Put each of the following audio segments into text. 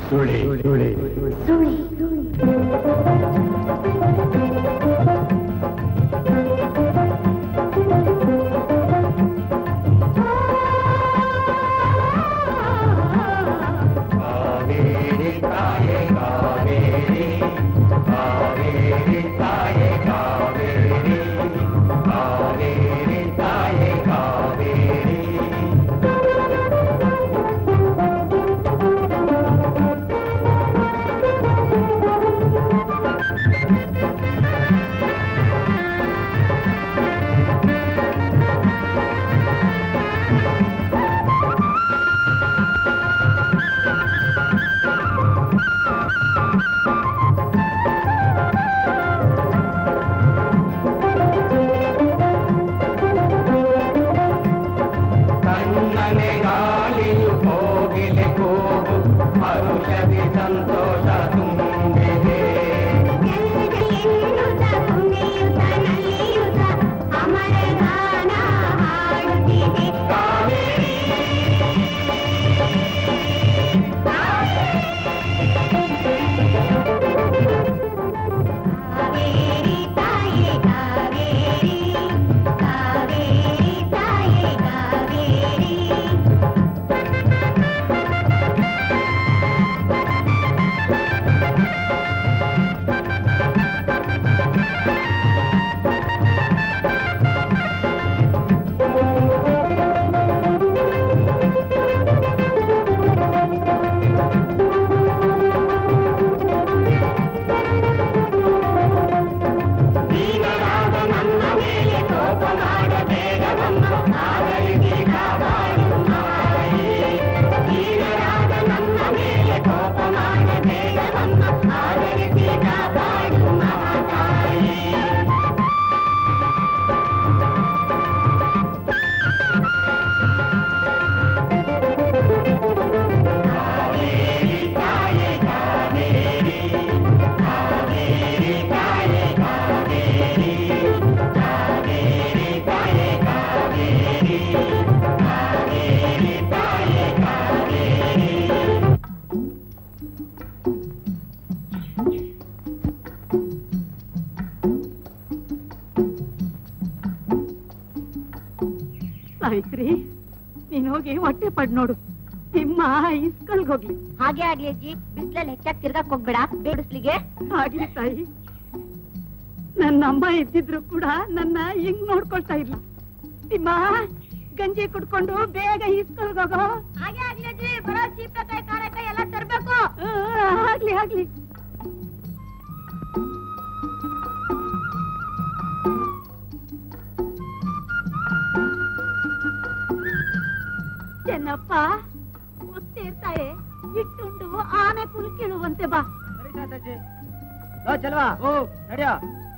ಸುಳಿ ಸುಳಿ ಕಾವೇರಿ ತಾಯೇ ಕಾವೇರಿ ಕಾವೇರಿ ತಾಯೇ ಕಾವೇರಿ ಕಾವೇರಿ ತಾಯೇ ಕಾವೇರಿ ಕಣ್ಣನೆ ಗಾಳಿಯು ಕೋಗಿಲೆ ಕೂಗು ಹರುಷದಿ ಸಂತೋಷ ತುಂಬಿದೆ ದೀನರಾದ ನನ್ನ ಮೇಲೆ ಕೋಪ ಮಾಡಬೇಡವಮ್ಮ ಆದರಿಸಿ ಕಾಪಾಡು ಮಾಯಿ ದೀನರಾದ ನನ್ನ ಮೇಲೆ ಕೋಪ ಮಾಡಬೇಡವಮ್ಮ ಆದರಿಸಿ ಕಾಪಾಡು ಮಾತಾಯಿ ಕಾವೇರಿ ತಾಯೇ ಕಾವೇರಿ ಕಾವೇರಿ ತಾಯೇ ಕಾವೇರಿ ಕಾವೇರಿ ತಾಯೇ ಕಾವೇರಿ ಕಾವೇರಿ ತಾಯೇ ಕಾವೇರಿ ಸಾವಿತ್ರಿ ನೀನ್ ಹೋಗಿ ಹೊಟ್ಟೆ ಪಡ್ ನೋಡು ತಿಮ್ಮ ಇಸ್ಕಲ್ಗೋಗ್ಲಿ ಹಾಗೆ ಆಗ್ಲಿ ಅಜ್ಜಿ ಬಿಸ್ಲಲ್ಲಿ ಹೆಚ್ಚಾಗಿ ತಿರ್ಗಾಕ್ ಹೋಗ್ಬೇಡ ಬೇಡಿಸ್ಲಿಗೆ ಆಗ್ಲಿ ತಾಯಿ ನನ್ನ ಅಮ್ಮ ಇದ್ದಿದ್ರು ಕೂಡ ನನ್ನ ಹಿಂಗ್ ನೋಡ್ಕೊಳ್ತಾ ಇಲ್ಲ ತಿಮ್ಮ ಗಂಜಿ ಕುಡ್ಕೊಂಡು ಬೇಗ ಇಸ್ಕಲ್ಗೋಗೋ ಹಾಗೆ ಆಗ್ಲಿ ಅಜ್ಜಿ ಬರೋ ಚೀಪಕಾಯಿ ಕಾರಕಾಯಿ ಎಲ್ಲ ತರ್ಬೇಕು ಆ, ಆಗ್ಲಿ ಆಗ್ಲಿ ಚೆನ್ನಪ್ಪ ಒತ್ತಿರ್ತಾಳೆ ಇಟ್ಟುಂಡು ಆನೆ ಕುಲ್ಕಿಳುವಂತೆ ಬಾ ಚಲ್ವಾ ಓ ನಡಿಯೋ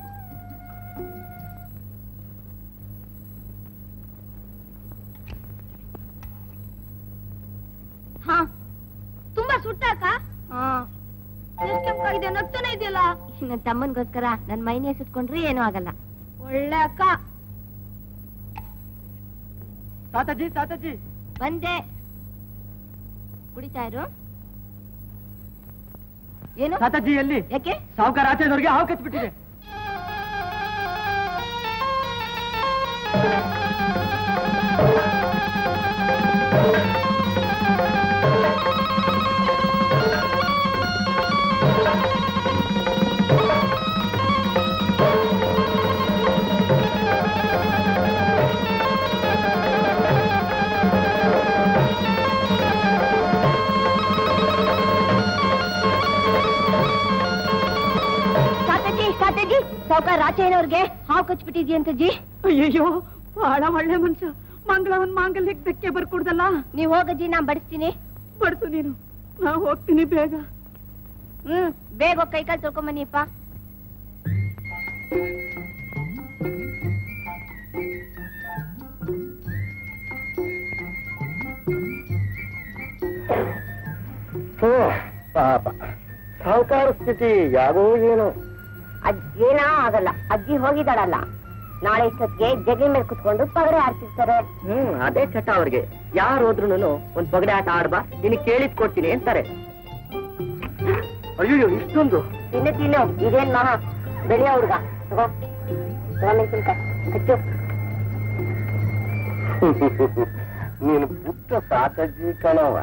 ಹಾ ತುಂಬಾ ಸುಟ್ಟಾಕ ಎಷ್ಟು ಕೆಂಪಾಗಿದೆ ನಗ್ತಾನೆ ಇದೆಯಲ್ಲ ನನ್ನ ತಮ್ಮನ್ಗೋಸ್ಕರ ನನ್ ಮೈನೇ ಸುತ್ಕೊಂಡ್ರೆ ಏನೂ ಆಗಲ್ಲ ಒಳ್ಳೆ ಅಕ್ಕ ತಾತಜ್ಜಿ ತಾತಜ್ಜಿ ಬಂದೆ ಕುಡಿತಾ ಇರು ಏನು ತಾತಜ್ಜಿ ಎಲ್ಲಿ ಯಾಕೆ ಸಾವುಕಾರ ಆಚೆದವ್ರಿಗೆ ಹಾವು ಕಚ್ಬಿಟ್ಟಿದೆ ತಾತಜ್ಜಿ ತಾತಜ್ಜಿ ಸಾವುಕಾರ ರಾಚಯ್ಯನವ್ರಿಗೆ ಹಾವು ಕಚ್ಬಿಟ್ಟಿದ್ಯಂತ ಜಿ ಅಯ್ಯಯ್ಯೋ ಬಹಳ ಒಳ್ಳೆ ಮನುಷ್ಯ ಮಂಗಳವನ್ ಮಾಂಗಲ್ಯಕ್ಕೆ ಧಕ್ಕೆ ಬರ್ಕೊಡ್ದಲ್ಲ ನೀವ್ ಹೋಗಜ್ಜಿ ನಾನ್ ಬಡಿಸ್ತೀನಿ ಬಡ್ಸು ನೀನು ನಾ ಹೋಗ್ತೀನಿ ಬೇಗ ಹ್ಮ್ ಬೇಗ ಹೋಗ್ ಕೈ ಕಾಲು ತೊಳ್ಕೊಂಬನ್ನಿಪ್ಪ ಪಾಪ ಸಾಹುಕಾರ ಸ್ಥಿತಿ ಯಾವೋ ಏನೋ ಏನೋ ಆಗಲ್ಲ ಅಜ್ಜಿ ಹೋಗಿದ್ದಾಳಲ್ಲ ನಾಳೆ ಇಷ್ಟೊತ್ತಿಗೆ ಜಗಿ ಮೇಲೆ ಕುತ್ಕೊಂಡು ಪಗಡೆ ಆಡ್ತಿರ್ತಾರೆ ಹ್ಮ್ ಅದೇ ಚಟ ಅವ್ರಿಗೆ ಯಾರು ಹೋದ್ರು ಒಂದ್ ಪಗಡೆ ಆಟ ಆಡ್ಬಾ ನಿನಗೆ ಕೇಳಿದ್ ಕೊಡ್ತೀನಿ ಅಂತಾರೆ ಅಯ್ಯೋ ಇಷ್ಟೊಂದು ತಿನ್ನು ತಿನ್ನು ಇದೇನ್ ಮಹಾ ಬೆಳೆಯೋ ಹುಡ್ಗ ತಗೋ ತಗೋ ಮೆಣಸಿನ್ಕಾಯಿ ಹಚ್ಚು ನೀನು ಪುಟ್ಟ ಸಾತಜ್ಜಿ ಕಣವ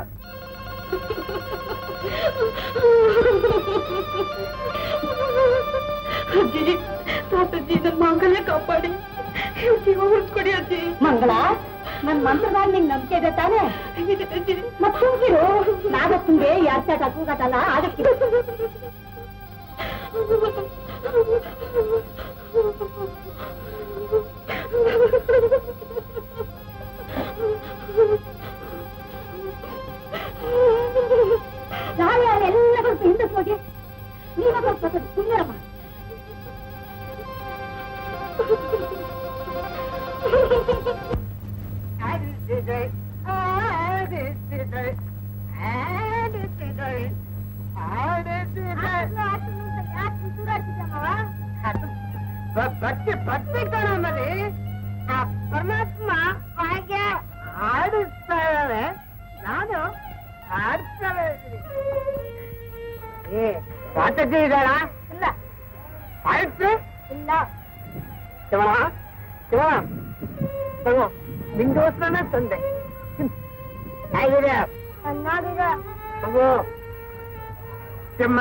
ಅಜ್ಜಿ ತಾತಜ್ಜಿ ನನ್ ಮಂಗಲೇ ಕಾಪಾಡಿ ಜೀವ ಉಳಿಸ್ಕೊಡಿ ಅಜ್ಜಿ ಮಂಗಳ ನನ್ ಮಂತ್ರದಾಗ ನಿಂಗ್ ನಂಬಿಕೆ ಇದೆ ತಾನೇ ಇದೆ ಅಜ್ಜಿ ಮತ್ ಸುಮ್ಕಿರು ನಾಗಪ್ಪಂಗೆ ಯಾರ್ಚಾಟ ಕೂಗಾಟಲ್ಲ ಆಗಕ್ಕೆ ನಾಳೆ ಎಲ್ಲ ಸ್ವಲ್ಪ ಹಿಂದಕ್ಕೆ ಹೋಗಿ ನೀವ ಸ್ವಲ್ಪ ಸುಮ್ಮರಮ್ಮ ಭಕ್ತಿ ಭಕ್ತಿ ಕಣಮಲ್ಲಿ ಆ ಪರಮಾತ್ಮ ಹಾಗೆ ಆಡಿಸ್ತಾ ಇದ್ದಾನೆ ನಾನು ಆಡ್ತಾ ಇದ್ದೀನಿ ಏ ಸಾತಜ್ಜಿ ಇದ್ದಾಳ ಇಲ್ಲ ಆಯ್ತು ಇಲ್ಲ ಶಿವಣ ಶಿವಣ ತಗೋ ನಿಂಗೋಸ್ಕರನೇ ತಂದೆ ಹೇಗಿದೆ ಚೆನ್ನಾಗಿದೆ ತಗೋ ಚಿಮ್ಮ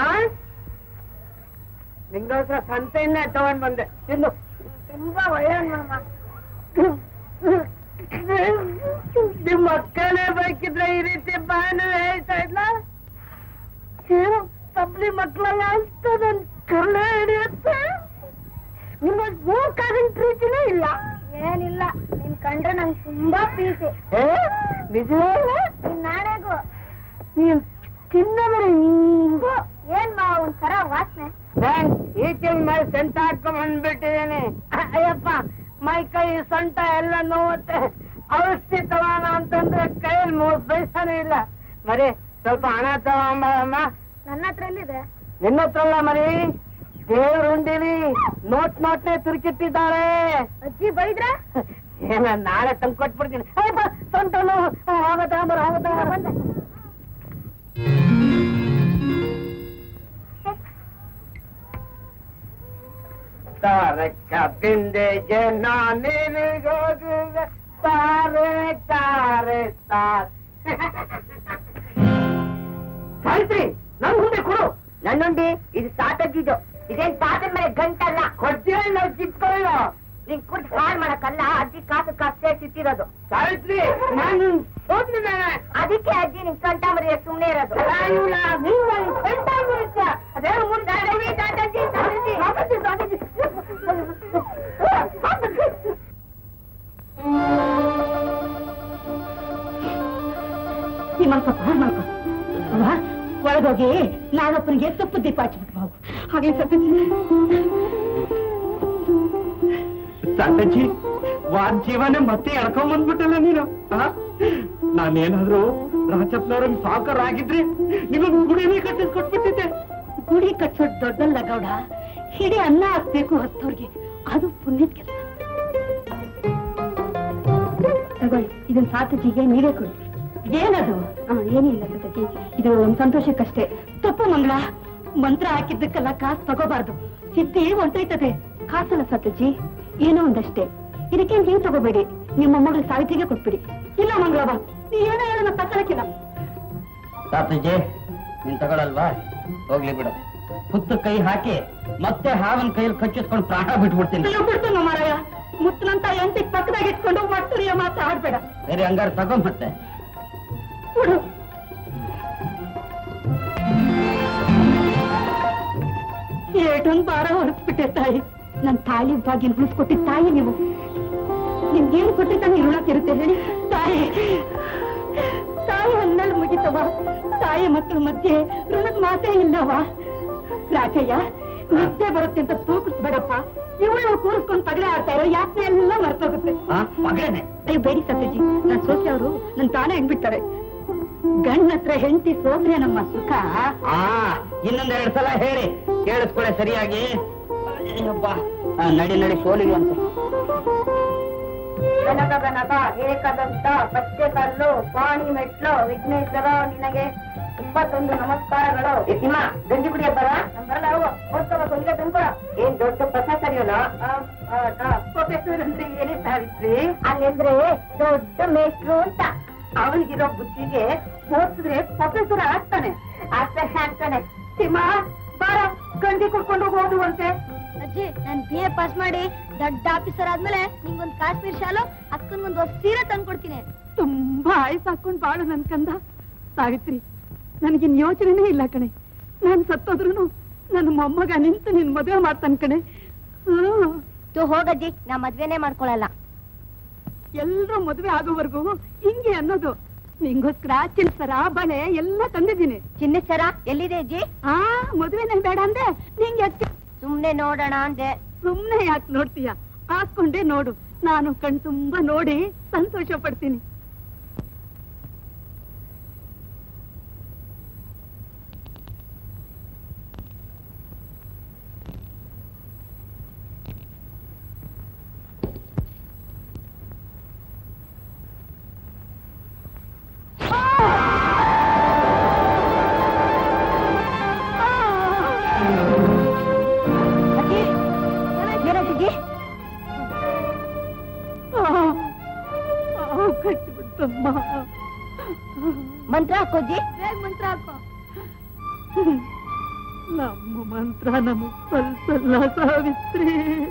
ನಿಂಗೋಸ್ಕರ ಸಂತೆಯನ್ನೇ ತಗೊಂಡ್ ಬಂದೆ ತಿನ್ನು ತುಂಬಾ ಒಳ್ಳೆಯ ಮಾಮ ನಿಮ್ಮ ಮಕ್ಕಳೇ ಬೇಕಿದ್ರೆ ಈ ರೀತಿ ಬಾನು ಹೇಳ್ತಾ ಇದ್ಲ ಏನು ತಬ್ಲಿ ಮಕ್ಕಳಲ್ಲ ಅಂತ ನನ್ ಕರ್ಲೆ ಹಿಡಿಯುತ್ತೆ ನಿಮ್ಮ ಮೂಕಾಗಿನ ಪ್ರೀತಿನೇ ಇಲ್ಲ ಏನಿಲ್ಲ ನಿನ್ ಕಂಡ್ರೆ ನಂಗೆ ತುಂಬಾ ಪ್ರೀತಿ ಏ ನಿಜವಲ್ಲ ನಿನ್ ನಾಳೆಗೂ ನೀನ್ ತಿನ್ನದ್ರೆ ಹಿಂಗು ಏನ್ ಮಾ ಒಂಥರ ವಾಸನೆ ನಾನ್ ಈಚಿನ ಮೇಲೆ ಸೆಂಟ ಹಾಕೊಂಡ್ ಬಂದ್ಬಿಟ್ಟಿದ್ದೀನಿ ಅಯ್ಯಪ್ಪ ಮೈ ಕೈ ಸೊಂಟ ಎಲ್ಲ ನೋವುತ್ತೆ ಔಷಧಿ ತಗೋಣ ಅಂತಂದ್ರೆ ಕೈಯಲ್ಲಿ ಮೂರು ಪೈಸಾನೂ ಇಲ್ಲ ಮರಿ ಸ್ವಲ್ಪ ಹಣ ತಗೊಂಬಮ್ಮ ನನ್ನ ಹತ್ರ ಎಲ್ಲಿದೆ ನಿನ್ನ ಹತ್ರ ಅಲ್ಲ ಮರಿ ದೇವ್ರ ಉಂಡಿಲಿ ನೋಟ್ ನೋಟ್ನೆ ತುರುಕಿಟ್ಟಿದ್ದಾರೆ ಅಜ್ಜಿ ಬೈದ್ರೆ ಏನ ನಾಳೆ ತಂದು ಕೊಟ್ಬಿಡ್ತೀನಿ ಅಯ್ಯಪ್ಪ ಸೊಂಟ ನೋವು ಹೋಗ ತಗೊಂಬರ ಹೋಗ ತಗೊಂಬರ ಬಂದೆ ತಾರಕ್ಕ ಬಿಂದೆ ಜನ ನಿನಗೋಗುವೆ ತಾರೆ ತಾರೆ ತಾರೆ ಸಾಯಿತ್ರಿ ನನ್ ಮುಂದೆ ಕೊಡು ನನ್ನುಂಡಿ ಇದು ಸಾತಜ್ಜಿದು ಇದೇನ್ ತಾತನ ಮೇಲೆ ಗಂಟಲ್ಲ ಕೊಡ್ತೀಯ ನಾವು ಕಿತ್ಕೊಳ್ಳೋ ನಿನ್ ಕುಟ್ ಹಾಳ್ ಮಾಡಕ್ಕಲ್ಲ ಅಜ್ಜಿ ಕಾಸು ಕಾಸೆ ಸಿಟ್ಟಿರೋದು ಸಾವಿತ್ರಿ ನಾನು ಸೋತಿದ್ದೇನೆ ಅದಕ್ಕೆ ಅಜ್ಜಿ ನಿನ್ ಸೊಂಟ ಮರಿಯ ಸುಮ್ನೆ ಇರೋದು ಅದೇನು ಮುಂದೆ ತಾತಜ್ಜಿ, ತಾತಜ್ಜಿ, ತಾತಜ್ಜಿ, ತಾತಜ್ಜಿ. ಈ ಮಲ್ಕಪ್ಪ ಮಲ್ಕ ಅವ್ವ, ಒಳಗೋಗಿ ನಾಗಪ್ಪನಿಗೆ ಸೊಪ್ಪು ದೀಪ ಹಚ್ಬಿಟ್ಟು ಹೋಗು ಹಾಗೆ ಸತ್ಯಜಿ ಸಾತಜ್ಜಿ ವಾದ್ ಜೀವನ ಮತ್ತೆ ಎಳ್ಕೊಂಡ್ ಬಂದ್ಬಿಟ್ಟಲ್ಲ ನೀನು ಆ? ನಾನೇನಾದ್ರೂ ರಾಜಪ್ಪನವ್ರಂಗ್ ಸಾಕರ್ ಆಗಿದ್ರೆ ನಿಮಗ್ ಗುಡಿನೇ ಕಟ್ಟಿಸ್ ಕೊಟ್ಬಿಟ್ಟಿದ್ದೆ ಗುಡಿ ಕಟ್ಟೋದ್ ದೊಡ್ಡಲ್ಲ ಗೌಡ ಹಿಡಿ ಅನ್ನ ಹಾಕ್ಬೇಕು ಹಸ್ತವ್ರಿಗೆ ಅದು ಪುಣ್ಯದ ಕೆಲಸ ತಗೊಳ್ಳಿ ಇದನ್ ಸಾತಜಿಗೆ ನೀವೇ ಕೊಡಿ ಏನದು ಆ, ಏನಿಲ್ಲ ಸತಜಿ ಇದು ಒಂದ್ ಸಂತೋಷಕ್ಕಷ್ಟೇ ತಪ್ಪು ಮಂಗಳ ಮಂತ್ರ ಹಾಕಿದ್ದಕ್ಕೆಲ್ಲ ಕಾಸು ತಗೋಬಾರ್ದು ಸಿದ್ಧಿ ಹೊಂಟೈತದೆ ಕಾಸಲ್ಲ ಸತಜಿ ಏನೋ ಒಂದಷ್ಟೇ ಇದಕ್ಕೆ ನೀವು ತಗೋಬೇಡಿ ನಿಮ್ಮ ಮಗಳು ಸಾವಿತ್ರಿಗೆ ಕೊಟ್ಬಿಡಿ ಇಲ್ಲ ಮಂಗಳವ ನೀ ಏನೋ ಹೇಳೋಣ ತಗೊಳಕಿಲ್ಲ ಸಾತಜ್ಜಿ ನೀನ್ ತಗೊಳಲ್ವಾ ಹೋಗ್ಲಿ ಬಿಡು ಹುತ್ತು ಕೈ ಹಾಕಿ ಮತ್ತೆ ಹಾವನ್ ಕೈಯಲ್ಲಿ ಕಚ್ಚಿಸ್ಕೊಂಡು ಪ್ರಾಣ ಬಿಟ್ಬಿಡ್ತೀನಿ ಅಯ್ಯೋ ಬಿಡ್ತು ಮಾರಾಯ ಮುತ್ತನಂತ ಎಂಟಿ ಪಕ್ಕದಾಗ ಇಟ್ಕೊಂಡು ಮತ್ತರಿಯ ಮಾತ್ರ ಆಡ್ಬೇಡ ಸರಿ ಹಂಗಾರೆ ತಗೋ ಮತ್ತೆ ಕೊಡು ಏಟೊಂದ್ ಭಾರ ಹೊರಸ್ಬಿಟ್ಟೆ ತಾಯಿ ನನ್ ತಾಯಿ ಭಾಗ್ಯ ಉಳಿಸ್ಕೊಟ್ಟಿದ್ ತಾಯಿ ನೀವು ನಿಮ್ಗೇನ್ ಕೊಟ್ಟಿದ್ದಾನೆ ಇರುಳಕ್ಕಿರುತ್ತೆ ಹೇಳಿ ತಾಯಿ ತಾಯಿ ಹನ್ನೆರಡು ಮುಗಿತವ ತಾಯಿ ಮಕ್ಕಳ ಮಧ್ಯೆ ಋಣದ ಮಾತೇ ಇಲ್ಲವ ರಾಜಯ್ಯ ನಿದ್ದೆ ಬರುತ್ತೆ ಅಂತ ತೂಕಿಸ್ಬೇಡಪ್ಪ ಇವಳು ಕೂರಿಸ್ಕೊಂಡು ಪಗಡೆ ಆಡ್ತಾ ಇರೋ ಯಾತ್ರೆ ಎಲ್ಲ ಮರ್ತೋಗುತ್ತೆ ಆ, ಮಗಳೇನೆ ಅಯ್ಯೋ ಬೇಡಿ ಸತ್ಯಜಿ ನನ್ ಸೋಸಿ ಅವರು ನನ್ ತಾನೇ ಹೆಣ್ಬಿಡ್ತಾರೆ ಗಂಡ ಹತ್ರ ಹೆಂಡತಿ ಸೋದ್ರೆ ನಮ್ಮ ಸುಖ ಆ ಇನ್ನೊಂದೆರಡು ಸಲ ಹೇಳಿ ಕೇಳಿಸ್ಕೊಳೆ ಸರಿಯಾಗಿ ಅಯ್ಯಪ್ಪ ಆ, ನಡಿ ನಡಿ ಸೋಲಿಗೆ ಅಂತ ಗಣಕ ಗಣಕ ಏಕದಂತ ಪಚ್ಚೆ ಕಲ್ಲು ಪಾಣಿ ಮೆಟ್ಲು ವಿಘ್ನೇಶ್ವರ ನಿನಗೆ ತುಂಬ ಎಪ್ಪತ್ತೊಂದು ನಮಸ್ಕಾರಗಳು ಸಿಂಹ ಗಂಜಿ ಕುಡಿಯಪ್ಪರ ಬರಲ್ಲ ಹೋಗು ಹೋಗ್ತಾವ ಕೊಲ್ಲಿಗೆ ತಂದ್ಕೊಡ ಏನ್ ದೊಡ್ಡ ಪ್ರೊಫೆಸರ್ ಇವನು ಪ್ರೊಫೆಸರ್ ಅಂದ್ರೆ ಏನೇ ಸಾವಿತ್ರಿ ಅಲ್ಲಂದ್ರೆ ದೊಡ್ಡ ಮೇಷ್ಟ್ರು ಅಂತ ಅವನಿಗಿರೋ ಬುದ್ಧಿಗೆ ಓದಿದ್ರೆ ಪ್ರೊಫೆಸರ್ ಆಗ್ತಾನೆ ಆಗ್ತಾನೆ ಆಗ್ತಾನೆ ಸಿಂಹ ಬಾರ ಗಂಜಿ ಕುಡ್ಕೊಂಡು ಹೋಗುವಂತೆ ಅಜ್ಜಿ ನಾನ್ ಬಿ ಎ ಪಾಸ್ ಮಾಡಿ ದೊಡ್ಡ ಆಫೀಸರ್ ಆದ್ಮೇಲೆ ನಿಂಗೊಂದ್ ಕಾಶ್ಮೀರ್ ಶಾಲು ಅಕ್ಕನ್ಗೊಂದ್ ಹೊಸ ಸೀರೆ ತಂದ್ಕೊಡ್ತೀನಿ ತುಂಬಾ ಆಯ್ಸ್ ಹಾಕೊಂಡ್ ಬಾಳು ನನ್ ಕಂದ ಸಾವಿತ್ರಿ ನನಗಿನ್ ಯೋಚನೆನೇ ಇಲ್ಲ ಕಣೆ ನಾನ್ ಸತ್ತೋದ್ರು ನನ್ನ ಮೊಮ್ಮಗ ನಿಂತು ನಿನ್ ಮದುವೆ ಮಾಡ್ತಾನೆ ಕಣೆ ಹ್ಮ್ ತು ಹೋಗಜ್ಜಿ ನಾ ಮದ್ವೆನೇ ಮಾಡ್ಕೊಳಲ್ಲ ಎಲ್ರೂ ಮದುವೆ ಆಗೋವರೆಗೂ ಹಿಂಗೆ ಅನ್ನೋದು ನಿಂಗೋಸ್ಕರ ಚಿಲ್ಸರ ಬಳೆ ಎಲ್ಲ ತಂದಿದ್ದೀನಿ ಚಿನ್ನ ಸರ ಎಲ್ಲಿದೆ ಅಜ್ಜಿ ಆ ಮದುವೆನೇ ಬೇಡ ಅಂದೆ ನಿಂಗೆ ಅಚ್ಚ ಸುಮ್ನೆ ನೋಡೋಣ ಅಂದೆ ಸುಮ್ನೆ ಯಾಕೆ ನೋಡ್ತೀಯ ಹಾಕೊಂಡೇ ನೋಡು ನಾನು ಕಣ್ ತುಂಬಾ ನೋಡಿ ಸಂತೋಷ ಪಡ್ತೀನಿ ಅಜ್ಜಿ ಏನಾಯ್ತಜ್ಜಿ ಕಚ್ಚಿಬಿಡ್ತಮ್ಮ ಮಂತ್ರ ಹಾಕೋಜ್ಜಿ ಬೇಗ ಮಂತ್ರ ಹಾಕೋ ನಮ್ಮ ಮಂತ್ರ ನಮಗ್ ಕಲ್ಸಲ್ಲ ಸಾವಿತ್ರಿ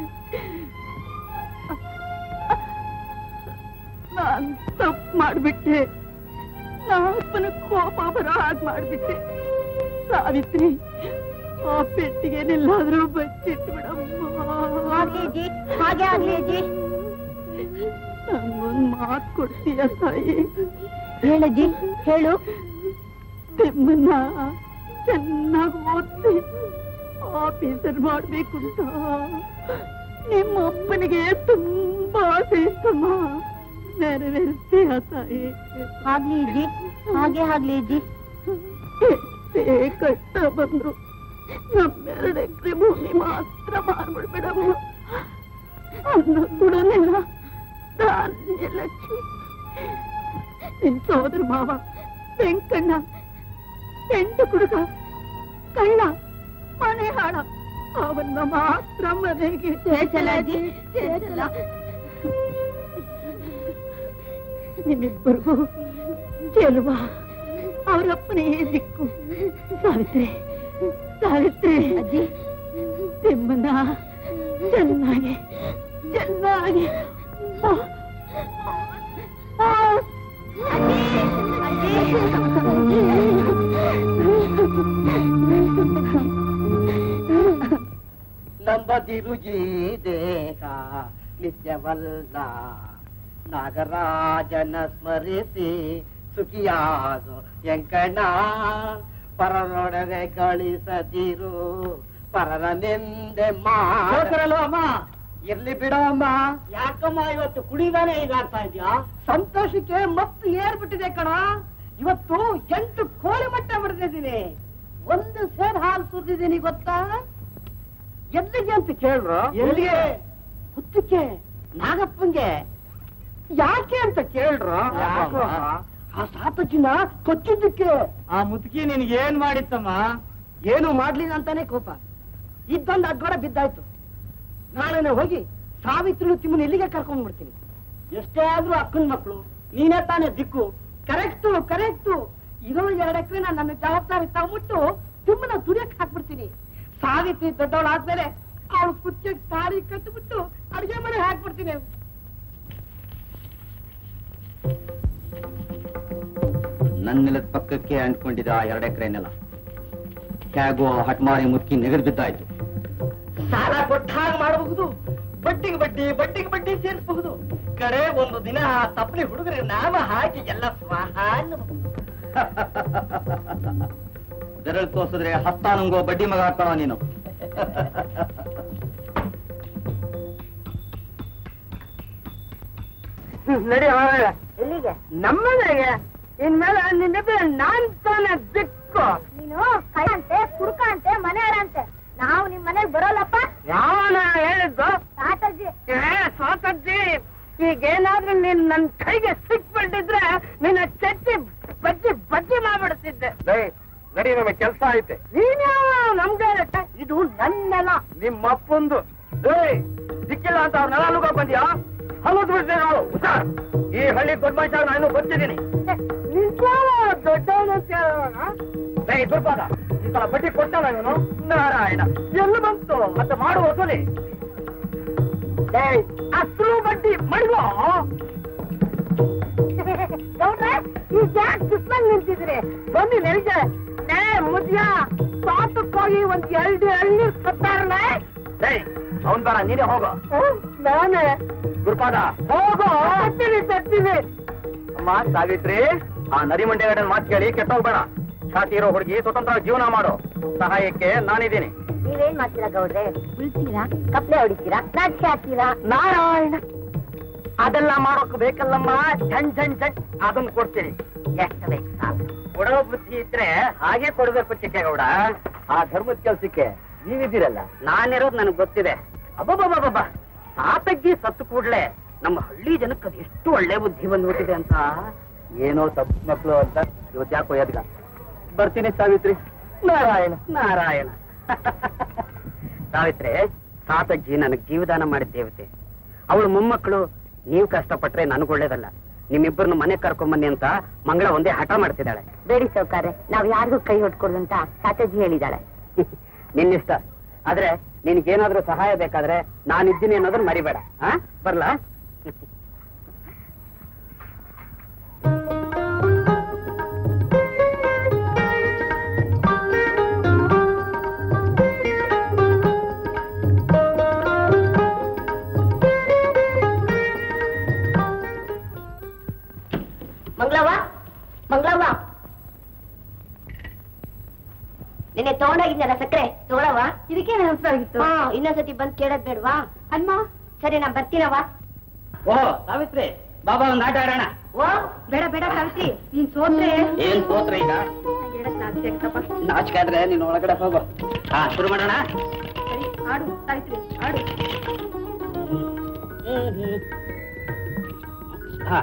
ನಾನ್ ತಪ್ಪು ಮಾಡ್ಬಿಟ್ಟೆ ನಾಪನ ಕೋಪ ಬರೋ ಹಾಗೆ ಮಾಡ್ಬಿಟ್ಟೆ ಸಾವಿತ್ರಿ ಆ ಪೆಟ್ಟಿಗೆನೆಲ್ಲಾದ್ರೂ ಬಚ್ಚಿಟ್ಬಿಡಮ್ಮ ಆಗ್ಲಿ ಅಜ್ಜಿ ಹಾಗೆ ಆಗ್ಲಿ ಅಜ್ಜಿ ನಂಗೊಂದ್ ಮಾತು ಕೊಡ್ತೀಯ ತಾಯಿ ಹೇಳಜ್ಜಿ ಹೇಳು ನಿಮ್ಮನ್ನ ಚೆನ್ನಾಗಿ ಓದ್ತಿ ಆಫೀಸರ್ ಮಾಡ್ಬೇಕು ಅಂತ ನಿಮ್ಮ ಅಪ್ಪನಿಗೆ ತುಂಬಾ ಆಸೆ ಇತ್ತಮ್ಮ ನೆರವೇರಿಸ್ತೀಯ ತಾಯಿ ಆಗ್ಲಿ ಅಜ್ಜಿ ಹಾಗೆ ಆಗ್ಲಿ ಅಜ್ಜಿ ಎಷ್ಟೇ ಕಷ್ಟ ಬಂದ್ರು ನಮ್ಮೆರಡು ಎಕರೆ ಭೂಮಿ ಮಾತ್ರ ಮಾರ್ಬಿಡ್ಬೇಡಮ್ಮ ಅನ್ನ ಕೊಡೋನಿಲ್ಲ ಧಾನ್ಯ ಲಕ್ಷ್ಮಿ ನಿನ್ ಸೋದರ ಮಾವ ವೆಂಕಣ್ಣ ಎಂಟು ಕುಡುಕ ಕಳ್ಳ ಮನೆ ಹಾಳ ಅವನ್ನ ಮಾತ್ರ ಮನೆಗೆ ಸೇರ್ಸಲ್ಲ ಅಜ್ಜಿ, ಸೇರ್ಸಲ್ಲ. ನಿಮ್ಮಿಬ್ಬರಿಗೂ ಚೆಲುವ ಅವರಪ್ಪನೇ ದಿಕ್ಕು ಸಾವಿತ್ರಿ ಸಾವಿತ್ರಿ ಅಜ್ಜಿ ನಿಮ್ಮನ್ನ ಚೆನ್ನಾಗಿ ಚೆನ್ನಾಗಿ ಆ, ಆ, ನಂಬದಿರು ಈ ದೇಹ ನಿತ್ಯವಲ್ಲ ನಾಗರಾಜನ ಸ್ಮರಿಸಿ ಸುಖಿಯಾಗು ಎಂಕಣ್ಣ ಪರರೊಡನೆ ಗಳಿಸದಿರು ಪರರ ನಿಂದೆ ಮಾತ್ರಲು ಅಮ್ಮ ಇರ್ಲಿ ಬಿಡೋ ಅಮ್ಮ ಯಾಕಮ್ಮ ಇವತ್ತು ಕುಡಿದಾನೆ ಈಗ ಆಗ್ತಾ ಇದ್ಯಾ ಸಂತೋಷಕ್ಕೆ ಮತ್ತು ಏರ್ಬಿಟ್ಟಿದೆ ಕಣ ಇವತ್ತು ಎಂಟು ಕೋಳಿ ಮಟ್ಟ ಬಿಡ್ತಿದ್ದೀನಿ ಒಂದು ಸೇರ್ ಹಾಲು ಸುರಿದಿದ್ದೀನಿ ಗೊತ್ತಾ ಎಲ್ಲಿಗೆ ಅಂತ ಕೇಳ್ರು ಎಲ್ಲಿಗೆ ಹುತ್ತಕ್ಕೆ ನಾಗಪ್ಪಂಗೆ ಯಾಕೆ ಅಂತ ಕೇಳ್ರು ಯಾಕೋ? ಆ ಸಾತಜ್ಜಿನ ಕೊಚ್ಚಿದ್ದಕ್ಕೆ ಆ ಮುದುಕಿ ನಿನ್ಗೆ ಏನ್ ಮಾಡಿತ್ತಮ್ಮ ಏನು ಮಾಡ್ಲಿಲ್ಲ ಅಂತಾನೆ ಕೋಪ ಇದ್ದೊಂದು ಅಗ್ಗೋಡ ಬಿದ್ದಾಯ್ತು ನಾಳೆನೆ ಹೋಗಿ ಸಾವಿತ್ರಿ ತಿಮ್ಮನ ಇಲ್ಲಿಗೆ ಕರ್ಕೊಂಡ್ ಬಿಡ್ತೀನಿ ಎಷ್ಟೇ ಆದ್ರೂ ಅಕ್ಕನ ಮಕ್ಕಳು ನೀನೇ ತಾನೇ ದಿಕ್ಕು ಕರೆಕ್ಟು ಕರೆಕ್ಟು ಇರೋ ಎರಡು ಎಕರೆ ನಾನು ನನ್ನ ಜವಾಬ್ದಾರಿ ತಗೊಂಬಿಟ್ಟು ತಿಮ್ಮನ ದುಡಿಯಕ್ ಹಾಕ್ಬಿಡ್ತೀನಿ ಸಾವಿತ್ರಿ ದೊಡ್ಡವಳಾದ್ಮೇಲೆ ಅವಳು ಕುಚ್ಚೆ ತಾಳಿ ಕಟ್ಬಿಟ್ಟು ಅಡಿಗೆ ಮನೆ ಹಾಕ್ಬಿಡ್ತೀನಿ ನನ್ನ ನೆಲದ ಪಕ್ಕಕ್ಕೆ ಅಂಟ್ಕೊಂಡಿದ್ದ ಆ ಎರಡು ಎಕರೆ ನೆಲ ಹೇಗೋ ಹಟ್ಮಾರಿ ಮುಕ್ಕಿ ನೆಗದು ಬಿದ್ದಾಯ್ತು ಸಾಲ ಕೊಟ್ಟ ಹಾಗೆ ಮಾಡಬಹುದು ಬಡ್ಡಿಗೆ ಬಡ್ಡಿ ಬಡ್ಡಿಗೆ ಬಡ್ಡಿ ಸೇರಿಸಬಹುದು ಕಡೆ ಒಂದು ದಿನ ಆ ತಪ್ಪಲಿ ಹುಡುಗರಿಗೆ ನಾಮ ಹಾಕಿ ಎಲ್ಲ ಸ್ವಾಹ ಅನ್ನಬಹುದು. ಬೆರಳು ತೋರಿಸಿದ್ರೆ ಹತ್ತಾನುಂಗೋ ಬಡ್ಡಿ ಮಗ ಆಗ್ತಾವ ನೀನು ನಡಿ ಹೋಗೋಣ. ಎಲ್ಲಿಗೆ ನಮ್ಮನೆಗೆ ಇನ್ಮೇಲೆ ನಿನ್ನೆ ನಾನ್ ತಾನೇ ದಿಕ್ಕು ನೀನು ಕೈ ಅಂತೆ ಕುಡ್ಕ ಅಂತೆ ಮನೆ ಅಂತೆ ನಾವು ನಿಮ್ ಮನೆಗ್ ಬರೋಲ್ಲಪ್ಪ ಯಾವನ ಹೇಳಿದ್ದು ತಾತಜ್ಜಿ ಏ ಸಾಕಜ್ಜಿ ಈಗೇನಾದ್ರೂ ನೀನ್ ನನ್ ಕೈಗೆ ಸಿಕ್ಬಿಟ್ಟಿದ್ರೆ ನಿನ್ನ ಚಚ್ಚಿ ಬಜ್ಜಿ ಬಜ್ಜಿ ಮಾಡ್ಬಿಡ್ತಿದ್ದೆ ನಡಿ ನಮಗೆ ಕೆಲಸ ಐತೆ ನೀನ್ಯಾವ ನಮ್ಗೆ ಇದು ನನ್ನೆಲ್ಲ ನಿಮ್ಮ ಅಪ್ಪಂದು ಏಯ್ ಸಿಕ್ಕಿಲ್ಲ ಅಂತ ಅವ್ರ ನೆಲ ನುಗ್ಗೋ ಬಂದ್ಯಾ ಹಲದು ಬಿಡ್ತೇನೆ ನಾವು ಹುಷಾರ್ ಈ ಹಳ್ಳಿ ದೊಡ್ಡ ಮನುಷ್ಯ ನಾನು ಇನ್ನೂ ಬಂದಿದ್ದೀನಿ ನಿಜಾವ ದೊಡ್ಡವನು ಅಂತ ಹೇಳೋಣ ಏಯ್ ದುರ್ಬಾದ ಈ ಸಲ ಬಡ್ಡಿ ಕೊಡ್ತಾನ ಇವನು ನಾರಾಯಣ ಎಲ್ಲಿ ಬಂತು ಮತ್ತೆ ಮಾಡುವ ವಸೂಲಿ ಏಯ್, ಅಸ್ಲು ಬಡ್ಡಿ ಮಡಿಗೋ ಗೌಡ್ರೆ ಈಗ ಯಾಕೆ ಕಿಸ್ಮಲ್ ನಿಂತಿದ್ರಿ ಬನ್ನಿ ನೆನಗೆ ಏ ಮುದ್ಯ ತೋಟಕ್ಕೋಗಿ ಒಂದ್ ಎರಡು ಹಳ್ಳಿ ಸತ್ತಾರಲ್ಲ ಏಯ್ ಅವನ್ ಬೇಡ ನೀನೇ ಹೋಗೋ ನಾನೇ ಗುರುಪಾದ ಹೋಗೋ ತರ್ತೀನಿ ತರ್ತೀನಿ ಅಮ್ಮ ಸಾವಿತ್ರಿ ಆ ನರಿಮಂಡೆಗಡೆ ಮಾತು ಕೇಳಿ ಕೆಟ್ಟೋಗ್ಬೇಡ ಛಾತಿ ಇರೋ ಹುಡುಗಿ ಸ್ವತಂತ್ರ ಜೀವನ ಮಾಡು ಸಹಾಯಕ್ಕೆ ನಾನಿದ್ದೀನಿ ನೀವೇನ್ ಮಾಡ್ತೀರಾ ಗೌಡ್ರೆ ಉಳ್ತೀರಾ ಕಪ್ಲೆ ಹೊಡಿತೀರಾ ನಾಚಿಕೆ ಹಾಕ್ತೀರಾ ನಾರಾಯಣ ಅದೆಲ್ಲ ಮಾಡೋಕ್ ಬೇಕಲ್ಲಮ್ಮ ಝಣ್ ಝಣ್ ಝಣ್ ಅದನ್ನ ಕೊಡ್ತೀನಿ ಎಷ್ಟು ಬೇಕು ಸಾಕು ಕೊಡೋ ಬುದ್ಧಿ ಇದ್ರೆ ಹಾಗೆ ಕೊಡ್ಬೇಕು ಚಿಕ್ಕೇಗೌಡ ಆ ಧರ್ಮದ ಕೆಲ್ಸಕ್ಕೆ ನೀವಿದ್ದೀರಲ್ಲ ನಾನಿರೋದು ನನಗೆ ಗೊತ್ತಿದೆ ಅಬ್ಬಬ್ಬಬ್ಬಬ್ಬ ಸಾತಗ್ಗಿ ಸತ್ತು ಕೂಡ್ಲೆ ನಮ್ಮ ಹಳ್ಳಿ ಜನಕ್ಕೆ ಅದು ಎಷ್ಟು ಒಳ್ಳೆ ಬುದ್ಧಿ ಬಂದ್ಬಿಟ್ಟಿದೆ ಅಂತ ಏನೋ ತಪ್ಪು ಮಕ್ಕಳು ಅಂತ ಇವತ್ತು ಯಾಕೋ ಎದ್ಗ ಬರ್ತೀನಿ ಸಾವಿತ್ರಿ ನಾರಾಯಣ ನಾರಾಯಣ ಸಾವಿತ್ರಿ ಸಾತಜ್ಜಿ ನನಗೆ ಜೀವದಾನ ಮಾಡಿದ ದೇವತೆ ಅವಳು ಮೊಮ್ಮಕ್ಕಳು ನೀವು ಕಷ್ಟಪಟ್ರೆ ನನಗೆ ಒಳ್ಳೇದಲ್ಲ ನಿಮ್ಮಿಬ್ಬರನ್ನು ಮನೆ ಕರ್ಕೊಂಬನ್ನಿ ಅಂತ ಮಂಗಳ ಒಂದೇ ಹಠ ಮಾಡ್ತಿದ್ದಾಳೆ ಬೇಡಿ ಸೌಕಾರೆ ನಾವ್ ಯಾರಿಗೂ ಕೈ ಹೊಡ್ಕೊಡು ಅಂತ ಸಾತಜ್ಜಿ ಹೇಳಿದಾಳೆ ನಿನ್ನಿಷ್ಟ ಆದ್ರೆ ನಿನ್ಗೇನಾದ್ರೂ ಸಹಾಯ ಬೇಕಾದ್ರೆ ನಾನಿದ್ದೀನಿ ಅನ್ನೋದನ್ನ ಮರಿಬೇಡ ಆ ಬರ್ಲಾ ಮಂಗಳವ್ವ ಮಂಗಳವ್ವ ನಿನ್ನೆ ತಗೊಂಡೋಗಿದ್ನಲ್ಲ ಸಕ್ಕರೆ ತಗೊಳವ ಇದಕ್ಕೆ ನೆನಪಾಗಿತ್ತು ಹಾ ಇನ್ನೊಂದ್ಸತಿ ಬಂದ್ ಕೇಳೋದ್ ಬೇಡ್ವಾ ಅಮ್ಮ ಸರಿ ನಾ ಬರ್ತೀನವ್ವ ಓ ಸಾವಿತ್ರಿ ಬಾಬಾ ಒಂದ್ ಆಟ ಆಡೋಣ ಓ ಬೇಡ ಬೇಡ ಕಲ್ಸಿ ನೀನ್ ಸೋತ್ರೆ ಏನ್ ಸೋತ್ರ ಈಗ ನಂಗೆ ಹೇಳಕ್ ನಾಚಿಕೆ ಆಗತ್ತಪ್ಪ. ನಾಚಿಕೆ ಆದ್ರೆ ನೀನ್ ಒಳಗಡೆ ಹೋಗು ಹಾ ಶುರು ಮಾಡೋಣ ಸರಿ ಆಡು ಸಾವಿತ್ರಿ ಆಡು ಹಾ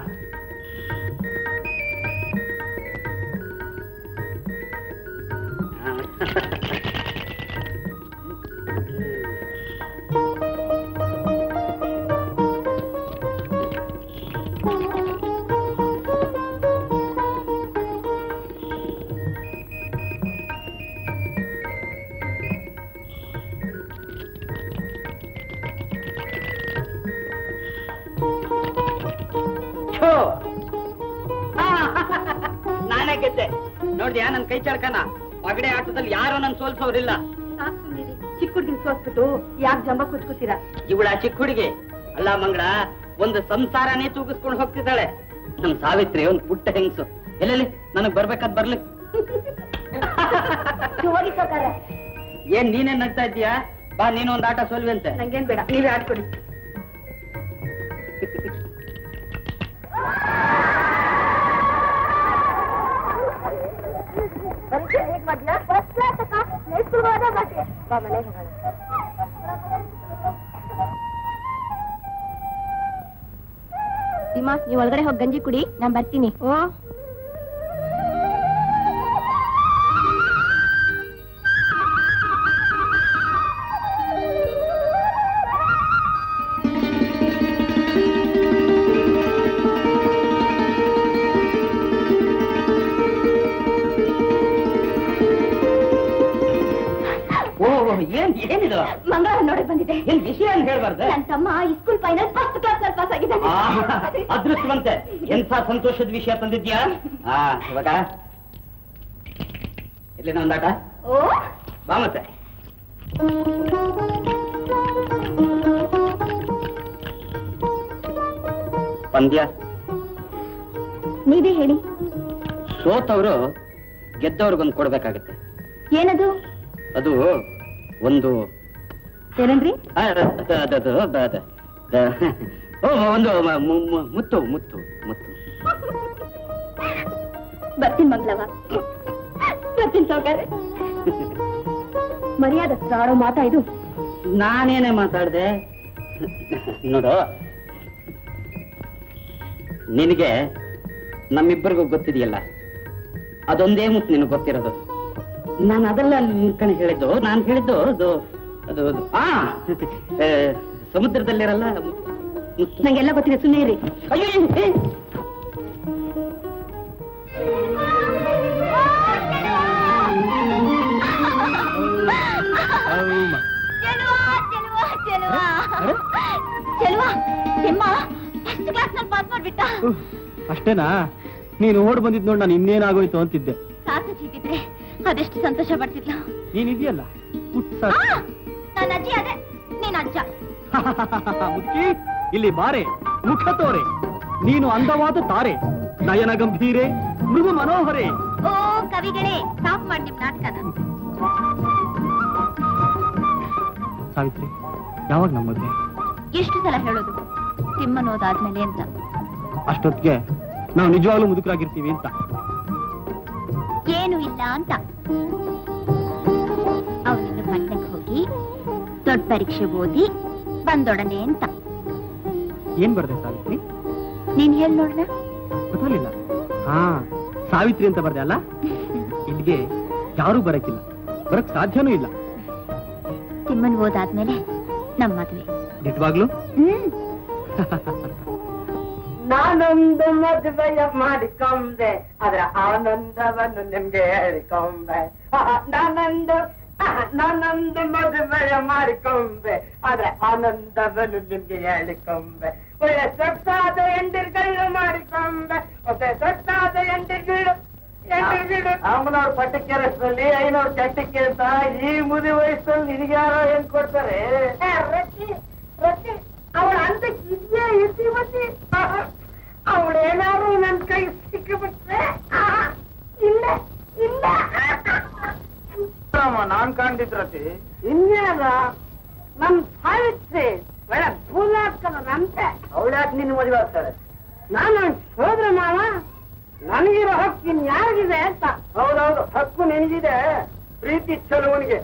ಛೋ! ಆ, ನಾನೇ ಗೆದ್ದೆ ನೋಡ್ದ್ಯಾ ನನ್ ಕೈ ಚಳಕನ ಪಗಡೆ ಆಟದಲ್ಲಿ ಯಾರು ನನ್ ಸೋಲ್ಸೋರಿಲ್ಲ ಸಾಕ್ ಸುಮ್ನಿರಿ. ಚಿಕ್ಕ ಹುಡ್ಗಿನ್ ಸೋಸ್ಬಿಟ್ಟು ಯಾಕೆ ಜಂಬ ಕುಚ್ಕೋತೀರಾ ಇವಳ ಚಿಕ್ಕ ಹುಡುಗಿ ಅಲ್ಲ ಮಂಗಳ ಒಂದು ಸಂಸಾರನೇ ತೂಗಿಸ್ಕೊಂಡು ಹೋಗ್ತಿದ್ದಾಳೆ ನಮ್ ಸಾವಿತ್ರಿ ಒಂದ್ ಪುಟ್ಟ ಹೆಂಗ್ಸು ಎಲ್ಲೆಲ್ಲಿ ನನಗ್ ಬರ್ಬೇಕಾದ್ ಬರ್ಲಿ ಹೋಗಿ ಸೌಕಾರೆ ಏನ್ ನೀನೇನ್ ನಗ್ತಾ ಇದ್ದೀಯಾ ಬಾ ನೀನು ಒಂದ್ ಆಟ ಸೋಲ್ವಿ ಅಂತೆ ನಂಗೇನ್ ಬೇಡ ನೀವೇ ಆಡ್ಕೊಡಿ ಫಸ್ಟ್ ಕ್ಲಾಸ್ ಅಕ್ಕ ನೆಕ್ಸ್ಟ್ ಹೋದ ಬಸ್ ಬಾ ಮನೆಗೆ ಹೋಗೋಣ ಸೀಮಾ ನೀವ್ ಒಳಗಡೆ ಹೋಗಿ ಗಂಜಿ ಕುಡಿ ನಾನ್ ಬರ್ತೀನಿ ಓ ಓ ಏನ್ ಏನಿದು ಮಂಗಳ ನೋಡಕ್ ಬಂದಿದೆ ಏನ್ ವಿಷಯ ಏನ್ ಹೇಳ್ಬಾರ್ದು ನನ್ ತಮ್ಮ ಸ್ಕೂಲ್ ಫೈನಲ್ ಫಸ್ಟ್ ಕ್ಲಾಸ್ ನಲ್ಲಿ ಪಾಸ್ ಆಗಿದ್ದಾನೆ ಅದೃಷ್ಟವಂತೆ ಎಂಥ ಸಂತೋಷದ ವಿಷಯ ತಂದಿದ್ಯಾ ಆ ಇವಾಗ ಇರ್ಲಿ ಒಂದಾಟ ಓ ಬಾ ಮತ್ತೆ ಪಂದ್ಯ ನೀವೇ ಹೇಳಿ ಸೋತವರು ಗೆದ್ದವ್ರಿಗೊಂದು ಕೊಡ್ಬೇಕಾಗತ್ತೆ ಏನದು ಅದು ಒಂದು ಏನಂದ್ರಿ ಆ, ಅದು- ಅದು- ಅದು- ಅದು- ಅದು- ಅದು- ಓ ಒಂದು ಮ- ಮು- ಮು- ಮುತ್ತು ಮುತ್ತು ಮುತ್ತು ಬರ್ತೀನಿ ಮಂಗಳವ ಬರ್ತೀನಿ ಸೌಕರ್ಯ ಮರ್ಯಾದ ಆಡೋ ಮಾತಾ ಇದು ನಾನೇನೇ ಮಾತಾಡ್ದೆ ನೋಡು ನಿನಗೆ ನಮ್ಮಿಬ್ಬರಿಗೂ ಗೊತ್ತಿದೆಯಲ್ಲ ಅದೊಂದೇ ಮುತ್ತು ನಿನಗೆ ಗೊತ್ತಿರೋದು ನಾನು ಅದೆಲ್ಲ ಕಣ ಹೇಳಿದ್ದು ನಾನು ಹೇಳಿದ್ದು ಅದು ಅದು ಅದು ಆ ಆ, ಸಮುದ್ರದಲ್ಲಿರಲ್ಲ ಮುತ್ತು- ನಂಗೆಲ್ಲ ಗೊತ್ತಿದೆ ಸುಮ್ಮನೆ ಇರಿ ಅಯ್ಯೋ, ಏ, ಚೆಲುವ ತಿಮ್ಮ ಫಸ್ಟ್ ಕ್ಲಾಸ್ ನಲ್ಲಿ ಪಾಸ್ ಮಾಡ್ಬಿಟ್ಟ ಅಷ್ಟೇನಾ ನೀನು ಓಡ್ ಬಂದಿದ್ ನೋಡಿ ನಾನು ಇನ್ನೇನಾಗೋಯ್ತು ಅಂತಿದ್ದೆ ಸಾಕು ಚೀಟಿದ್ರೆ ಅದೆಷ್ಟು ಸಂತೋಷ ಪಡ್ತಿದ್ಲು ನೀನಿದೆಯಲ್ಲ ಪುಟ್ಟ ಆ, ನನ್ನ ಅಜ್ಜಿ ಅದೇ ನೀನ್ ಅಜ್ಜ ಮುದುಕಿ ಇಲ್ಲಿ ಬಾರೆ ಮುಖ ತೋರೆ ನೀನು ಅಂದವಾದ ತಾರೆ ನಯನ ಗಂಭೀರೆ ಮೃದು ಮನೋಹರೆ ಓ ಕವಿಗಳೇ ಸ್ಟಾಪ್ ಮಾಡಿ ನಿಮ್ ನಾಟಕನ ಸಾವಿತ್ರಿ ಯಾವಾಗ ನಮ್ಮ ಮದ್ವೆ ಎಷ್ಟು ಸಲ ಹೇಳೋದು ತಿಮ್ಮನೋದಾದ್ಮೇಲೆ ಅಂತ ಅಷ್ಟೊತ್ತಿಗೆ ನಾವು ನಿಜವಾಗ್ಲೂ ಮುದುಕರಾಗಿರ್ತೀವಿ ಅಂತ ಏನು ಇಲ್ಲ ಅಂತ ಅವನಿಂದ ಪಟ್ಟಣಕ್ಕೆ ಹೋಗಿ ದೊಡ್ಡ ಪರೀಕ್ಷೆ ಓದಿ ಬಂದೊಡನೆ ಅಂತ ಏನ್ ಬರ್ದೆ ಸಾವಿತ್ರಿ ನೀನ್ ಹೇಳಿ ನೋಡ್ನ ಗೊತ್ತಾಗ್ಲಿಲ್ಲ ಹಾ ಸಾವಿತ್ರಿ ಅಂತ ಬರ್ದೆ ಅಲ್ಲ ಇಲ್ಲಿಗೆ ಯಾರೂ ಬರಕ್ಕಿಲ್ಲ ಬರಕ್ ಸಾಧ್ಯನೂ ಇಲ್ಲ ತಿಮ್ಮನ್ ಓದಾದ್ಮೇಲೆ ನಮ್ ಮದ್ವೆ ನಿಜವಾಗ್ಲೂ ಹ್ಮ್ ನಾನೊಂದು ಮದುವೆಯ ಮಾಡಿಕೊಂಡೆ ಅದರ ಆನಂದವನ್ನು ನಿಮ್ಗೆ ಹೇಳಿಕೊಂಡೆ ಆಹಾ, ನಾನೊಂದು ಆಹಾ, ನಾನೊಂದು ಮದುವೆಯ ಮಾಡಿಕೊಂಡೆ ಅದರ ಆನಂದವನ್ನು ನಿಮ್ಗೆ ಹೇಳಿಕೊಂಡೆ ಒಳ್ಳೆ ಸೊಟ್ಟಾದ ಎಂಡಿರ್ಗಳು ಮಾಡಿಕೊಂಡೆ ಒಳ್ಳೆ ಸೊಟ್ಟಾದ ಎಂಡಿರ್ಗಳು ಎಂಡಿರ್ಗಳು ಅಮ್ಮನವ್ರ ಪಟ್ಟಕ್ಕೆ ರಸದಲ್ಲಿ ಐನವ್ರ ಚಟ್ಟಕ್ಕೆ ಅಂತ ಈ ಮುದಿ ವಯಸ್ಸಲ್ಲಿ ನಿನಗೆ ಯಾರೋ ಏನ್ ಕೊಡ್ತಾರೆ ರೊಟ್ಟಿ ರೊಟ್ಟಿ ಅವಳ ಅಂತಕ್ಕೆ ಇದೆಯೇ ಇರ್ತಿ ಮತಿ ಅವಳೇನಾದ್ರು ನನ್ ಕೈ ಸಿಕ್ಕಿಬಿಟ್ರೆ ಆಹಾ, ಇಲ್ಲ ಇಲ್ಲ ನಾನ್ ಕಾಣ್ತಿದ್ರತಿ ಇನ್ನೇನ ನಮ್ ಸಾವಿತ್ರಿ ಒಳ್ಳೆ ಭೂಲಾಕದಂತೆ ಅವಳ್ಯಾಕೆ ನಿನ್ನ ಮದುವೆ ಆಗ್ತಾಳೆ ನಾನು ಹೋದ್ರೆ ಮಾವ ನನಗಿರೋ ಹಕ್ಕು ಇನ್ ಯಾರಿಗಿದೆ ಅಂತ ಹೌದೌದು ಹಕ್ಕು ನಿನಗಿದೆ ಪ್ರೀತಿ ಚಲುವನಿಗೆ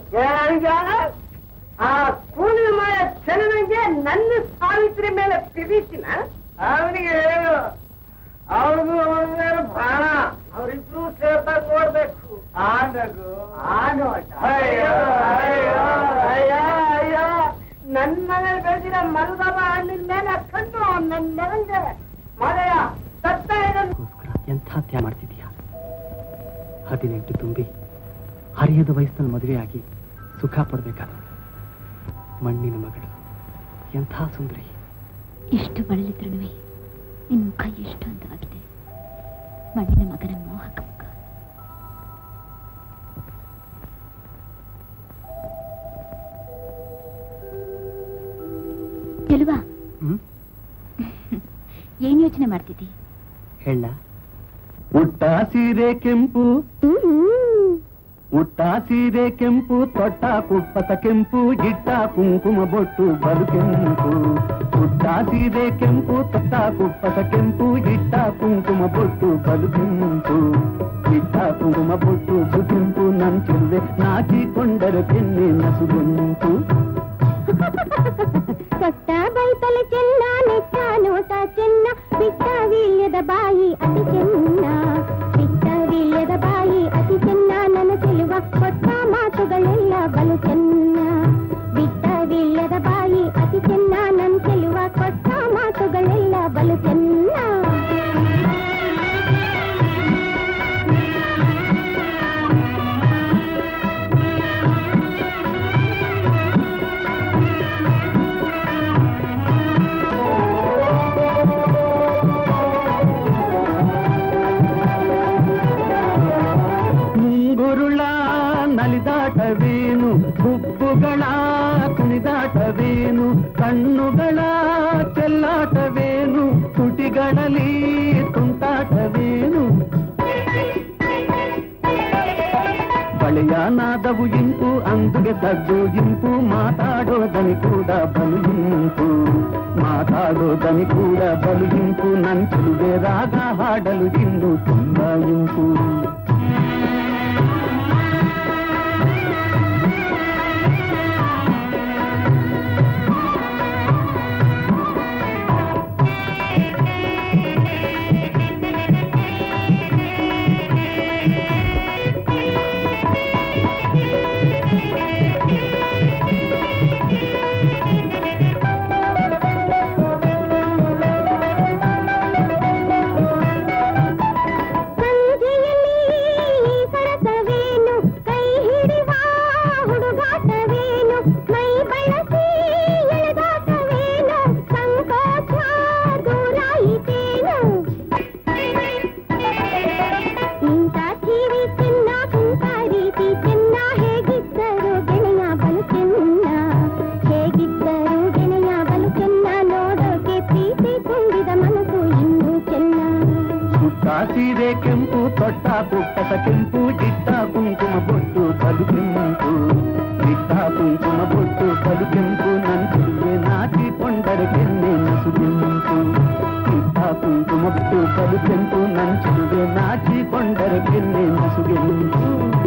ಆ ಕೂಲಿ ಮಾಯ ಚೆಲುವಿಗೆ ನನ್ನ ಸಾವಿತ್ರಿ ಮೇಲೆ ಪ್ರೀತಿನ ಅವನಿಗೆ ಹೇಳು ಅವ್ರಿಗೂ ಅವನ ಮೇಲೆ ಪ್ರಾಣ ಅವರಿಬ್ರು ಸೇರ್ದಾಗ ನೋಡ್ಬೇಕು ಆಗು ಅಯ್ಯೋ ಅಯ್ಯೋ ಅಯ್ಯೋ ಅಯ್ಯೋ ನನ್ ಮನೇಲಿ ಬೆಳೆದಿರೋ ಮಲ್ಗವ ಹಣ್ಣಿನ ಮೇಲೆ ಕಣ್ಣು ನನ್ನ ಮಗಂಗೆ ಮಳೆಯ ಸತ್ತ ಇದನ್ನು ಅದಕ್ಕೋಸ್ಕರ ಎಂಥ ತ್ಯಾಗ ಮಾಡ್ತಿದೀಯ ಹದಿನೆಂಟು ತುಂಬಿ ಹರಿಯದ ವಯಸ್ಸಿನಲ್ಲಿ ಮದುವೆಯಾಗಿ ಸುಖ ಪಡ್ಬೇಕಾದ ಮಣ್ಣಿನ ಮಗಳು ಎಂಥ ಸುಂದರಿ ಎಷ್ಟು ಬಳಲಿದ್ರು ನಿನ್ ಮುಖ ಎಷ್ಟು ಅಂದವಾಗಿದೆ ಮಣ್ಣಿನ ಮಗನ ಮೋಹಕ ಮುಖ ಚೆಲುವ ಹ್ಮ್ ಏನ್ ಯೋಚನೆ ಮಾಡ್ತಿದ್ದಿ ಹೇಳ ಉಟ್ಟ ಸೀರೆ ಕೆಂಪು ಉಟ್ಟ ಸೀರೆ ಕೆಂಪು ತೊಟ್ಟ ಕುಪ್ಪಸ ಕೆಂಪು ಇಟ್ಟ ಕುಂಕುಮ ಬೊಟ್ಟು ಬಲು ಕೆಂಪು ಉಟ್ಟ ಸೀರೆ ಕೆಂಪು ತೊಟ್ಟ ಕುಪ್ಪಸ ಕೆಂಪು ಇಟ್ಟ ಕುಂಕುಮ ಬೊಟ್ಟು ಬಲು ಕೆಂಪು ಇಟ್ಟ ಕುಂಕುಮ ಬೊಟ್ಟು ಕೆಂಪು ನನ್ ಚೆಲ್ಲೆ ನಾಚಿಕೊಂಡರೆ ಬೆನ್ನೆ ನಸುಗುಂಟು ಕೊಟ್ಟ ಬೈತಲ ಚೆನ್ನ ನೆಟ್ಟ ನೋಟ ಚೆನ್ನ ಬಿಟ್ಟ ವೀಳ್ಯದ ಬಾಯಿ ಅತಿ ಚೆನ್ನ ಬಿಟ್ಟ ವೀಳ್ಯದ ಬಾಯಿ ಅತಿ ಚೆನ್ನ ನನ್ನ ಚೆಲುವ ಕೊಟ್ಟ ಮಾತುಗಳೆಲ್ಲ ಬಲು ಚೆನ್ನ ಬಿಟ್ಟ ವೀಳ್ಯದ ಬಾಯಿ ಅತಿ ಚೆನ್ನ ನನ್ನ ಚೆಲುವ ಕೊಟ್ಟ ಮಾತುಗಳೆಲ್ಲ ಬಲು ಚೆನ್ನ ಮುಂಗುರುಳ ನಲಿದಾಟವೇನು ಹುಬ್ಬುಗಳ ಕುಣಿದಾಟವೇನು ಕಣ್ಣುಗಳ ಚೆಲ್ಲಾಟವೇನು ತುಟಿಗಳಲ್ಲಿ ತುಂಟಾಟವೇನು ಬಳೆಯ ನಾದವು ಇಂಪು ಅಂದುಗೆ ತಗ್ಗು ಇಂಪು ಮಾತಾಡೋದನಿ ಕೂಡ ಬಲು ಇಂಪು ಮಾತಾಡೋದನಿ ಕೂಡ ಬಲು ಇಂಪು ನನ್ ಚೆಲುವೆ ರಾಗ ಹಾಡಲು ಇನ್ನು ತುಂಬಾ ಇಂಪು ಕೆಂಪು ಇಟ್ಟ ಕುಂಕುಮ ಬೊಟ್ಟು ಬಲು ಕೆಂಪು ನಂಚಿರುವೆ ನಾಚಿಕೊಂಡರೆ ಕೆನ್ನೆ ನಸು ಕೆಂಪು ಇಟ್ಟ ಕುಂಕುಮ ಬೊಟ್ಟು ಬಲು ಕೆಂಪು ನಂಚಿರುವೆ ನಾಚಿಕೊಂಡರೆ ಕೆನ್ನೆ ನಸು ಕೆಂಪು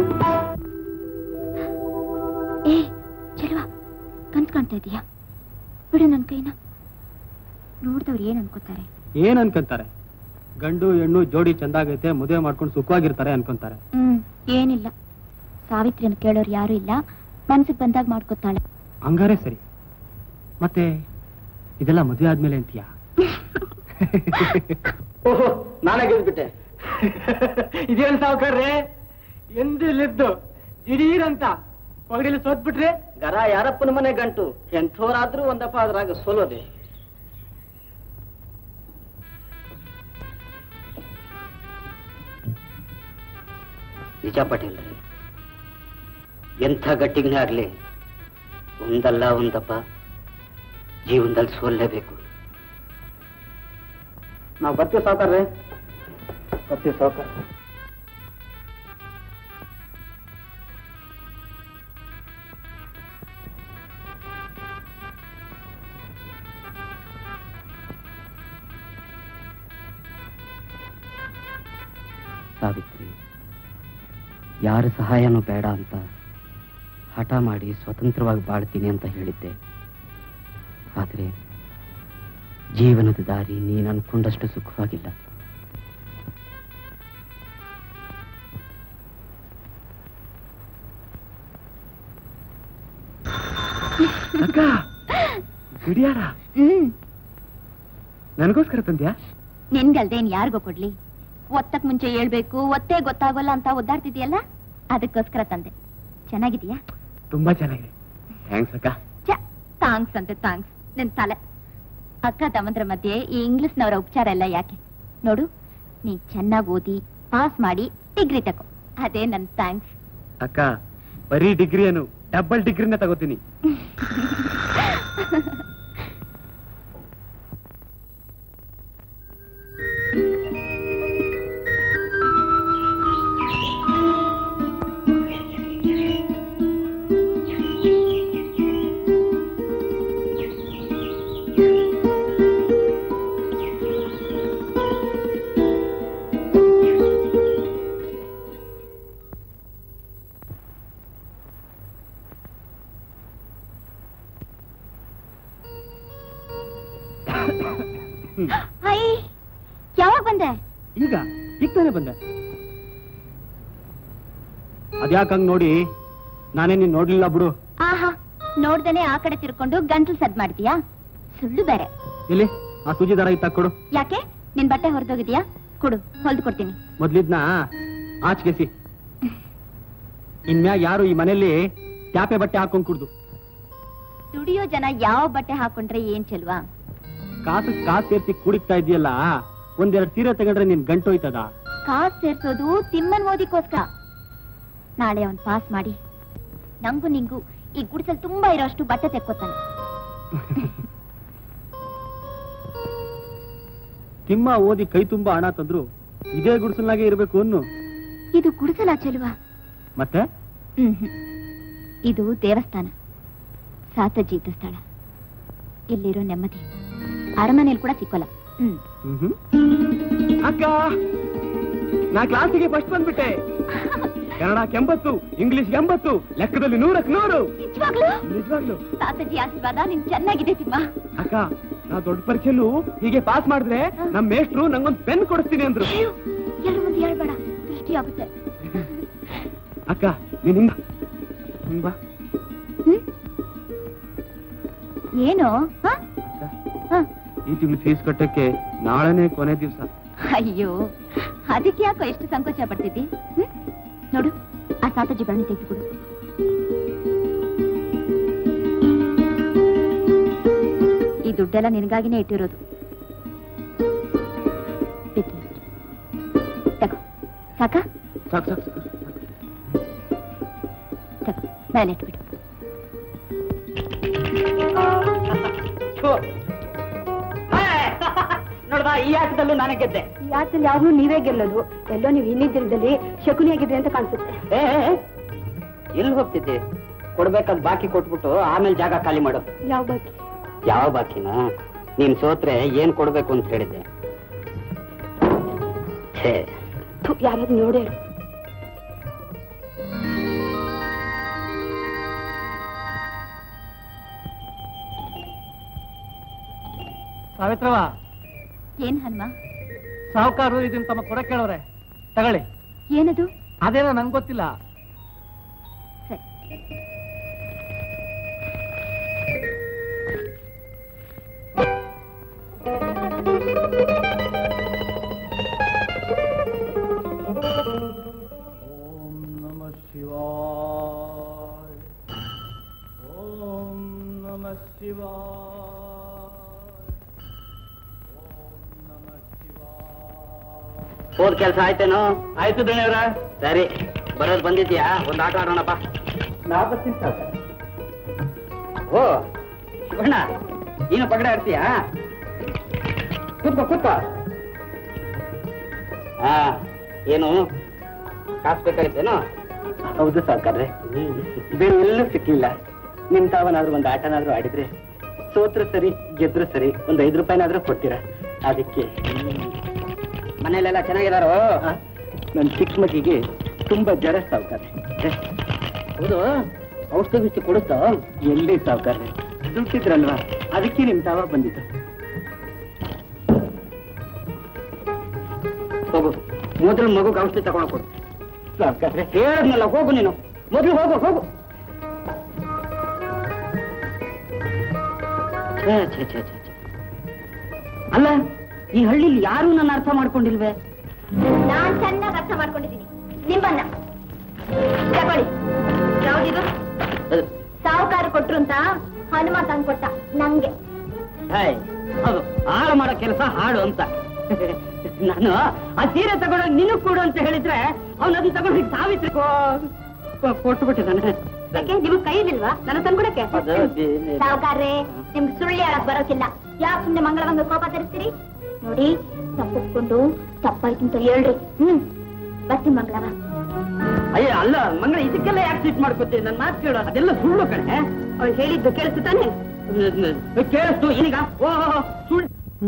ಏ ಚೆಲುವ ಕನ್ಸ್ ಕಾಣ್ತಾ ಇದೀಯಾ ಬಿಡು ನನ್ನ ಕೈನ ನೋಡ್ದವ್ರು ಏನ್ ಅನ್ಕೋತಾರೆ ಏನ್ ಅನ್ಕೊಂತಾರೆ ಗಂಡು ಹೆಣ್ಣು ಜೋಡಿ ಚಂದಾಗೈತೆ ಮದುವೆ ಮಾಡ್ಕೊಂಡು ಸುಖವಾಗಿರ್ತಾರೆ ಅನ್ಕೊಂತಾರೆ ಹ್ಮ್ ಏನಿಲ್ಲ ಸಾವಿತ್ರಿನ ಕೇಳೋರು ಯಾರು ಇಲ್ಲ ಮನ್ಸಿಗೆ ಬಂದಾಗ ಮಾಡ್ಕೋತಾಳೆ ಹಂಗಾರೆ ಸರಿ ಮತ್ತೆ ಇದೆಲ್ಲ ಮದುವೆ ಆದ್ಮೇಲೆ ಅಂತೀಯಾ ಓಹೋ ನಾನೇ ಗೆದ್ಬಿಟ್ಟೆ ಇದೇನ್ ಸಾವುಕಾರ್ರೆ ಎಂದಿಲ್ಲಿದ್ದು ದಿಢೀರಂತ ಪಗಡಿಲಿ ಸೋತ್ಬಿಟ್ರೆ ಗರ ಯಾರಪ್ಪನ ಮನೆ ಗಂಟು ಎಂಥೋರಾದ್ರೂ ಒಂದಪ್ಪ ಅದ್ರಾಗ ಸೋಲೋದೆ ನಿಜ ಪಟೇಲ್ರಿ ಎಂಥ ಗಟ್ಟಿಗನೇ ಆಗ್ಲಿ ಒಂದಲ್ಲ ಒಂದಪ್ಪ ಜೀವನದಲ್ಲಿ ಸೋಲ್ಲೇಬೇಕು ನಾವು ಬರ್ತೀವಿ ಸಾವುಕಾರ್ರೆ ಬರ್ತೀವಿ ಸಾವುಕಾರ ಸಾವಿತ್ರಿ ಯಾರ ಸಹಾಯನೂ ಬೇಡ ಅಂತ ಹಠ ಮಾಡಿ ಸ್ವತಂತ್ರವಾಗಿ ಬಾಳ್ತೀನಿ ಅಂತ ಹೇಳಿದ್ದೆ ಆದರೆ ಜೀವನದ ದಾರಿ ನೀನು ಅನ್ಕೊಂಡಷ್ಟು ಸುಖವಾಗಿಲ್ಲ ಅಕ್ಕ ಗಡಿಯಾರ ಹ್ಮ್ ನನಗೋಸ್ಕರ ತಂದ್ಯಾ ನಿನ್ಗಲ್ದೇನ್ ಯಾರಿಗೋ ಕೊಡ್ಲಿ ಒತ್ತಕ್ ಮುಂಚೆ ಹೇಳ್ಬೇಕು ಒತ್ತೇ ಗೊತ್ತಾಗೋಲ್ಲ ಅಂತ ಒದ್ದಾಡ್ತಿದ್ಯಲ್ಲ ಅದಕ್ಕೋಸ್ಕರ ತಂದೆ ಚೆನ್ನಾಗಿದೀಯಾ ತುಂಬಾ ಚೆನ್ನಾಗಿದೆ ಥ್ಯಾಂಕ್ಸ್ ಅಕ್ಕ ಛ ಥಾಂಕ್ಸ್ ಅಂತೆ ಥಾಂಕ್ಸ್ ನಿನ್ ತಲೆ ಅಕ್ಕ ತಮ್ಮಂದ್ರ ಮಧ್ಯೆ ಈ ಇಂಗ್ಲಿಷ್ನವರ ಉಪಚಾರ ಎಲ್ಲ ಯಾಕೆ ನೋಡು ನೀ ಚೆನ್ನಾಗಿ ಓದಿ ಪಾಸ್ ಮಾಡಿ ಡಿಗ್ರಿ ತಗೋ ಅದೇ ನನ್ ಥ್ಯಾಂಕ್ಸ್ ಅಕ್ಕ ಬರೀ ಡಿಗ್ರಿಯನ್ನು ಡಬಲ್ ಡಿಗ್ರಿನ ತಗೋತೀನಿ ಹೈ ಯಾವಾಗ ಬಂದೆ ಈಗ ಈಗ ತಾನೇ ಬಂದೆ ಅದ್ಯಾಕಂಗ್ ನೋಡಿ ನಾನೇ ನೀನ್ ನೋಡ್ಲಿಲ್ಲ ಬಿಡು ಆಹಾ ನೋಡ್ದೇನೆ ಆ ಕಡೆ ತಿರ್ಕೊಂಡು ಗಂಟಲು ಸದ್ ಮಾಡ್ತೀಯಾ ಸುಳ್ಳು ಬೇರೆ ಎಲ್ಲಿ ಆ ಸೂಜಿ ದಾರ ಇತ್ತ ಕೊಡು ಯಾಕೆ ನಿನ್ ಬಟ್ಟೆ ಹೊರದೋಗಿದ್ಯಾ ಕೊಡು ಹೊಲ್ದು ಕೊಡ್ತೀನಿ ಮೊದ್ಲಿದ್ನ ಆಚ್ಗೆಸಿ ಇನ್ಮ್ಯಾಗ ಯಾರು ಈ ಮನೆಯಲ್ಲಿ ಟ್ಯಾಪೆ ಬಟ್ಟೆ ಹಾಕೊಂಡ್ ಕುಡ್ದು ದುಡಿಯೋ ಜನ ಯಾವ ಬಟ್ಟೆ ಹಾಕೊಂಡ್ರೆ ಏನ್ ಚೆಲ್ವಾ ಕಾಸು ಕಾಸು ಸೇರ್ಸಿ ಕುಡಿತಾ ಇದೆಯಲ್ಲ ಒಂದೆರಡು ಸೀರೆ ತಗೊಂಡ್ರೆ ನಿನ್ ಗಂಟೋಯ್ತದ ಕಾಸ್ ಸೇರ್ಸೋದು ತಿಮ್ಮನ್ ಮೋದಿಗೋಸ್ಕರ ನಾಳೆ ಅವನ್ ಪಾಸ್ ಮಾಡಿ ನಂಗೂ ನಿಂಗೂ ಈ ಗುಡಿಸಲ್ ತುಂಬಾ ಇರೋಷ್ಟು ಬಟ್ಟೆ ತೆಕ್ಕೋತಾನೆ ತಿಮ್ಮ ಓದಿ ಕೈ ತುಂಬಾ ಹಣ ತಂದ್ರು ಇದೇ ಗುಡಿಸಲ್ನಾಗೆ ಇರ್ಬೇಕು ಅನ್ನು ಇದು ಗುಡಿಸಲ ಚೆಲುವ ಮತ್ತೆ ಹ್ಮ್ ಇದು ದೇವಸ್ಥಾನ ಸಾತಜೀತ ಸ್ಥಳ ಇಲ್ಲಿರೋ ನೆಮ್ಮದಿ ಅರಮನೆಯಲ್ಲಿ ಕೂಡ ಸಿಕ್ಕೋಲ್ಲ ಹ್ಮ್ ಮ್ಹ್ಮ್. ಅಕ್ಕ ನಾ ಕ್ಲಾಸಿಗೆ ಫಸ್ಟ್ ಬಂದ್ಬಿಟ್ಟೆ ಕನ್ನಡ ಎಂಬತ್ತು ಇಂಗ್ಲಿಷ್ ಎಂಬತ್ತು ಲೆಕ್ಕದಲ್ಲಿ ನೂರಕ್ ನೂರು ನಿಜವಾಗ್ಲೂ ನಿಜವಾಗ್ಲು ತಾತಜಿ ಆಶೀರ್ವಾದ ನಿನ್ ಚೆನ್ನಾಗಿದೆ ತಿಮ್ಮ ಅಕ್ಕ ನಾ ದೊಡ್ಡ ಪರೀಕ್ಷೆಲ್ಲೂ ಹೀಗೆ ಪಾಸ್ ಮಾಡಿದ್ರೆ ನಮ್ ಮೇಷ್ಟ್ರು ನಂಗೊಂದ್ ಪೆನ್ ಕೊಡಿಸ್ತೀನಿ ಅಂದ್ರು ಅಯ್ಯೋ ಎಲ್ಲರ ಮುಂದೆ ಹೇಳ್ಬೇಡ ದೃಷ್ಟಿ ಆಗುತ್ತೆ ಅಕ್ಕ ನೀನ್ ಹಿಂಗ ಹಿಂಗ್ ಬಾ ಹ್ಮ್ ಏನು ಹ? ಅಕ್ಕ ಹ. ಈ ತಿಂಗಳು ಫೀಸ್ ಕಟ್ಟಕ್ಕೆ ನಾಳೆನೆ ಕೊನೆ ದಿವ್ಸ ಅಯ್ಯೋ ಅದಕ್ಕೆ ಯಾಕೋ ಎಷ್ಟು ಸಂಕೋಚ ಪಡ್ತಿದ್ದಿ ಹ್ಮ್? ನೋಡು ಆ ಸಾತಜಿ ಬರಣಿ ತೆಗೆದುಕೊಡು ಈ ದುಡ್ಡೆಲ್ಲ ನಿನಗಾಗಿನೇ ಇಟ್ಟಿರೋದು ಬಿಟ್ಟು ತಗೋ ಸಾಕ ಸಾಕ್ ಸಾಕ್ ಸಾಕ್ ತಗೋ ಮೇಲೆ ಇಟ್ಬಿಡು ನೋಡ್ದ ಈ ಆಟದಲ್ಲೂ ನಾನು ಗೆದ್ದೆ ಈ ಆಟದಲ್ಲಿ ಯಾವಾಗ್ಲೂ ನೀವೇ ಗೆಲ್ಲೋದು ಎಲ್ಲೋ ನೀವು ಹಿಂದಿನ ದಿನದಲ್ಲಿ ಶಕುನಿ ಆಗಿದ್ರಿ ಅಂತ ಕಾಣಿಸುತ್ತೆ ಏ, ಏ, ಏ. ಎಲ್ಲಿ ಹೋಗ್ತಿದ್ದೆ ಕೊಡ್ಬೇಕಾದ ಬಾಕಿ ಕೊಟ್ಬಿಟ್ಟು ಆಮೇಲೆ ಜಾಗ ಖಾಲಿ ಮಾಡು ಯಾವ ಬಗ್ಗೆ ಯಾವ ಬಾಕಿನ ನೀನ್ ಸೋತ್ರೆ ಏನ್ ಕೊಡ್ಬೇಕು ಅಂತ ಹೇಳಿದ್ದೆ ಛೇ ಯಾರಾದ್ರೂ ನೋಡಿ ಹೇಳು ಸಾವಿತ್ರವ ಏನ್ ಹನುಮ ಸಾಹುಕಾರರು ಇದನ್ನ ತಮ್ಮ ಕೊಡ ಕೇಳೋರೆ ತಗೊಳ್ಳಿ ಏನದು ಅದೇನೋ ನಂಗೆ ಗೊತ್ತಿಲ್ಲ ಸರಿ ಓಂ ನಮ ಶಿವಾಯ ಓಂ ನಮ ಶಿವಾಯ ಓಂ ನಮ ಶಿವಾಯ ಹೋದ್ ಕೆಲ್ಸ ಆಯ್ತೇನೋ ಆಯ್ತು ದಣಿಯವ್ರ ಸರಿ ಬರೋದ್ ಬಂದಿದ್ಯಾ ಒಂದ್ ಆಟ ಆಡೋಣಪ್ಪ ನಾ ಬರ್ತೀನಿ ಸಾವ್ಕಾರ. ಓ ಶಿವಣ್ಣ ನೀನು ಪಗಡೆ ಆಡ್ತೀಯಾ ಕೂತ್ಕೋ ಕೂತ್ಕೋ ಹಾ ಏನು ಕಾಸು ಬೇಕಾಗಿತ್ತೇನೋ ಹೌದು ಸಾವ್ಕಾರ್ರೆ ಬೇರೆ ಎಲ್ಲೂ ಸಿಕ್ಕಿಲ್ಲ ನಿಮ್ ತಾವನಾದ್ರೂ ಒಂದು ಆಟನಾದ್ರೂ ಆಡಿದ್ರೆ ಸೋತ್ರು ಸರಿ ಗೆದ್ರು ಸರಿ ಒಂದ್ ಐದು ರೂಪಾಯಿನಾದ್ರೂ ಕೊಡ್ತೀರಾ ಅದಕ್ಕೆ ಮನೇಲೆಲ್ಲ ಚೆನ್ನಾಗಿದಾರೋ ಆ, ನನ್ ಚಿಕ್ಕ ಮಗಿಗೆ ತುಂಬಾ ಜರ ಸಾವ್ಕಾರ್ರೆ ಹೌದು ಔಷಧಿ ಗಿಷ್ಟಿ ಕೊಡುತ್ತೋ ಎಲ್ಲಿ ಸಾವ್ಕಾರ್ರೆ ದುಡ್ಡಿದ್ರಲ್ವಾ ಅದಕ್ಕೆ ನಿಮ್ ತಾವ ಬಂದಿದ್ದು ಹೋಗು ಮೊದಲು ಮಗುಗೆ ಔಷಧಿ ತಗೊಂಡು ಕೊಡು ಸಾವ್ಕಾರ್ರೆ ಹೇಳಿದ್ನಲ್ಲ ಹೋಗು ನೀನು ಮೊದಲು ಹೋಗು ಹೋಗು ಛೇ, ಛೇ, ಛೇ, ಛೇ, ಛೇ. ಅಲ್ಲ ಈ ಹಳ್ಳಿಲಿ ಯಾರು ನನ್ನ ಅರ್ಥ ಮಾಡ್ಕೊಂಡಿಲ್ವೇ ನಾನ್ ಚೆನ್ನಾಗಿ ಅರ್ಥ ಮಾಡ್ಕೊಂಡಿದ್ದೀನಿ ನಿಮ್ಮನ್ನ ತಗೊಳ್ಳಿ ಯಾವ್ದಿದು ಅದು, ಸಾಹುಕಾರ ಕೊಟ್ರು ಅಂತ ಹನುಮ ತಂಗ್ ಕೊಟ್ಟ ನಂಗೆ ಹಾಯ್, ಅದು ಹಾಳು ಮಾಡೋ ಕೆಲಸ ಹಾಳು ಅಂತ ನಾನು ಆ ಸೀರೆ ತಗೊಂಡೋಗಿ ನಿನಗ್ ಕೊಡು ಅಂತ ಹೇಳಿದ್ರೆ ಅವನು ಅದನ್ನ ತಗೊಂಡು ಸಾವಿತ್ರಿ ಕೊಟ್ಟು ಬಿಟ್ಟಿದ್ದಾನೆ ಯಾಕೆ ನಿಮ್ಗ್ ಕೈ ಇಲ್ವಾ ನನ್ನ ತಂದ್ಕೊಡಕ್ಕೆ ಅದು ಬೇರೆ- ಸಾಹುಕಾರ್ರೆ ನಿಮ್ಗೆ ಸುಳ್ಳು ಹೇಳಕ್ ಬರೋಕಿಲ್ಲ ಯಾಕೆ ಸುಮ್ನೆ ಮಂಗಳವಂಗ ಕೋಪ ತರಿಸ್ತೀರಿ ನೋಡಿ ತಪ್ಪಿಸ್ಕೊಂಡು ತಪ್ಪಾಯ್ತು ಅಂತ ಹೇಳ್ರಿ ಹ್ಮ್ ಬರ್ತೀನಿ ಮಂಗಳವ ಅಯ್ಯ ಅಲ್ಲ ಮಂಗಳ ಇದಕ್ಕೆಲ್ಲ ಯಾಕೆ ಸಿಟ್ ಮಾಡ್ಕೊತೀನಿ ನನ್ನ ಮಾತು ಕೇಳು ಅದೆಲ್ಲ ಸುಳ್ಳು ಕಣೆ ಅವ್ಳು ಹೇಳಿದ್ದು ಕೇಳಿಸ್ತು ತಾನೆ ಕೇಳಿಸ್ತು ಈಗ ಓ ಸುಳ್ಳು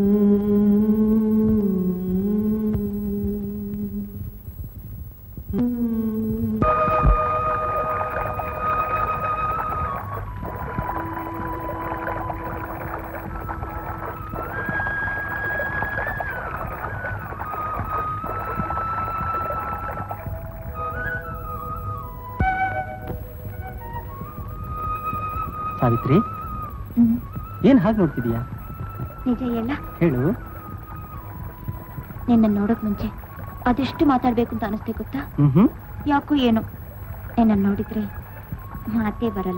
ಸಾವಿತ್ರಿ ಹ್ಮ್ ಏನ್ ಹಾಗೆ ನೋಡ್ತಿದೀಯಾ ನಿಜ ಹೇಳ ಹೇಳು ನಿನ್ನ ನೋಡಕ್ ಮುಂಚೆ ಅದೆಷ್ಟು ಮಾತಾಡ್ಬೇಕು ಅಂತ ಅನಿಸ್ತೆ ಗೊತ್ತಾ ಹ್ಮ್ ಹ್ಮ್ ಯಾಕೋ ಏನೋ ನಿನ್ನ ನೋಡಿದ್ರೆ ಮಾತೇ ಬರಲ್ಲ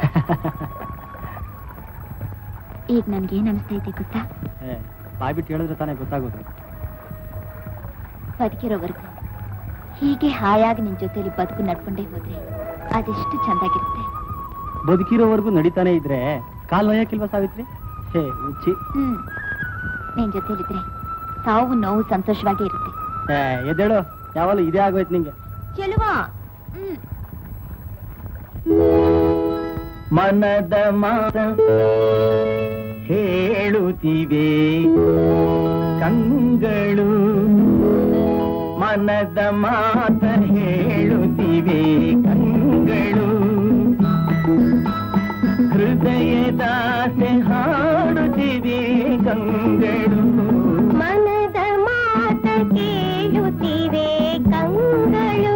ಈಗ ನನ್ಗೇನ್ ಅನಿಸ್ತೈತೆ ಗೊತ್ತಾ ಬಾಯ್ ಬಿಟ್ಟು ಹೇಳಿದ್ರೆ ತಾನೇ ಗೊತ್ತಾಗೋದು ಬದುಕಿರೋವರೆಗೂ ಹೀಗೆ ಹಾಯಾಗಿ ನಿನ್ ಜೊತೆಲಿ ಬದುಕು ನಡ್ಕೊಂಡೇ ಹೋದ್ರೆ ಅದೆಷ್ಟು ಚಂದಾಗಿರುತ್ತೆ ಬದುಕಿರೋವರೆಗೂ ನಡೀತಾನೆ ಇದ್ರೆ ಕಾಲ್ ನೋಯಕ್ಕಿಲ್ವಾ ಸಾವಿತ್ರಿ ಹೇ ಉಚ್ಚಿ ಹ್ಮ್ ನಿನ್ ಜೊತೆಲಿದ್ರೆ ಸಾವು ನೋವು ಸಂತೋಷವಾಗೇ ಇರುತ್ತೆ ಏ, ಎದ್ದೇಳು ಯಾವಾಗಲೂ ಇದೇ ಆಗೋಯ್ತು ನಿಂಗೆ ಚೆಲುವಾ ಹ್ಮ್ ಮನದ ಮಾತ ಹೇಳುತ್ತಿವೆ ಕಂಗಳು ಮನದ ಮಾತ ಹೇಳುತ್ತಿವೆ ಕಂಗಳು ಹೃದಯದಾಸೆ ಹಾಡುತ್ತಿವೆ ಕಂಗಳು ಮನದ ಮಾತ ಕೇಳುತ್ತಿವೆ ಕಂಗಳು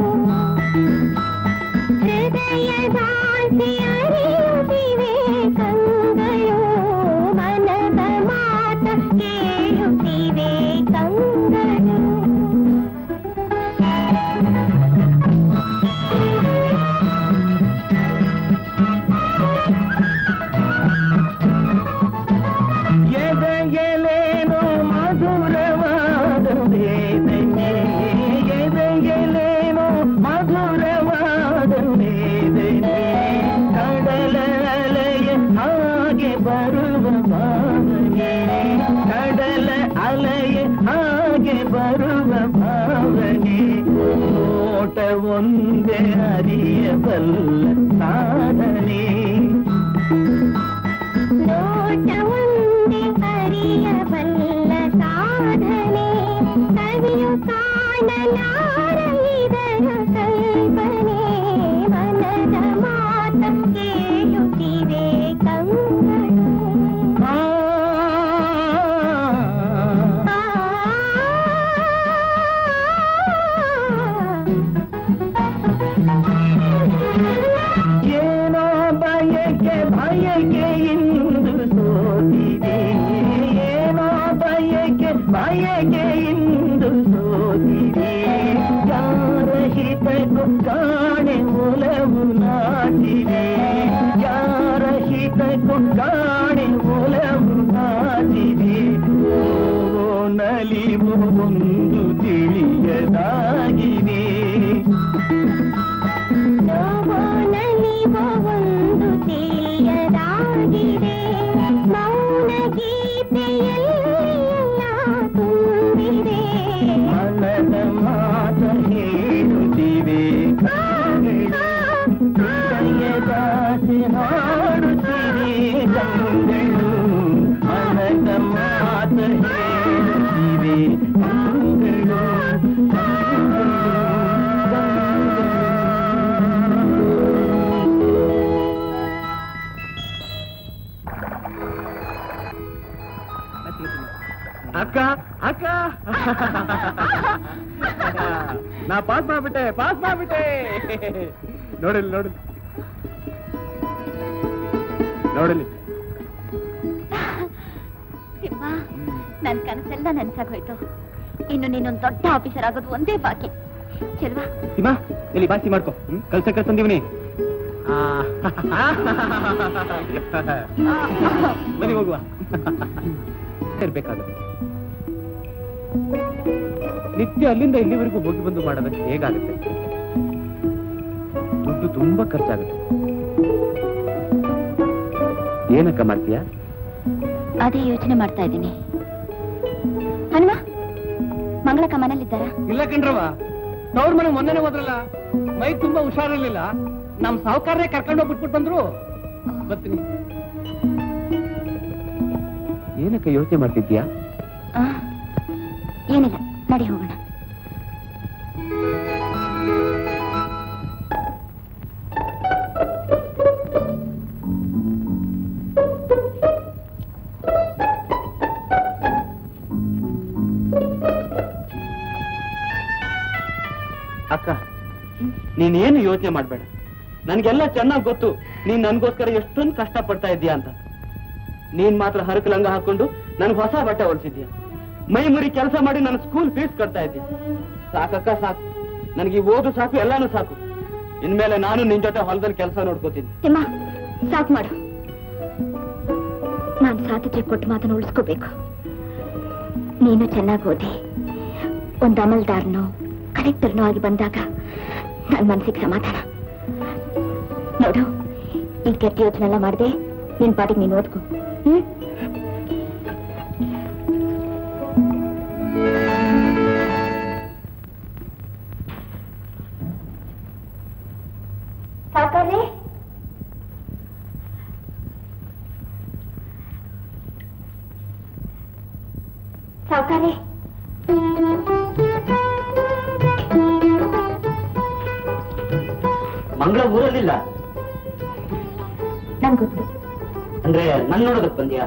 ಹೃದಯದಾಸೆ ಅರಿಯುತ್ತಿವೆ ಕಂಗಳು ಮನದ ಮಾತ ಕೇಳುತ್ತಿವೆ ಕಂಗಳು ಎದೆಯಲೇನು ಮಧುರವಾದ ವೇದನೆ ಎದೆಯಲೇನು ಮಧುರವಾದ ವೇದನೆ ಅರಿಯಬಲ್ಲ ಸಾಧನೆ ನೋಟ ಒಂದೇ ಅರಿಯಬಲ್ಲ ಸಾಧನೆ ಕವಿಯು ಕಾಣಲಾರ ಇದರ ಕಲ್ಪನೆ ಮನದ ಮಾತ ಕೇಳುತ್ತಿವೆ ಕಂಗಳು ಆ, ಏನೋ ಬಯಕೆ ಬಯಕೆ ಇಂದು ಸೋತಿದೆ ಏನೋ ಬಯಕೆ ಬಯಕೆ ಇಂದು ಸೋತಿದೆ ಯಾರ ಹಿತಕ್ಕೂ ಕಾಣೆ ಒಲವು ನಾಚಿದೆ ಯಾರ ಹಿತಕ್ಕೂ ಕಾಣೆ ಒಲವು ನಾಚಿದೆ ಓ ನಲಿವು ಒಂದು ತಿಳಿಯದಾಗಿದೆ ನೋವೋ ನಲಿವೋ ಒಂದು ತಿಳಿಯದಾಗಿದೆ ಮೌನ ಗೀತೆಯೆಲ್ಲ ತುಂಬಿದೆ ಮನದ ಮಾತ ಹೇಳುತ್ತಿವೆ ಕಾಗಳು ಹೃದಯದಾಸೆ ಹಾಡುತ್ತಿವೆ ಗಂಗಳು ಮನದ ಮಾತ ಹೇಳುತ್ತಿವೆ ಕಂಗಳು ಅಕ್ಕ ಅಕ್ಕ ನಾ ಪಾಸ್ ಮಾಡ್ಬಿಟ್ಟೆ ಪಾಸ್ ಮಾಡ್ಬಿಟ್ಟೆ ನೋಡಲಿ ನೋಡಲಿ ನೋಡಲಿ ಸಿಂಹ ನನ್ ಕನಸೆಲ್ಲ ನನ್ಸಾಗೋಯ್ತು ಇನ್ನು ನೀನೊಂದ್ ದೊಡ್ಡ ಆಫೀಸರ್ ಆಗೋದು ಒಂದೇ ಬಾಕಿ ಚೆಲ್ವಾ ಸಿಮಾ ಎಲ್ಲಿ ಬಾಸಿ ಮಾಡ್ಕೊ ಹ್ಮ್? ಕಲ್ಸ ಕಲ್ಸಂದೀವನಿ ಬನ್ನಿ ಹೋಗುವ ಇರ್ಬೇಕಾಗುತ್ತೆ ನಿತ್ಯ ಅಲ್ಲಿಂದ ಇಲ್ಲಿವರೆಗೂ ಹೋಗಿ ಬಂದು ಮಾಡೋದಕ್ಕೆ ಹೇಗಾಗುತ್ತೆ ದುಡ್ಡು ತುಂಬಾ ಖರ್ಚಾಗುತ್ತೆ ಏನಕ್ಕ ಮಾಡ್ತೀಯಾ ಅದೇ ಯೋಚನೆ ಮಾಡ್ತಾ ಇದ್ದೀನಿ ಹನುಮ ಮಂಗಳಕ್ಕ ಮನೇಲಿದ್ದಾರಾ ಇಲ್ಲ ಕಣ್ರವ ತವ್ರ ಮನೆ ಮೊನ್ನೆನೆ ಹೋದ್ರಲ್ಲ ಮೈ ತುಂಬಾ ಹುಷಾರಿರ್ಲಿಲ್ಲ ನಮ್ ಸಾವುಕಾರನೇ ಕರ್ಕೊಂಡು ಹೋಗ್ಬಿಟ್ಬಿಟ್ಟು ಬಂದ್ರು ಬರ್ತೀನಿ ಏನಕ್ಕೆ ಯೋಚನೆ ಮಾಡ್ತಿದ್ಯಾ ಆ, ಏನಿಲ್ಲ ನಡಿ ಹೋಗೋಣ ಅಕ್ಕ ನೀನೇನು ಯೋಚನೆ ಮಾಡ್ಬೇಡ ನನ್ಗೆಲ್ಲ ಚೆನ್ನಾಗ್ ಗೊತ್ತು ನೀನ್ ನನ್ಗೋಸ್ಕರ ಎಷ್ಟೊಂದು ಕಷ್ಟ ಪಡ್ತಾ ಇದ್ದೀಯ ಅಂತ ನೀನ್ ಮಾತ್ರ ಹರಕು ಲಂಗ ಹಾಕೊಂಡು ನನ್ಗೆ ಹೊಸ ಬಟ್ಟೆ ಹೊಲ್ಸಿದ್ಯಾ ಮೈ ಮುರಿ ಕೆಲಸ ಮಾಡಿ ನನ್ನ ಸ್ಕೂಲ್ ಫೀಸ್ ಕಟ್ತಾ ಇದ್ದೀಯ ಸಾಕಕ್ಕ ಸಾಕು ನನಗೆ ಈ ಓದು ಸಾಕು ಎಲ್ಲಾನು ಸಾಕು ಇನ್ಮೇಲೆ ನಾನು ನಿನ್ ಜೊತೆ ಹೊಲದಲ್ಲಿ ಕೆಲಸ ನೋಡ್ಕೋತೀನಿ ತಿಮ್ಮ ಸಾಕ್ ಮಾಡು ನಾನು ಸಾಧ್ಯತೆ ಕೊಟ್ಟು ಮಾತನ್ನು ಉಳಿಸ್ಕೋಬೇಕು ನೀನು ಚೆನ್ನಾಗಿ ಓದಿ ಒಂದು ಅಮಲ್ದಾರನೋ ಕಲೆಕ್ಟರ್ನೋ ಆಗಿ ಬಂದಾಗ ನನ್ನ ಮನಸ್ಸಿಗೆ ಸಮಾಧಾನ ನೋಡು ಈ ಕೆಟ್ಟ ಯೋಚನೆ ಎಲ್ಲ ಮಾಡಿದೆ ನಿನ್ ಪಾಟಿಗೆ ನೀನು ಓದ್ಕೊ ಹ್ಮ್ ಸಾಕಾರೆ ಸಾವುಕಾರೆ ಮಂಗಳ ಊರಲ್ಲಿಲ್ಲ ನಂಗೆ ಗೊತ್ತು ಅಂದ್ರೆ ನನ್ ನೋಡೋದಕ್ ಬಂದ್ಯಾ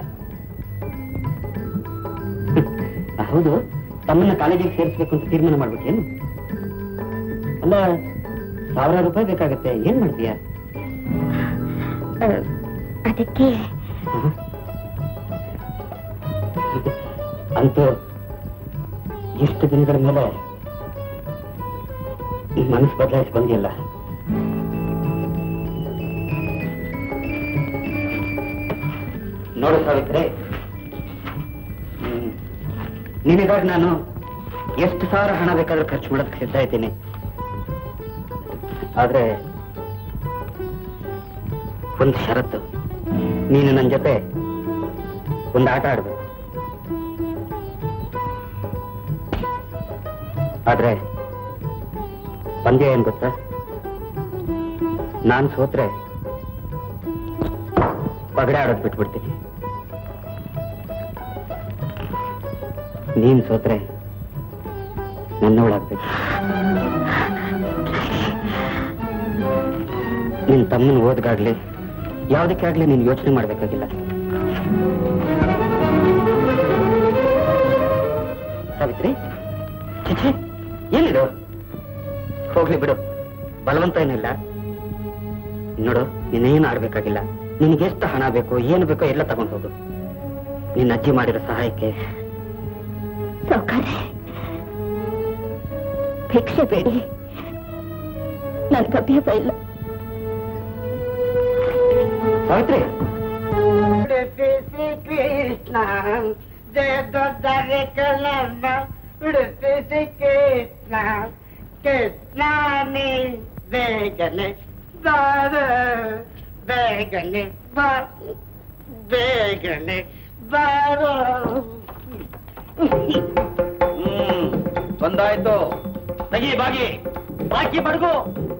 ಹೌದು ತಮ್ಮನ್ನ ಕಾಲೇಜಿಗೆ ಸೇರಿಸ್ಬೇಕು ಅಂತ ತೀರ್ಮಾನ ಮಾಡ್ಬೇಕೇನು ಅಲ್ಲ ಸಾವಿರ ರೂಪಾಯಿ ಬೇಕಾಗತ್ತೆ ಏನ್ ಮಾಡ್ತೀಯಾ ಆ, ಅದಕ್ಕೆ ಅಂತೂ ಎಷ್ಟು ದಿನಗಳ ಮೇಲೆ ಈ ಮನಸ್ಸು ಬದಲಾಯಿಸಿ ಬಂದಿಲ್ಲ ನೋಡು ಸಾವಿತ್ರಿ ಹ್ಮ್. ನಿನಗಾಗಿ ನಾನು ಎಷ್ಟು ಸಾವಿರ ಹಣ ಬೇಕಾದ್ರೂ ಖರ್ಚು ಮಾಡೋದಕ್ಕೆ ಸಿದ್ಧ ಇದ್ದೀನಿ ಆದ್ರೆ ಒಂದು ಷರತ್ತು ನೀನು ನನ್ನ ಜೊತೆ ಒಂದು ಆಟ ಆಡ್ಬೇಕು ಆದ್ರೆ ಪಂದ್ಯ ಏನ್ ಗೊತ್ತಾ ನಾನ್ ಸೋತ್ರೆ ಪಗಡೆ ಆಡೋದ್ ಬಿಟ್ಬಿಡ್ತೀನಿ ನೀನ್ ಸೋತ್ರೆ ನನ್ನವಳಾಗ್ಬೇಕು ನಿನ್ ತಮ್ಮನ ಓದ್ಗಾಗ್ಲಿ ಯಾವ್ದಕ್ಕಾಗ್ಲಿ ನೀನ್ ಯೋಚನೆ ಮಾಡ್ಬೇಕಾಗಿಲ್ಲ ಸಾವಿತ್ರಿ ಛೆ, ಛೆ, ಏನಿದು ಹೋಗ್ಲಿ ಬಿಡು ಬಲವಂತ ಏನಿಲ್ಲ ನೋಡು ನೀನೇನು ಆಡ್ಬೇಕಾಗಿಲ್ಲ ನಿನಗೆ ಎಷ್ಟು ಹಣ ಬೇಕು ಏನು ಬೇಕೋ ಎಲ್ಲ ತಗೊಂಡು ಹೋಗು ನಿನ್ನ ಅಜ್ಜಿ ಮಾಡಿರೋ ಸಹಾಯಕ್ಕೆ ಸೌಕರ್ಯ ಭಿಕ್ಷೆ ಬೇಡಿ ನನ್ಗೆ ಅಭ್ಯಾಸ ಇಲ್ಲ ಸಾವಿತ್ರಿ ಉಡುಪಿಸಿ ಕೃಷ್ಣ ಜಯ ದೊಡ್ಡರೆ ಕಲಮ್ಮ ಉಡುಪಿಸಿ ಕೃಷ್ಣ ಕೃಷ್ಣ ನೀ ಬೇಗನೆ ಬಾರ ಬೇಗನೆ ಬಾ ಬೇಗನೆ ಬಾರೋ ಹ್ಮ್ ಬಂದಾಯ್ತು ತೆಗಿ ಬಾಗಿ ಬಾಕಿ ಬಡ್ಗು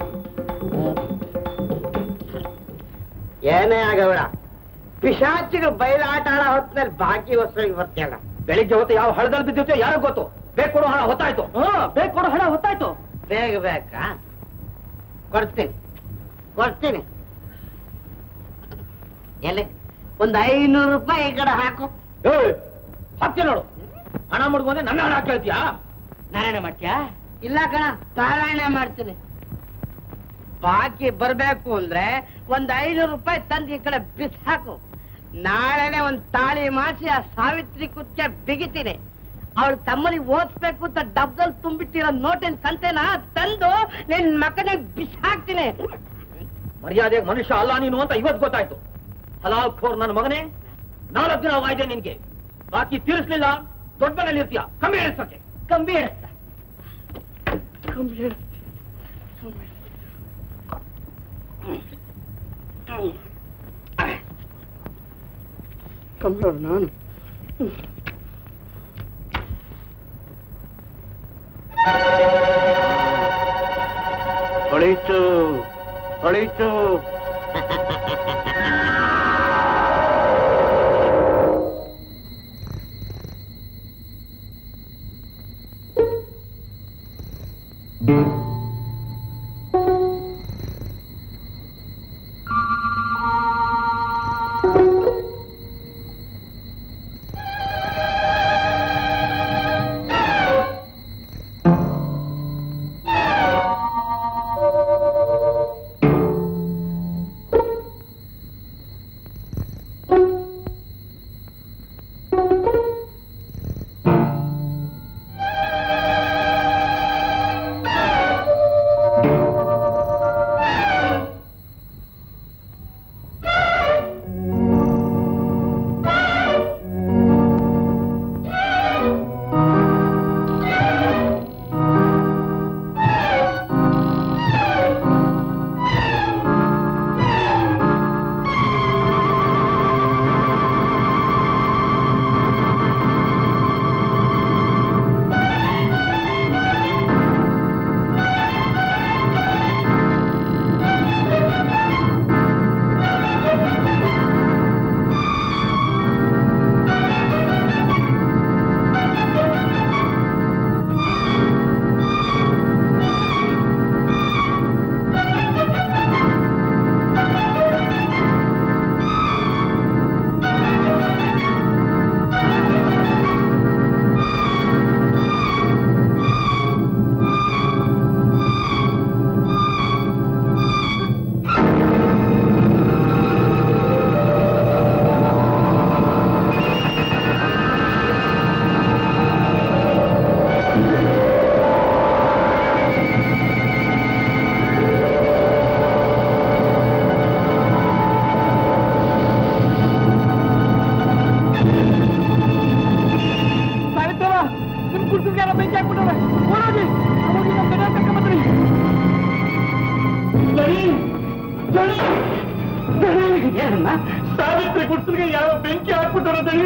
ಏನೇ ಆಗಬೇಡ ಪಿಶಾಚಿಗಳು ಬಯಲಾಟ ಆಡೋ ಹೊತ್ತಿನಲ್ಲಿ ಬಾಕಿ ವಸ್ತುವಿಗೆ ಬರ್ತೀಯಲ್ಲ ಬೆಳಿಗ್ಗೆ ಹೊತ್ತು ಯಾವ ಹಳದಲ್ಲಿ ಬಿದ್ದಿರ್ತೋ ಯಾರಿಗ್ ಗೊತ್ತು ಬೇಕು ಕೊಡೋ ಹಣ ಹೊತ್ತಾಯ್ತು ಹ್ಮ್ ಬೇಕು ಕೊಡೋ ಹಣ ಹೊತ್ತಾಯ್ತು ಬೇಗ ಬೇಕಾ ಕೊಡ್ತೀನಿ ಕೊಡ್ತೀನಿ ಎಲ್ಲಿ ಒಂದು ಐನೂರು ರೂಪಾಯಿ ಈ ಕಡೆ ಹಾಕು ಏಯ್, ಹಾಕ್ತೀನಿ ನೋಡು ಹಣ ಮುಡ್ಕೊಂಡೆ ನನ್ನ ಹಣ ಕೇಳ್ತೀಯಾ ನಾರಾಯಣ ಮಾಡ್ತೀಯಾ ಇಲ್ಲ ಕಣ ತಾರಾಯಣ ಮಾಡ್ತೀನಿ ಬಾಕಿ ಬರ್ಬೇಕು ಅಂದ್ರೆ ಒಂದ್ ಐನೂರು ರೂಪಾಯಿ ತಂದು ಈ ಕಡೆ ಬಿಸ್ ಹಾಕು ನಾಳೆನೆ ಒಂದ್ ತಾಳಿ ಮಾಡಿಸಿ ಆ ಸಾವಿತ್ರಿ ಕುಚ್ಚ ಬಿಗಿತೀನಿ ಅವಳು ತಮ್ಮನಿಗೆ ಓದಿಸ್ಬೇಕು ಅಂತ ಡಬ್ದಲ್ಲಿ ತುಂಬಿಟ್ಟಿರೋ ನೋಟಿನ ಕಂತೆನ ತಂದು ನಿನ್ ಮಕ್ಕಳಿಗೆ ಬಿಸ್ ಹಾಕ್ತೀನಿ ಮರ್ಯಾದೆಗೆ ಮನುಷ್ಯ ಅಲ್ಲ ನೀನು ಅಂತ ಇವತ್ತು ಗೊತ್ತಾಯ್ತು ಹಲಾಲ್ ಖೋರ್ ನನ್ನ ಮಗನೇ ನಾಲ್ಕು ದಿನ ವಾಯ್ದೆ ನಿನ್ಗೆ ಬಾಕಿ ತೀರಿಸ್ಲಿಲ್ಲ ದೊಡ್ಡ ಮನೇಲಿ ಇರ್ತೀಯ ಕಮ್ಮಿ ಇಳಿಸಕ್ಕೆ ಕಂಬಿ ಹಿಡಿಸ್ತ ಕಂಬಿ ಹಿಡಿಸ್ತ ಕಂಬಿ ಹಿಡ್ದು ನಾನು ಹೊಳಿತು ಹೊಳಿತು ಸಾವಿತ್ರವ ನಿಮ್ ಕುಟುಂಬ ಬೆಂಕಿ ಹಾಕ್ಬಿಟ್ಟವ್ರೆ ಓಡೋಗಿ ಹೋಗಿ ನಮ್ಮ ಮನೆ ಕರ್ಕೊಂಬತ್ರಿ ಸಾವಿತ್ರಿ ಗುಡ್ಸಲ್ಗೆ ಯಾವ ಬೆಂಕಿ ಹಾಕ್ಬಿಟ್ಟವ್ರೆ ದಣಿ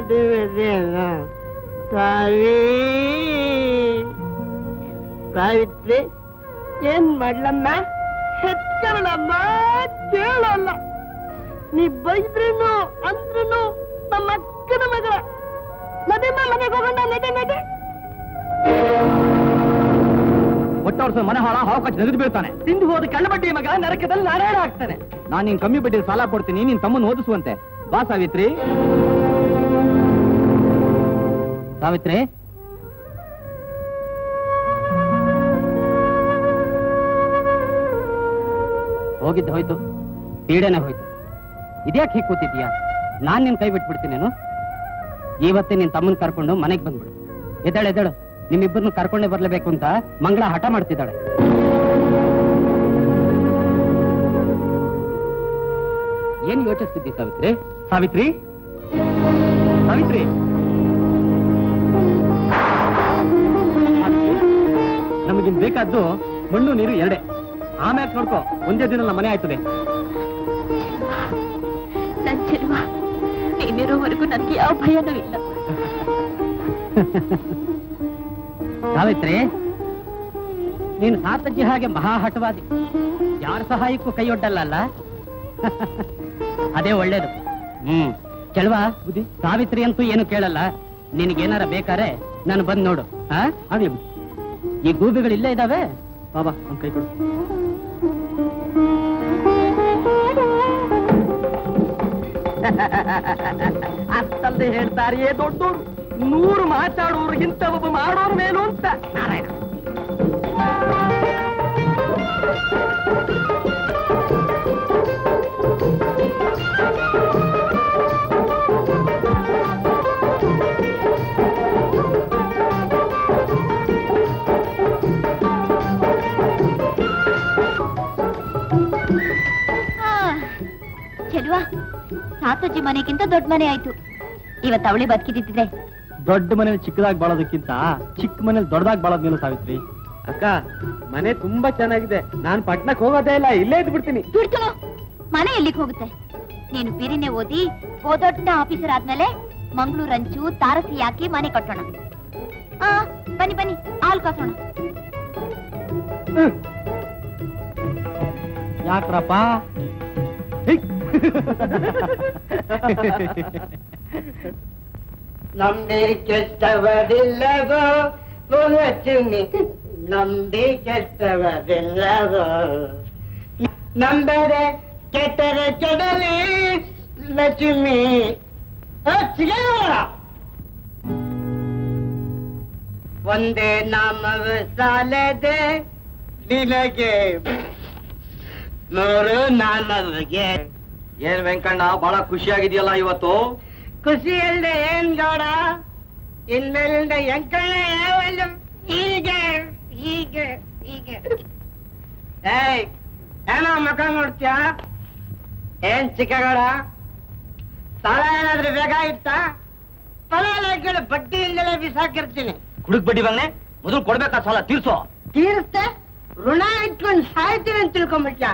ಮದುವೆದೇನು ಸಾವಿ ಸಾವಿತ್ರಿ ಏನ್ ಮಾಡ್ಲಮ್ಮ ಹೆತ್ಕೊಳ್ಳಮ್ಮ ಕೇಳಲ್ಲ ನೀ ಬೈದ್ರೇನು ಅಂದ್ರೇನು ನಮ್ಮ ಅಕ್ಕನ ಮಗಳ ನದಿಮ್ಮ ಮನೆಗೆ ಹೋಗೋಣ ನದಿ ನದಿ ಒಟ್ಟವರ್ಸ ಮನೆ ಹಾಳ ಹಾವು ಕಚ್ಚಿ ನೆಗೆದು ಬೀಳ್ತಾನೆ ತಿಂದು ಹೋದ ಕಳ್ಳಬಡ್ಡಿ ಮಗ ನರಕದಲ್ಲಿ ನಾರಾಯಣ ಆಗ್ತಾನೆ ನಾನ್ ನಿನ್ ಕಮ್ಮಿ ಬಡ್ಡಿ ಸಾಲ ಕೊಡ್ತೀನಿ ನಿನ್ ತಮ್ಮನ್ ಓದಿಸುವಂತೆ ಬಾ ಸಾವಿತ್ರಿ ಸಾವಿತ್ರಿ ಹೋಗಿದ್ದು ಹೋಯ್ತು ಪೀಡೆನೆ ಹೋಯ್ತು ಇದ್ಯಾಕೆ ಹೀಗೆ ಕೂತಿದ್ಯಾ ನಾನ್ ನಿನ್ ಕೈ ಬಿಟ್ಬಿಡ್ತೀನೇನು ಇವತ್ತೇ ನಿನ್ ತಮ್ಮನ್ ಕರ್ಕೊಂಡು ಮನೆಗ್ ಬಂದ್ಬಿಡು ಎದ್ದಾಳೆ ಎದ್ದಾಳು ನಿಮ್ಮಿಬ್ಬರನ್ನು ಕರ್ಕೊಂಡೇ ಬರ್ಲೇಬೇಕು ಅಂತ ಮಂಗಳ ಹಠ ಮಾಡ್ತಿದ್ದಾಳೆ ಏನ್ ಯೋಚಿಸ್ತಿದ್ದಿ ಸಾವಿತ್ರಿ ಸಾವಿತ್ರಿ ಸಾವಿತ್ರಿ ನಮಗಿನ್ ಬೇಕಾದ್ದು ಮಣ್ಣು ನೀರು ಎರಡೇ ಆಮ್ಯಾಕ್ ನೋಡ್ಕೋ ಒಂದೇ ದಿನ ನಮ್ಮ ಮನೆ ಆಯ್ತದೆ ನನ್ ಜನ್ಮ ನೀನಿರೋವರೆಗೂ ನನ್ಗೆ ಯಾವ ಭಯನೂ ಇಲ್ಲ ಸಾವಿತ್ರಿ ನೀನು ಸಾತಜ್ಜಿ ಹಾಗೆ ಮಹಾಹಠವಾದಿ ಯಾರ ಸಹಾಯಕ್ಕೂ ಕೈಯೊಡ್ಡಲ್ಲ ಅಲ್ಲ ಅದೇ ಒಳ್ಳೇದು ಹ್ಮ್ ಚೆಲ್ವಾ ಬುದ್ಧಿ ಸಾವಿತ್ರಿ ಅಂತೂ ಏನು ಕೇಳಲ್ಲ ನಿನಗೇನಾರ ಬೇಕಾರೆ ನಾನು ಬಂದ್ ನೋಡು ಹಾ ಅದೇ ಈ ಗೂಬಿಗಳು ಇಲ್ಲೇ ಇದಾವೆ ಬಾಬಾ ಒಂದ್ ಕೈ ಕೊಡು ಅಷ್ಟಲ್ಲದೆ ಹೇಳ್ತಾರೆಯೇ ದೊಡ್ಡೋರು ನೂರು ಮಾತಾಡೋರ್ಗಿಂತ ಒಬ್ಬ ಮಾಡೋರ್ ಮೇಲು ಅಂತ ನಾರಾಯಣ ಚೆಲ್ವಾ ಸಾತಜ್ಜಿ ಮನೆಗಿಂತ ದೊಡ್ಡ ಮನೆ ಆಯ್ತು ಇವತ್ತು ಅವಳಿ ಬದುಕಿದ್ದಿದ್ರೆ ದೊಡ್ಡ ಮನೇಲಿ ಚಿಕ್ಕದಾಗಿ ಬಾಳೋದಕ್ಕಿಂತ ಚಿಕ್ಕ ಮನೇಲಿ ದೊಡ್ಡದಾಗಿ ಬಾಳೋದ್ ನೀನು ಸಾವಿತ್ರಿ ಅಕ್ಕ ಮನೆ ತುಂಬಾ ಚೆನ್ನಾಗಿದೆ ನಾನ್ ಪಟ್ನಕ್ ಹೋಗೋದೇ ಇಲ್ಲ ಇಲ್ಲೇ ಇದ್ದು ಬಿಡ್ತೀನಿ ಬಿಡ್ತನು ಮನೆ ಎಲ್ಲಿಗೆ ಹೋಗುತ್ತೆ ನೀನು ಬಿರಿನೆ ಓದಿ ಓದೊಡ್ಡ ಆಫೀಸರ್ ಆದ್ಮೇಲೆ ಮಂಗಳೂರು ಅಂಚು ತಾರಸಿ ಹಾಕಿ ಮನೆ ಕಟ್ಟೋಣ ಆ ಬನ್ನಿ ಬನ್ನಿ ಹಾಲ್ ಕಾಸೋಣ ಯಾಕ್ರಪ್ಪ ನಂಬಿ ಕೆಟ್ಟವರಿಲ್ಲವೋ ಲಕ್ಷ್ಮಿ ನಂಬಿ ಕೆಟ್ಟವರಿಲ್ಲವೋ ನಂಬರೆ ಕೆಟ್ಟರೆ ಕೆಡಲಿ ಲಕ್ಷ್ಮಿ ಆ, ಸಿಗಲ್ಲ. ಒಂದೇ ನಾಮವ ಸಾಲದೆ ನಿನಗೆ ಮೂರು ನಾಮವಿಗೆ ಏನ್ ವೆಂಕಣ್ಣ ಬಹಳ ಖುಷಿಯಾಗಿದೆಯಲ್ಲ ಇವತ್ತು ಖುಷಿ ಇಲ್ದೆ ಏನ್ ಗೌಡ ಇನ್ಮೇಲಿಂದ ಎಂಕಣ್ಣ ಯಾವಲ್ಲ ಹೀಗೆ ಹೀಗೆ ಹೀಗೆ ಏಯ್ ಏನೋ ಮಕ ನೋಡ್ತೀಯ ಏನ್ ಚಿಕ್ಕಗೌಡ ಸಾಲ ಏನಾದ್ರೂ ಬೇಗ ಇತ್ತ ತಲೆ ಬಡ್ಡಿ ಇಲ್ಲದೆ ಬಿಸಾಕಿರ್ತೀನಿ ಕುಡುಕ್ ಬಡ್ಡಿ ಬಂಗ್ನೆ ಮೊದಲು ಕೊಡ್ಬೇಕಾ ಸಾಲ ತೀರ್ಸೋ ತೀರಿಸ್ತೆ ಋಣ ಇಟ್ಕೊಂಡು ಸಾಯ್ತೀನಿ ಅಂತ ತಿಳ್ಕೊಂಬಿಟ್ಯ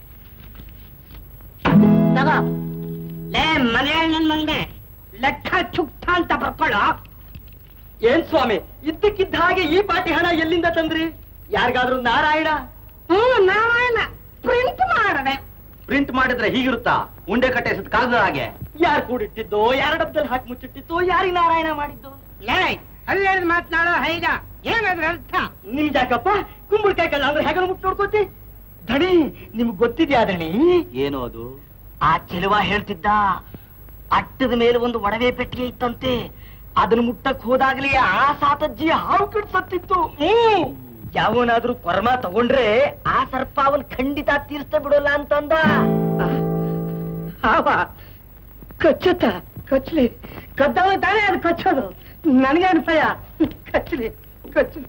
ತಗೋ ಲೇ ಮನೆ ನನ್ ಮಂಗನೆ ಲೆಕ್ಕ ಚುಕ್ತ ಅಂತ ಬರ್ಕೊಳ್ಳೋ ಏನ್ ಸ್ವಾಮಿ ಇದ್ದಕ್ಕಿದ್ದ ಹಾಗೆ ಈ ಪಾಟಿ ಹಣ ಎಲ್ಲಿಂದ ತಂದ್ರಿ ಯಾರಿಗಾದ್ರೂ ನಾರಾಯಣ ಹ್ಮ್ ನಾರಾಯಣ ಪ್ರಿಂಟ್ ಮಾಡದೆ ಪ್ರಿಂಟ್ ಮಾಡಿದ್ರೆ ಹೀಗಿರುತ್ತಾ ಉಂಡೆ ಕಟ್ಟೆ ಸುತ್ತ ಕಾಗದ ಹಾಗೆ ಯಾರು ಕೂಡಿಟ್ಟಿದ್ದೋ ಯಾರ ಡಬ್ಬದಲ್ಲಿ ಹಾಕಿ ಮುಚ್ಚಿಟ್ಟಿದ್ದೋ ಯಾರಿಗೆ ನಾರಾಯಣ ಮಾಡಿದ್ದು ಲೇ ಅಲ್ಲೇ ಮಾತನಾಡೋ ಹೈದ ಏನಾದ್ರ ಅರ್ಥ ನಿಮ್ ಯಾಕಪ್ಪ ಕುಂಬಳಕಾಯಿ ಕಳ್ಳ ಅಂದ್ರೆ ಹೇಗ ಮುಟ್ಟು ನೋಡ್ಕೋತಿ ದಣಿ ನಿಮ್ಗ್ ಗೊತ್ತಿದ್ಯಾ ದಣಿ ಏನು ಅದು ಆ ಚೆಲುವ ಹೇಳ್ತಿದ್ದ ಅಟ್ಟದ ಮೇಲೆ ಒಂದು ಒಡವೆ ಪೆಟ್ಟಿಗೆ ಇತ್ತಂತೆ ಅದನ್ನ ಮುಟ್ಟಕ್ ಹೋದಾಗ್ಲೇ ಆ ಸಾತಜ್ಜಿ ಹಾವು ಕಡ್ಸತ್ತಿತ್ತು ಹ್ಮ್ ಯಾವನಾದ್ರೂ ಕೊರ್ಮ ತಗೊಂಡ್ರೆ ಆ ಸರ್ಪ ಅವನ್ ಖಂಡಿತ ತೀರ್ಸ್ತಾ ಬಿಡೋಲ್ಲ ಅಂತಂದ ಹಾವ ಕಚ್ಚುತ್ತ ಕಚ್ಲಿ ಕದ್ದವ ತಾನೇ ಅದು ಕಚ್ಚೋದು ನನಗೇನು ಭಯ ಕಚ್ಲಿ ಕಚ್ಲಿ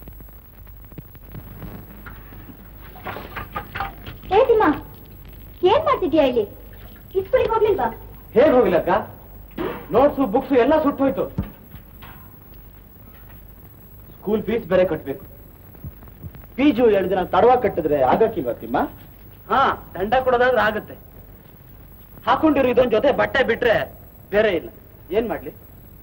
ಏ ತಿಮ್ಮ ಏನ್ ಏನ್ ಮಾಡ್ತಿದ್ಯಾ ಇಲ್ಲಿ ಇಸ್ಕೂಲಿಗೆ ಹೋಗ್ಲಿಲ್ವಾ ಹೇಗ್ ಹೋಗ್ಲಕ್ಕ ನೋಟ್ಸು ಬುಕ್ಸ್ ಎಲ್ಲ ಸುಟ್ಟೋಯ್ತು ಸ್ಕೂಲ್ ಫೀಸ್ ಬೇರೆ ಕಟ್ಬೇಕು ಫೀಜು ಎರಡು ದಿನ ತಡವ ಕಟ್ಟಿದ್ರೆ ಆಗಕ್ಕಿಲ್ವ ತಿಮ್ಮ ಹಾ ದಂಡ ಕೊಡೋದಾದ್ರೆ ಆಗುತ್ತೆ ಹಾಕೊಂಡಿರೋ ಇದೊಂದ್ ಜೊತೆ ಬಟ್ಟೆ ಬಿಟ್ರೆ ಬೇರೆ ಇಲ್ಲ ಏನ್ ಮಾಡ್ಲಿ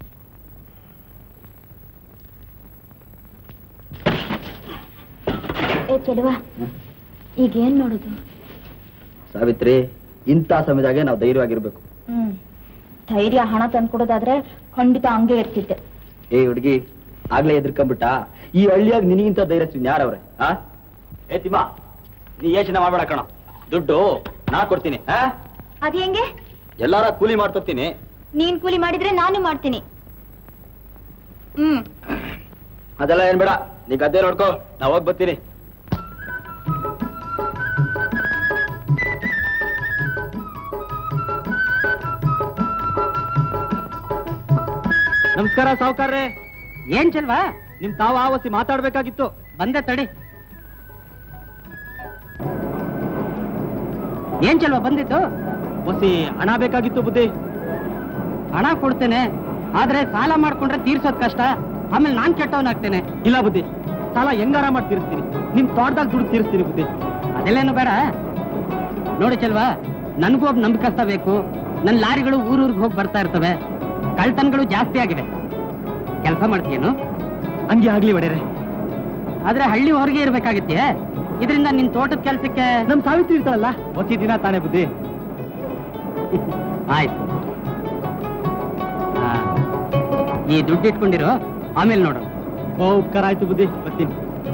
ಏ ಚೆಲುವ ಈಗ ಏನ್ ನೋಡುದು ಸಾವಿತ್ರಿ ಇಂಥ ಸಮಯದಾಗೆ ನಾವು ಧೈರ್ಯವಾಗಿರ್ಬೇಕು ಹ್ಮ್ ಧೈರ್ಯ ಹಣ ತಂದ್ಕೊಡೋದಾದ್ರೆ ಖಂಡಿತ ಹಂಗೆ ಇರ್ತಿದ್ದೆ ಏ ಹುಡುಗಿ ಆಗ್ಲೇ ಎದ್ರಕೊಂಡ್ಬಿಟ್ಟ ಈ ಹಳ್ಳಿಯಾಗ ನಿನಗಿಂತ ಧೈರ್ಯ ಯಾರವ್ರೆ ಆ ಏ ತಿಮ್ಮ ನೀ ಯೋಚನೆ ಮಾಡ್ಬೇಡ ಕಣ ದುಡ್ಡು ನಾ ಕೊಡ್ತೀನಿ ಆ ಅದ್ ಹೆಂಗೆ ಎಲ್ಲಾರ ಕೂಲಿ ಮಾಡ್ತೀನಿ ನೀನ್ ಕೂಲಿ ಮಾಡಿದ್ರೆ ನಾನು ಮಾಡ್ತೀನಿ ಹ್ಮ್ ಅದೆಲ್ಲ ಏನ್ ಬೇಡ ನೀ ಗದ್ದೆ ನೋಡ್ಕೋ ನಾ ಹೋಗ್ ಬರ್ತೀನಿ ನಮಸ್ಕಾರ ಸಾವುಕಾರ್ರೆ ಏನ್ ಚೆಲ್ವಾ ನಿಮ್ ತಾವ ಆವಸಿ ಮಾತಾಡ್ಬೇಕಾಗಿತ್ತು ಬಂದೆ ತಡಿ ಏನ್ ಚೆಲ್ವಾ ಬಂದಿದ್ದು ಒಸಿ ಹಣ ಬೇಕಾಗಿತ್ತು ಬುದ್ಧಿ ಹಣ ಕೊಡ್ತೇನೆ ಆದ್ರೆ ಸಾಲ ಮಾಡ್ಕೊಂಡ್ರೆ ತೀರ್ಸೋದ್ ಕಷ್ಟ ಆಮೇಲೆ ನಾನ್ ಕೆಟ್ಟವನಾಗ್ತೇನೆ ಇಲ್ಲ ಬುದ್ಧಿ ಸಾಲ ಹೆಂಗಾರ ಮಾಡಿ ತೀರಿಸ್ತೀನಿ ನಿಮ್ ತೋಟದಾಗ ದುಡ್ಡು ತೀರಿಸ್ತೀನಿ ಬುದ್ಧಿ ಅದೆಲ್ಲೇನು ಬೇಡ ನೋಡಿ ಚೆಲ್ವಾ ನನಗೂ ಒಬ್ಬ ನಂಬಿಕಸ್ತ ಬೇಕು ನನ್ನ ಲಾರಿಗಳು ಊರೂರಿಗೆ ಹೋಗಿ ಬರ್ತಾ ಇರ್ತವೆ ಕಳ್ತನಗಳು ಜಾಸ್ತಿ ಆಗಿವೆ ಕೆಲಸ ಮಾಡ್ತೀಯೇನು ಹಂಗೆ ಆಗ್ಲಿ ಒಡೆರೆ ಆದ್ರೆ ಹಳ್ಳಿ ಹೊರಗೆ ಇರ್ಬೇಕಾಗಿತ್ತೆ ಇದರಿಂದ ನಿನ್ ತೋಟದ ಕೆಲ್ಸಕ್ಕೆ ನಮ್ ಸಾವಿತ್ರಿ ಇರ್ತಾಳಲ್ಲ ಒಸಿ ದಿನ ತಾನೇ ಬುದ್ಧಿ ಆಯ್ತು ಆ, ಈ ದುಡ್ಡು ಇಟ್ಕೊಂಡಿರೋ ಆಮೇಲೆ ನೋಡು ಓ ಉಪಕಾರ ಆಯ್ತು ಬುದ್ಧಿ ಬರ್ತೀನಿ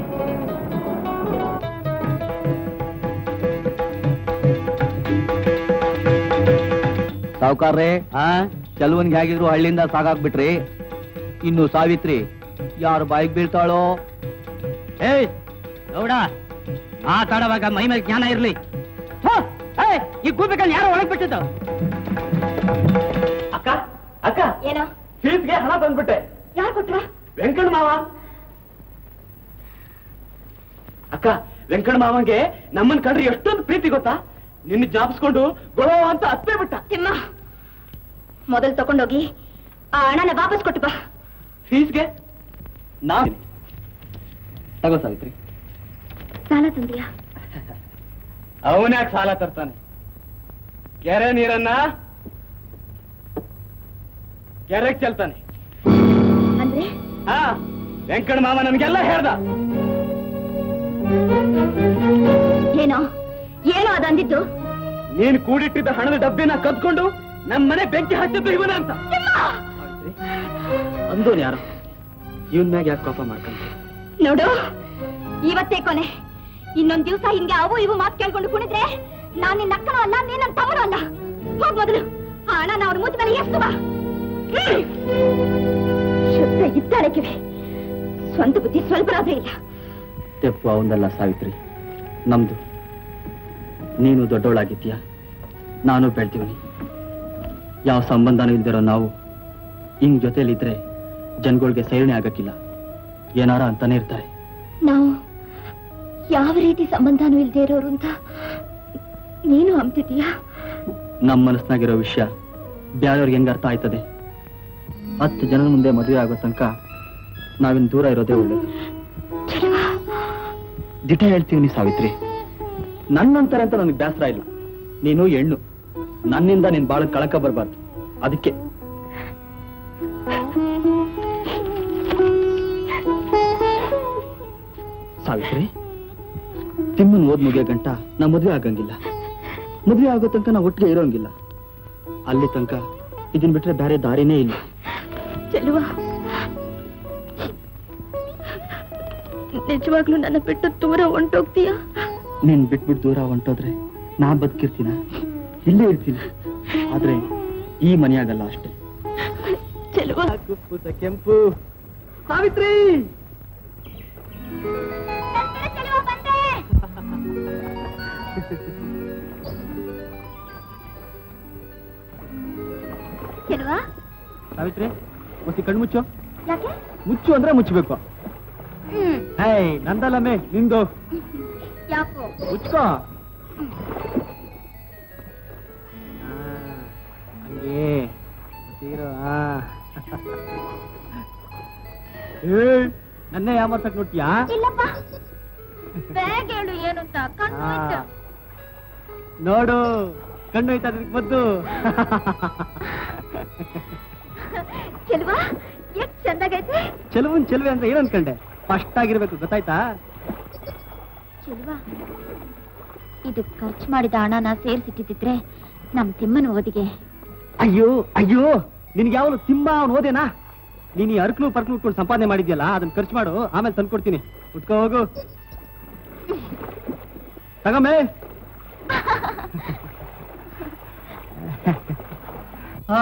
ಸಾವುಕಾರ್ರೆ ಆ ಕೆಲವನ್ಗೆ ಹೇಗಿದ್ರು ಹಳ್ಳಿಯಿಂದ ಸಾಕಾಗ್ಬಿಟ್ರಿ ಇನ್ನು ಸಾವಿತ್ರಿ ಯಾರು ಬಾಯಿಗೆ ಬೀಳ್ತಾಳೋ ಏಯ್ ಗೌಡ ಮಾತಾಡುವಾಗ ಮೈ ಮೇಲೆ ಜ್ಞಾನ ಇರ್ಲಿ ಹೋ, ಏಯ್, ಈ ಗೂಬಿಕಲ್ಲಿ ಯಾರೋ ಒಳಗ್ ಬಿಟ್ಟಿದ್ದು ಅಕ್ಕ ಅಕ್ಕ ಏನೋ ಫೀಸ್ಗೆ ಹಣ ತಂದ್ಬಿಟ್ಟೆ ಯಾರು ಕೊಟ್ರ ವೆಂಕಟ ಮಾವ ಅಕ್ಕ ವೆಂಕಟ ಮಾವಂಗೆ ನಮ್ಮನ್ ಕಂಡ್ರೆ ಎಷ್ಟೊಂದು ಪ್ರೀತಿ ಗೊತ್ತಾ ನಿನ್ನ ಜ್ಞಾಪಿಸ್ಕೊಂಡು ಗೊಳೋ ಅಂತ ಹತ್ತೇ ಬಿಟ್ಟ ತಿಮ್ಮ ಮೊದಲು ತಕೊಂಡೋಗಿ ಆ ಹಣನ ವಾಪಸ್ ಕೊಟ್ಟು ಬಾ ಫೀಸ್ಗೆ ನಾ ತಗೋ ಸಾವಿತ್ರಿ ಸಾಲ ತಂದಿಯಾ ಅವನ್ಯಾಕ್ ಸಾಲ ತರ್ತಾನೆ ಕೆರೆ ನೀರನ್ನ ಕೆರೆಗೆ ಚೆಲ್ತಾನೆ ಅಂದ್ರೆ ಹಾ ವೆಂಕಟ ಮಾವ ನಮ್ಗೆಲ್ಲ ಹೇಳ್ದ ಏನೋ ಏನೋ ಅದು ಅಂದಿದ್ದು ನೀನ್ ಕೂಡಿಟ್ಟಿದ್ದ ಹಣದ ಡಬ್ಬಿನ ಕದ್ಕೊಂಡು ನಮ್ ಮನೆ ಬೆಂಕಿ ಹಚ್ಚಿದ್ದು ಇವನ ಅಂತ ಅಂದೋನ್ ಯಾರು ಇವನ್ ಮ್ಯಾಗ ಯಾಕೆ ಕೋಪ ಮಾಡ್ಕೊಂತ ನೋಡು ಇವತ್ತೇ ಕೊನೆ ಇನ್ನೊಂದ್ ದಿವಸ ಹಿಂಗೆ ಅವು ಇವು ಮಾತು ಕೇಳ್ಕೊಂಡು ಕುಣಿದ್ರೆ ನಾನ್ ನಿನ್ನ ಅಕ್ಕನೂ ಅಲ್ಲ ನೀನ್ ನನ್ನ ತಮ್ಮನೂ ಅಲ್ಲ ಹೋಗ್ ಮೊದಲು ಆ ಹಣ ಅವ್ರ ಮೂತಿ ಮೇಲೆ ಎಷ್ಟು ಬಾ ಹ್ಮ್. ಶುದ್ಧ ಇದ್ದಾಳೆ ಕಿವಿ ಸ್ವಂತ ಬುದ್ಧಿ ಸ್ವಲ್ಪರಾದ್ರೂ ಇಲ್ಲ ತೆಪ್ಪು ಅವನಲ್ಲ ಸಾವಿತ್ರಿ ನಮ್ದು ನೀನು ದೊಡ್ಡವಳಾಗಿದ್ದೀಯ ನಾನು ಬೆಳ್ತೀವನಿ ಯಾವ ಸಂಬಂಧನೂ ಇಲ್ದಿರೋ ನಾವು ಹಿಂಗ್ ಜೊತೆಲಿದ್ರೆ ಜನಗಳಿಗೆ ಸೇರಣೆ ಆಗಕ್ಕಿಲ್ಲ ಏನಾರ ಅಂತಾನೆ ಇರ್ತಾರೆ ನಾವು ಯಾವ ರೀತಿ ಸಂಬಂಧನೂ ಇಲ್ದೇ ಇರೋರು ಅಂತ ನೀನು ಅಂತಿದ್ದೀಯಾ ನಮ್ಮ ಮನಸ್ನಾಗಿರೋ ವಿಷಯ ಬ್ಯಾರೆಯವ್ರಿಗೆ ಹೆಂಗ್ ಅರ್ಥ ಆಯ್ತದೆ ಹತ್ತು ಜನರ ಮುಂದೆ ಮದುವೆ ಆಗೋ ತನಕ ನಾವಿನ್ ದೂರ ಇರೋದೇ ಒಳ್ಳೇದು ಚೆಲುವ ದಿಟ ಹೇಳ್ತೀವಿ ಸಾವಿತ್ರಿ ನನ್ನಂತಾರೆ ಅಂತ ನನಗೆ ಬೇಸರ ಇಲ್ಲ ನೀನು ಹೆಣ್ಣು ನನ್ನಿಂದ ನಿನ್ ಬಾಳ ಕಳಕ ಬರಬಾರ್ದು ಅದಕ್ಕೆ ಸಾವಿತ್ರಿ ತಿಮ್ಮನ್ ಓದ್ ಮುಗಿಯೋ ಗಂಟ ನಾ ಮದ್ವೆ ಆಗಂಗಿಲ್ಲ ಮದ್ವೆ ಆಗೋ ತನಕ ನಾ ಒಟ್ಟಿಗೆ ಇರೋಂಗಿಲ್ಲ ಅಲ್ಲಿ ತನಕ ಇದನ್ ಬಿಟ್ರೆ ಬೇರೆ ದಾರಿನೇ ಇಲ್ಲ ಚೆಲುವ ನಿಜವಾಗ್ಲೂ ನನ್ನ ಬಿಟ್ಟು ದೂರ ಹೊಂಟೋಗ್ತೀಯಾ ನೀನ್ ಬಿಟ್ಬಿಟ್ಟು ದೂರ ಹೊಂಟೋದ್ರೆ ನಾ ಬದುಕಿರ್ತೀನ ಇಲ್ಲೇ ಇರ್ತೀನಿ ಆದ್ರೆ ಈ ಮನೆಯಾಗಲ್ಲ ಅಷ್ಟೇ ಚೆಲುವ ಕುಪ್ಪುತ ಕೆಂಪು ಸಾವಿತ್ರಿ ಚೆಲುವ ಸಾವಿತ್ರಿ ಒಸಿ ಕಣ್ಮುಚ್ಚು ಯಾಕೆ ಮುಚ್ಚು ಅಂದ್ರೆ ಮುಚ್ಚಬೇಕು ಹ್ಮ್ ಏಯ್ ನಂದಲ್ಲಮ್ಮೆ ನಿಂದು ಯಾಕೋ ಮುಚ್ಕೋ ನನ್ನೇ ಯಾಮರ್ಸಕ್ ನೋಡ್ತೀಯಾ ಇಲ್ಲಪ್ಪ ಬೇಗ ಹೇಳು ಏನು ಅಂತ ಕಣ್ಣು ಹೋಯ್ತು. ನೋಡು ಕಣ್ಣು ಹೋಯ್ತಾ ಅದಕ್ಕೆ ಮದ್ದು ಚೆಲುವಾ ಎಷ್ಟ್ ಚಂದಾಗೈತೆ ಚೆಲುವನ್ ಚೆಲುವೆ ಅಂದ್ರೆ ಏನ್ ಅನ್ಕೊಂಡೆ ಫಸ್ಟ್ ಆಗಿರ್ಬೇಕು ಗೊತ್ತಾಯ್ತಾ ಚೆಲುವಾ ಇದು ಖರ್ಚು ಮಾಡಿದ ಹಣನ ಸೇರಿಸಿಟ್ಟಿದ್ರೆ ನಮ್ ತಿಮ್ಮನ ಓದಿಗೆ ಅಯ್ಯೋ ಅಯ್ಯೋ ನಿನ್ಗೆ ಯಾವನು ತಿಮ್ಮ ಅವ್ನು ಓದೇನಾ ನೀನ್ ಈ ಅರ್ಕ್ಲು ಪರ್ಕ್ಲು ಉಟ್ಕೊಂಡು ಸಂಪಾದನೆ ಮಾಡಿದ್ಯಲ್ಲ ಅದನ್ನ ಖರ್ಚು ಮಾಡು ಆಮೇಲೆ ತಂದ್ಕೊಡ್ತೀನಿ ಉಟ್ಕೋ ಹೋಗು ತಗಮೇ ಆ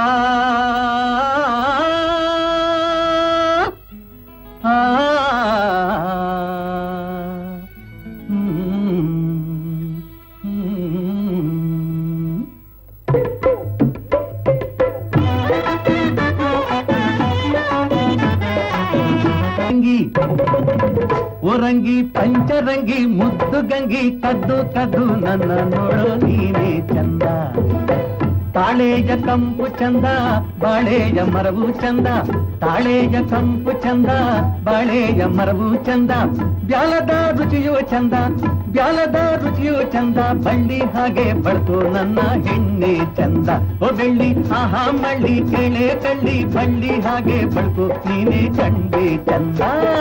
ಆ ಹ್ಮ್. ಹ್ಮ್. ರಂಗಿ ಓರಂಗಿ ಪಂಚರಂಗಿ ಮುದ್ದು ಗಂಗಿ ಕದ್ದು ಕದ್ದು ನನ್ನ ನೋಡೋ ನೀನೇ ಚಂದ ತಾಳೆಯ ಕಂಪು ಚಂದ ಬಾಳೆಯ ಮರವು ಚಂದ ತಾಳೆಯ ಕಂಪು ಚಂದ ಬಾಳೆಯ ಮರವು ಚಂದ ಬ್ಯಾಲದ ರುಚಿಯು ಚಂದ ಬ್ಯಾಲದ ರುಚಿಯು ಚಂದ ಬಳ್ಳಿ ಹಾಗೆ ಬಳ್ತು ನನ್ನ ಹೆಣ್ಣೆ ಚಂದ ಓ ಬೆಳ್ಳಿ ಆಹಾ ಮಳ್ಳಿ ಕೆಳೆ ಕಳ್ಳಿ ಬಳ್ಳಿ ಹಾಗೆ ಬಳ್ತು ನೀನೇ ಕಂಡೆ ಚಂದ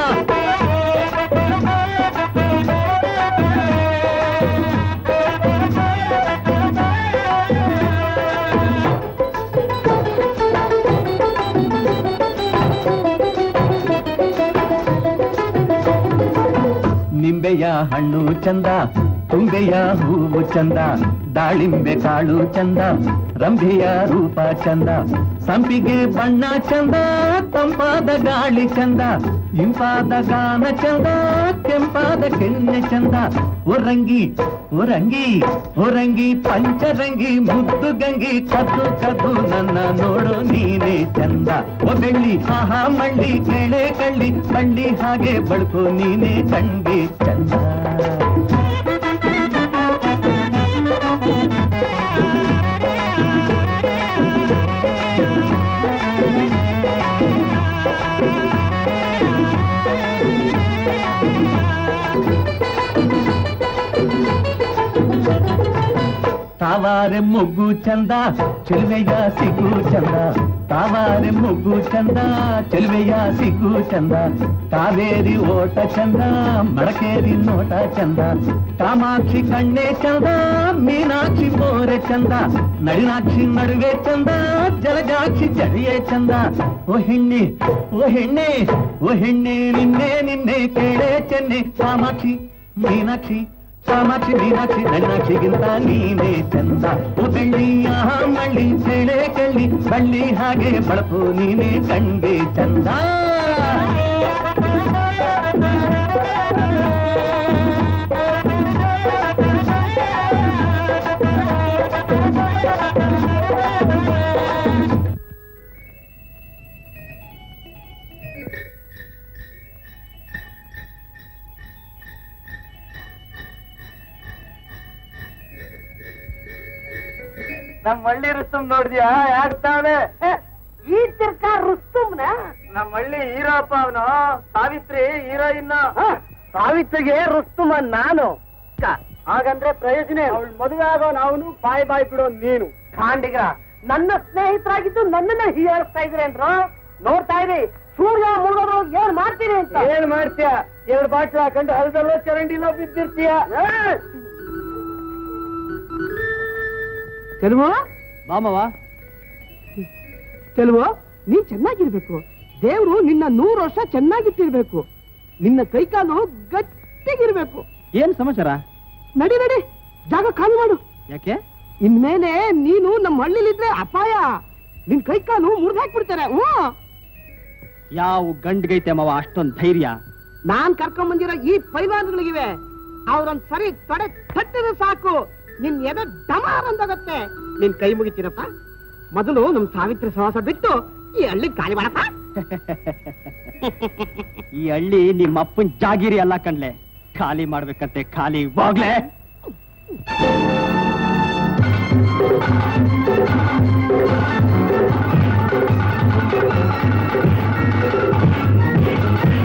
ನಿಂಬೆಯ ಹಣ್ಣು ಚಂದ ತುಂಬೆಯ ಹೂವು ಚಂದ ದಾಳಿಂಬೆ ಕಾಳು ಚಂದ ರಂಭೆಯ ರೂಪ ಚಂದ ಸಂಪಿಗೆ ಬಣ್ಣ ಚಂದ ತಂಪಾದ ಗಾಳಿ ಚಂದ ಇಂಪಾದ ಗಾನ ಚಂದ ಕೆಂಪಾದ ಕೆನ್ನೆ ಚಂದ ಒರಂಗಿ ಒರಂಗಿ ಒರಂಗಿ ಪಂಚರಂಗಿ ಮುದ್ದು ಗಂಗಿ ಕದ್ದು ಕದ್ದು ನನ್ನ ನೋಡು ನೀನೇ ಚಂದ ಓ ಬೆಳ್ಳಿ ಆಹಾ ಮಳ್ಳಿ ಕೆಳೆ ಕಳ್ಳಿ ಬಳ್ಳಿ ಹಾಗೆ ಬಳ್ಕೋ ನೀನೇ ಕಂಡಿ ಚಂದ ತಾವಾರೆ ಮೊಗ್ಗು ಚಂದ ಚೆಲುವೆಯ ಸಿಗು ಚಂದ ತಾವಾರೆ ಮೊಗ್ಗು ಚಂದ ಚೆಲುವೆಯ ಸಿಗು ಚಂದ ಕಾವೇರಿ ಓಟ ಚಂದ ಮಡಕೇರಿ ನೋಟ ಚಂದ ಕಾಮಾಕ್ಷಿ ಕಣ್ಣೆ ಚಂದ ಮೀನಾಕ್ಷಿ ಮೋರೆ ಚಂದ ನಳಿನಾಕ್ಷಿ ನಡುವೆ ಚಂದ ಜಲಜಾಕ್ಷಿ ಜಡಿಯೇ ಚಂದ ಓ ಹೆಣ್ಣೆ ಓ ಹೆಣ್ಣೆ ಓ ಹೆಣ್ಣೆ ನಿನ್ನೆ ನಿನ್ನೆ ಕೇಳೆ ಚೆನ್ನೆ ಕಾಮಾಕ್ಷಿ ಮೀನಾಕ್ಷಿ ಕಾಮಾಕ್ಷಿ ಮೀನಾಕ್ಷಿ ನಳಿನಾಕ್ಷಿಗಿಂತ ನೀನೇ ಚಂದ ಓ ಬೆಳ್ಳಿಯ ಮಳ್ಳಿ ಸೆಳೆ ಕಳ್ಳಿ ಬಳ್ಳಿ ಹಾಗೆ ಬಳಪು ನೀನೇ ಕಂಡೆ ಚಂದ ನಮ್ ಹಳ್ಳಿ ರುಸ್ತುಮ್ ನೋಡಿದ್ಯಾ ಯಾಕ್ತಾವನೆ ಈ ತಿರ್ಕ ರುಸ್ತುಮ್ನ ನಮ್ಮ ಹಳ್ಳಿ ಹೀರೋಪ್ಪ ಅವನು ಸಾವಿತ್ರಿ ಹೀರೋಯಿನ್ ಸಾವಿತ್ರಿಗೆ ರುಸ್ತುಮ ನಾನು ಕ, ಹಾಗಂದ್ರೆ ಪ್ರಯೋಜನ ಅವಳು ಮದುವೆ ಆಗೋನ್ ಅವನು ಬಾಯ್ ಬಾಯ್ ಬಿಡೋ ನೀನು ಖಾಂಡಿಗ ನನ್ನ ಸ್ನೇಹಿತರಾಗಿದ್ದು ನನ್ನನ್ನ ಹೀಯಾಳಿಸ್ತಾ ಇದ್ರೇನ್ರು ನೋಡ್ತಾ ಇರಿ ಸೂರ್ಯ ಮುಳುಗೋದು ಏನ್ ಮಾಡ್ತೀನಿ ಅಂತ ಏನ್ ಮಾಡ್ತೀಯ ಎರಡು ಬಾಟ್ಲು ಹಾಕೊಂಡು ಹೊಲದಲ್ಲೋ ಚರಂಡಿಲೋ ಬಿದ್ದಿರ್ತೀಯ ಚೆಲುವು ಬಾಮವ ಚೆಲುವು ನೀನ್ ಚೆನ್ನಾಗಿರ್ಬೇಕು ದೇವ್ರು ನಿನ್ನ ನೂರು ವರ್ಷ ಚೆನ್ನಾಗಿಟ್ಟಿರ್ಬೇಕು ನಿನ್ನ ಕೈಕಾಲು ಗಟ್ಟಿಗಿರ್ಬೇಕು ಏನ್ ಸಮಾಚಾರ ನಡಿ ನಡಿ ಜಾಗ ಖಾಲಿ ಮಾಡು ಯಾಕೆ ಇನ್ಮೇಲೆ ನೀನು ನಮ್ಮ ಹಳ್ಳಿಲಿದ್ರೆ ಅಪಾಯ ನಿನ್ ಕೈಕಾಲು ಮುರಿದು ಹಾಕ್ಬಿಡ್ತಾರೆ ಹ್ಞೂ ಯಾವ ಗಂಡ್ಗೈತೆ ಮಾವ ಅಷ್ಟೊಂದ್ ಧೈರ್ಯ ನಾನ್ ಕರ್ಕೊಂಡ್ ಬಂದಿರೋ ಈ ಪೈಲ್ವಾನ್ಗಳಿಗಿವೆ ಅವ್ರೊಂದ್ ಸರಿ ತೊಡೆ ತಟ್ಟಿದ್ರೆ ಸಾಕು ನಿನ್ ಎದೆ ಡಮಾರ್ ಅಂದಾಗತ್ತೆ ನಿನ್ ಕೈ ಮುಗಿತೀರಪ್ಪ ಮೊದಲು ನಮ್ ಸಾವಿತ್ರಿ ಸಹವಾಸ ಬಿಟ್ಟು ಈ ಹಳ್ಳಿ ಖಾಲಿ ಮಾಡಪ್ಪ ಈ ಹಳ್ಳಿ ನಿಮ್ಮ ಅಪ್ಪನ್ ಜಾಗಿರಿ ಅಲ್ಲ ಕಣ್ಲೆ ಖಾಲಿ ಮಾಡ್ಬೇಕಂತೆ ಖಾಲಿ ಹೋಗ್ಲೆ ಆ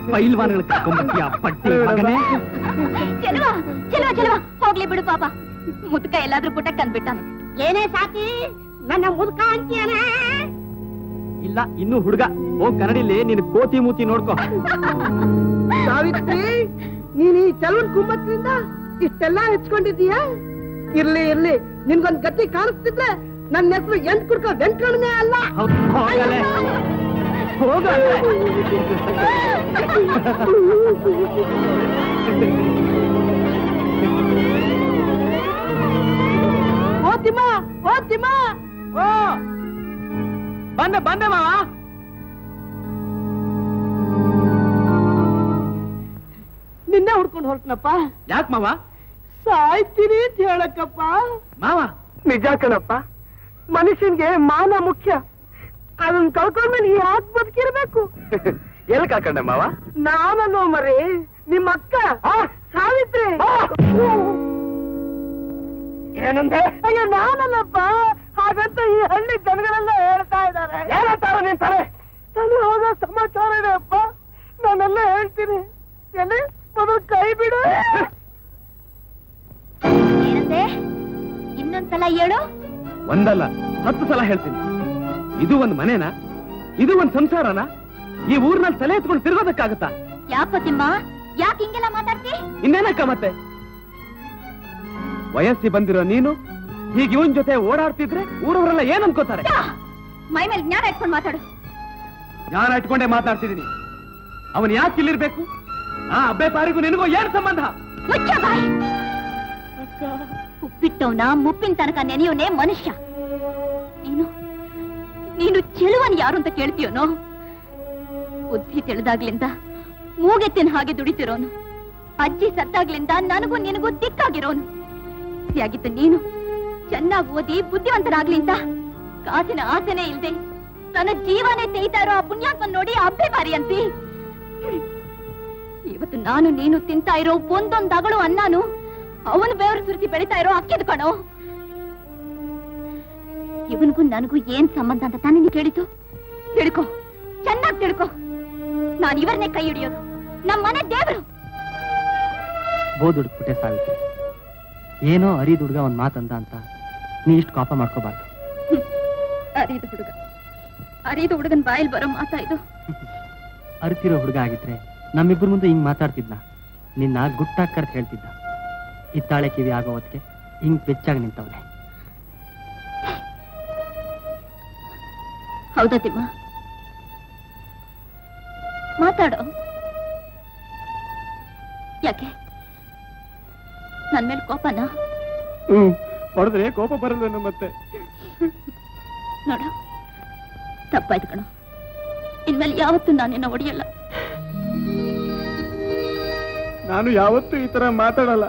ಪೈಲ್ವಾನ್ಗಳು ಕರ್ಕೊಂಡ್ಬರ್ತೀಯ ಪಟ್ಟಿ ಮಗನೇ ಚೆಲುವ ಚೆಲುವ ಚೆಲುವ ಹೋಗ್ಲಿ ಬಿಡು ಪಾಪ ಮುದ್ಕ ಎಲ್ಲಾದ್ರೂ ಪುಟ್ಟ ಕಂದ್ಬಿಟ್ಟ ಏನೇ ಸಾಕಿ ನನ್ನ ಮುದುಕ ಅಂತೀಯನ ಇಲ್ಲ ಇನ್ನು ಹುಡುಗ ಹೋಗ್ ಕನ್ನಡಿಲಿ ನೀನು ಕೋತಿ ಮೂತಿ ನೋಡ್ಕೋ ಸಾವಿತ್ರಿ ನೀನ್ ಈ ಚಲುವನ್ ಕುಂಬತ್ರಿಂದ ಇಷ್ಟೆಲ್ಲ ಹೆಚ್ಕೊಂಡಿದೀಯಾ ಇರ್ಲಿ ಇರ್ಲಿ ನಿನ್ಗೊಂದ್ ಗತಿ ಕಾಣಿಸ್ತಿದ್ರೆ ನನ್ನ ಹೆಸರು ಎಂಟ್ ಕುಡ್ಕ ವೆಂಕಣ್ಣನೇ ಅಲ್ಲ ಹೌದ್- ಹೋಗಲೇ ಹೋಗಲೇ ಓ ತಿಮ್ಮ ಓ ತಿಮ್ಮ ಓ ಬಂದೆ ಬಂದೆ ಮಾವ ನಿನ್ನೆ ಹುಡ್ಕೊಂಡು ಹೊರಟ್ನಪ್ಪ ಯಾಕ್ ಮಾವ ಸಾಯ್ತೀನಿ ಅಂತ ಹೇಳಕ್ಕಪ್ಪ ಮಾವ ನಿಜ ಕಣಪ್ಪ ಮನುಷ್ಯನ್ಗೆ ಮಾನ ಮುಖ್ಯ ಅದನ್ನ ಕಳ್ಕೊಂಡ್ಮೇಲೆ ಯಾಕೆ ಬದುಕಿರ್ಬೇಕು ಎಲ್ಲಿ ಕಾಕಂಡೆ ಮಾವ ನಾನಲ್ಲೋ ಮರಿ ನಿಮ್ಮ ಅಕ್ಕ ಸಾವಿತ್ರಿ ಏನಂದೆ ಅಯ್ಯೋ ನಾನಲ್ಲಪ್ಪ ಹಾಗಂತ ಈ ಹಳ್ಳಿ ಜನಗಳೆಲ್ಲ ಹೇಳ್ತಾ ಇದ್ದಾರೆ ಏನಂತಾರ ನಿನ್ ತಲೆ ನಾನು ಹೋಗೋ ಸಮಾಚಾರ ಇದೆ ಅಪ್ಪ ನಾನೆಲ್ಲ ಹೇಳ್ತೀನಿ ಎಲ್ಲಿ ಮೊದಲು ಕೈ ಬಿಡು ಏನಂದೆ ಇನ್ನೊಂದ್ಸಲ ಹೇಳು ಒಂದಲ್ಲ ಹತ್ತು ಸಲ ಹೇಳ್ತೀನಿ ಇದು ಒಂದ್ ಮನೆನಾ ಇದು ಒಂದ್ ಸಂಸಾರನಾ ಈ ಊರ್ನಲ್ಲಿ ತಲೆ ಎತ್ಕೊಂಡು ತಿರ್ಗೋದಕ್ಕಾಗತ್ತಾ ಯಾಕೋ ತಿಮ್ಮ ಯಾಕೆ ಹಿಂಗೆಲ್ಲ ಮಾತಾಡ್ತಿ ಇನ್ನೇನಕ್ಕ ಮತ್ತೆ ವಯಸ್ಸಿ ಬಂದಿರೋ ನೀನು ಈಗ ಇವನ್ ಜೊತೆ ಓಡಾಡ್ತಿದ್ರೆ ಊರವರೆಲ್ಲ ಏನ್ ಅನ್ಕೋತಾರೆ ಯಾ! ಮೈ ಮೇಲೆ ಜ್ಞಾನ ಇಟ್ಕೊಂಡು ಮಾತಾಡು ನಾನು ಇಟ್ಕೊಂಡೇ ಮಾತಾಡ್ತಿದ್ದೀನಿ ಅವನ್ ಯಾಕೆ ಇಲ್ಲಿರ್ಬೇಕು ಆ ಅಬ್ಬೆ ಪಾರಿಗೂ ನಿನಗೂ ಏನ್ ಸಂಬಂಧ ಮುಚ್ಚ ಬಾಯ್ ಉಪ್ಪಿಟ್ಟವನ ಮುಪ್ಪಿನ ತನಕ ನೆನೆಯೋನೇ ಮನುಷ್ಯ ನೀನು ನೀನು ಚೆಲುವನ್ ಯಾರು ಅಂತ ಕೇಳ್ತೀಯೋನೋ ಬುದ್ಧಿ ತಿಳಿದಾಗ್ಲಿಂದ ಮೂಗೆತ್ತಿನ ಹಾಗೆ ದುಡಿತಿರೋನು ಅಜ್ಜಿ ಸತ್ತಾಗ್ಲಿಂದ ನನಗೂ ನಿನಗೂ ದಿಕ್ಕಾಗಿರೋನು ಆಗಿದ್ದ ನೀನು ಚೆನ್ನಾಗಿ ಓದಿ ಬುದ್ಧಿವಂತನಾಗ್ಲಿ ಅಂತ ಕಾಸಿನ ಆಸೆನೇ ಇಲ್ದೆ ತನ್ನ ಜೀವನೇ ತೆಯ್ತಾ ಇರೋ ಆ ಪುಣ್ಯಾತ್ಮನ್ ನೋಡಿ ಅಬ್ಬೆ ಬಾರಿ ಅಂತಿ ಇವತ್ತು ನಾನು ನೀನು ತಿಂತಾ ಇರೋ ಒಂದೊಂದ್ ಅಗಳು ಅನ್ನಾನು ಅವನು ಬೆವರು ಸುರಿಸಿ ಬೆಳಿತಾ ಇರೋ ಅಕ್ಕಿದ್ ಕಣೋ ಇವನಿಗೂ ನನಗೂ ಏನ್ ಸಂಬಂಧ ಅಂತ ತಾನೇ ನೀನ್ ಕೇಳಿತು ತಿಳ್ಕೊ ಚೆನ್ನಾಗಿ ತಿಳ್ಕೊ ನಾನು ಇವರನ್ನೇ ಕೈ ಹಿಡಿಯೋದು ನಮ್ಮ ಮನೆ ದೇವರು ಬೋದ್ ಹುಡುಕ್ಬಿಟ್ಟೆ ಸಾವಿತ್ರಿ ಏನೋ ಅರಿದ ಹುಡುಗ ಒಂದ್ ಮಾತಂದ ಅಂತ ನೀ ಇಷ್ಟು ಕೋಪ ಮಾಡ್ಕೋಬಾರ್ದು ಅರಿದು ಹುಡುಗ ಅರಿದು ಹುಡುಗನ್ ಬಾಯಲ್ಲಿ ಬರೋ ಮಾತಾ ಇದು ಅರಿತಿರೋ ಹುಡುಗ ಆಗಿದ್ರೆ ನಮ್ಮಿಬ್ಬರ ಮುಂದೆ ಹಿಂಗ್ ಮಾತಾಡ್ತಿದ್ನ ನಿನ್ನ ಗುಟ್ಟಾಗ್ ಕರ್ತ್ ಹೇಳ್ತಿದ್ದ ಇತ್ತಾಳೆ ಕಿವಿ ಆಗೋ ಹೊತ್ತಿಗೆ ಹಿಂಗ್ ಬೆಚ್ಚಾಗಿ ನಿಂತವ್ನೆ ಹೌದಾ ತಿಮ್ಮ ಮಾತಾಡೋ ಯಾಕೆ ನನ್ ಮೇಲೆ ಕೋಪನಾ ಹ್ಮ್ ಹೊಡೆದ್ರೆ ಕೋಪ ಬರಲ್ವೇನೋ ಮತ್ತೆ ನೋಡು ತಪ್ಪಾಯ್ತು ಕಣೋ ಇನ್ಮೇಲೆ ಯಾವತ್ತೂ ನಾನಿನ್ನ ಹೊಡಿಯಲ್ಲ ನಾನು ಯಾವತ್ತೂ ಈ ತರ ಮಾತಾಡಲ್ಲ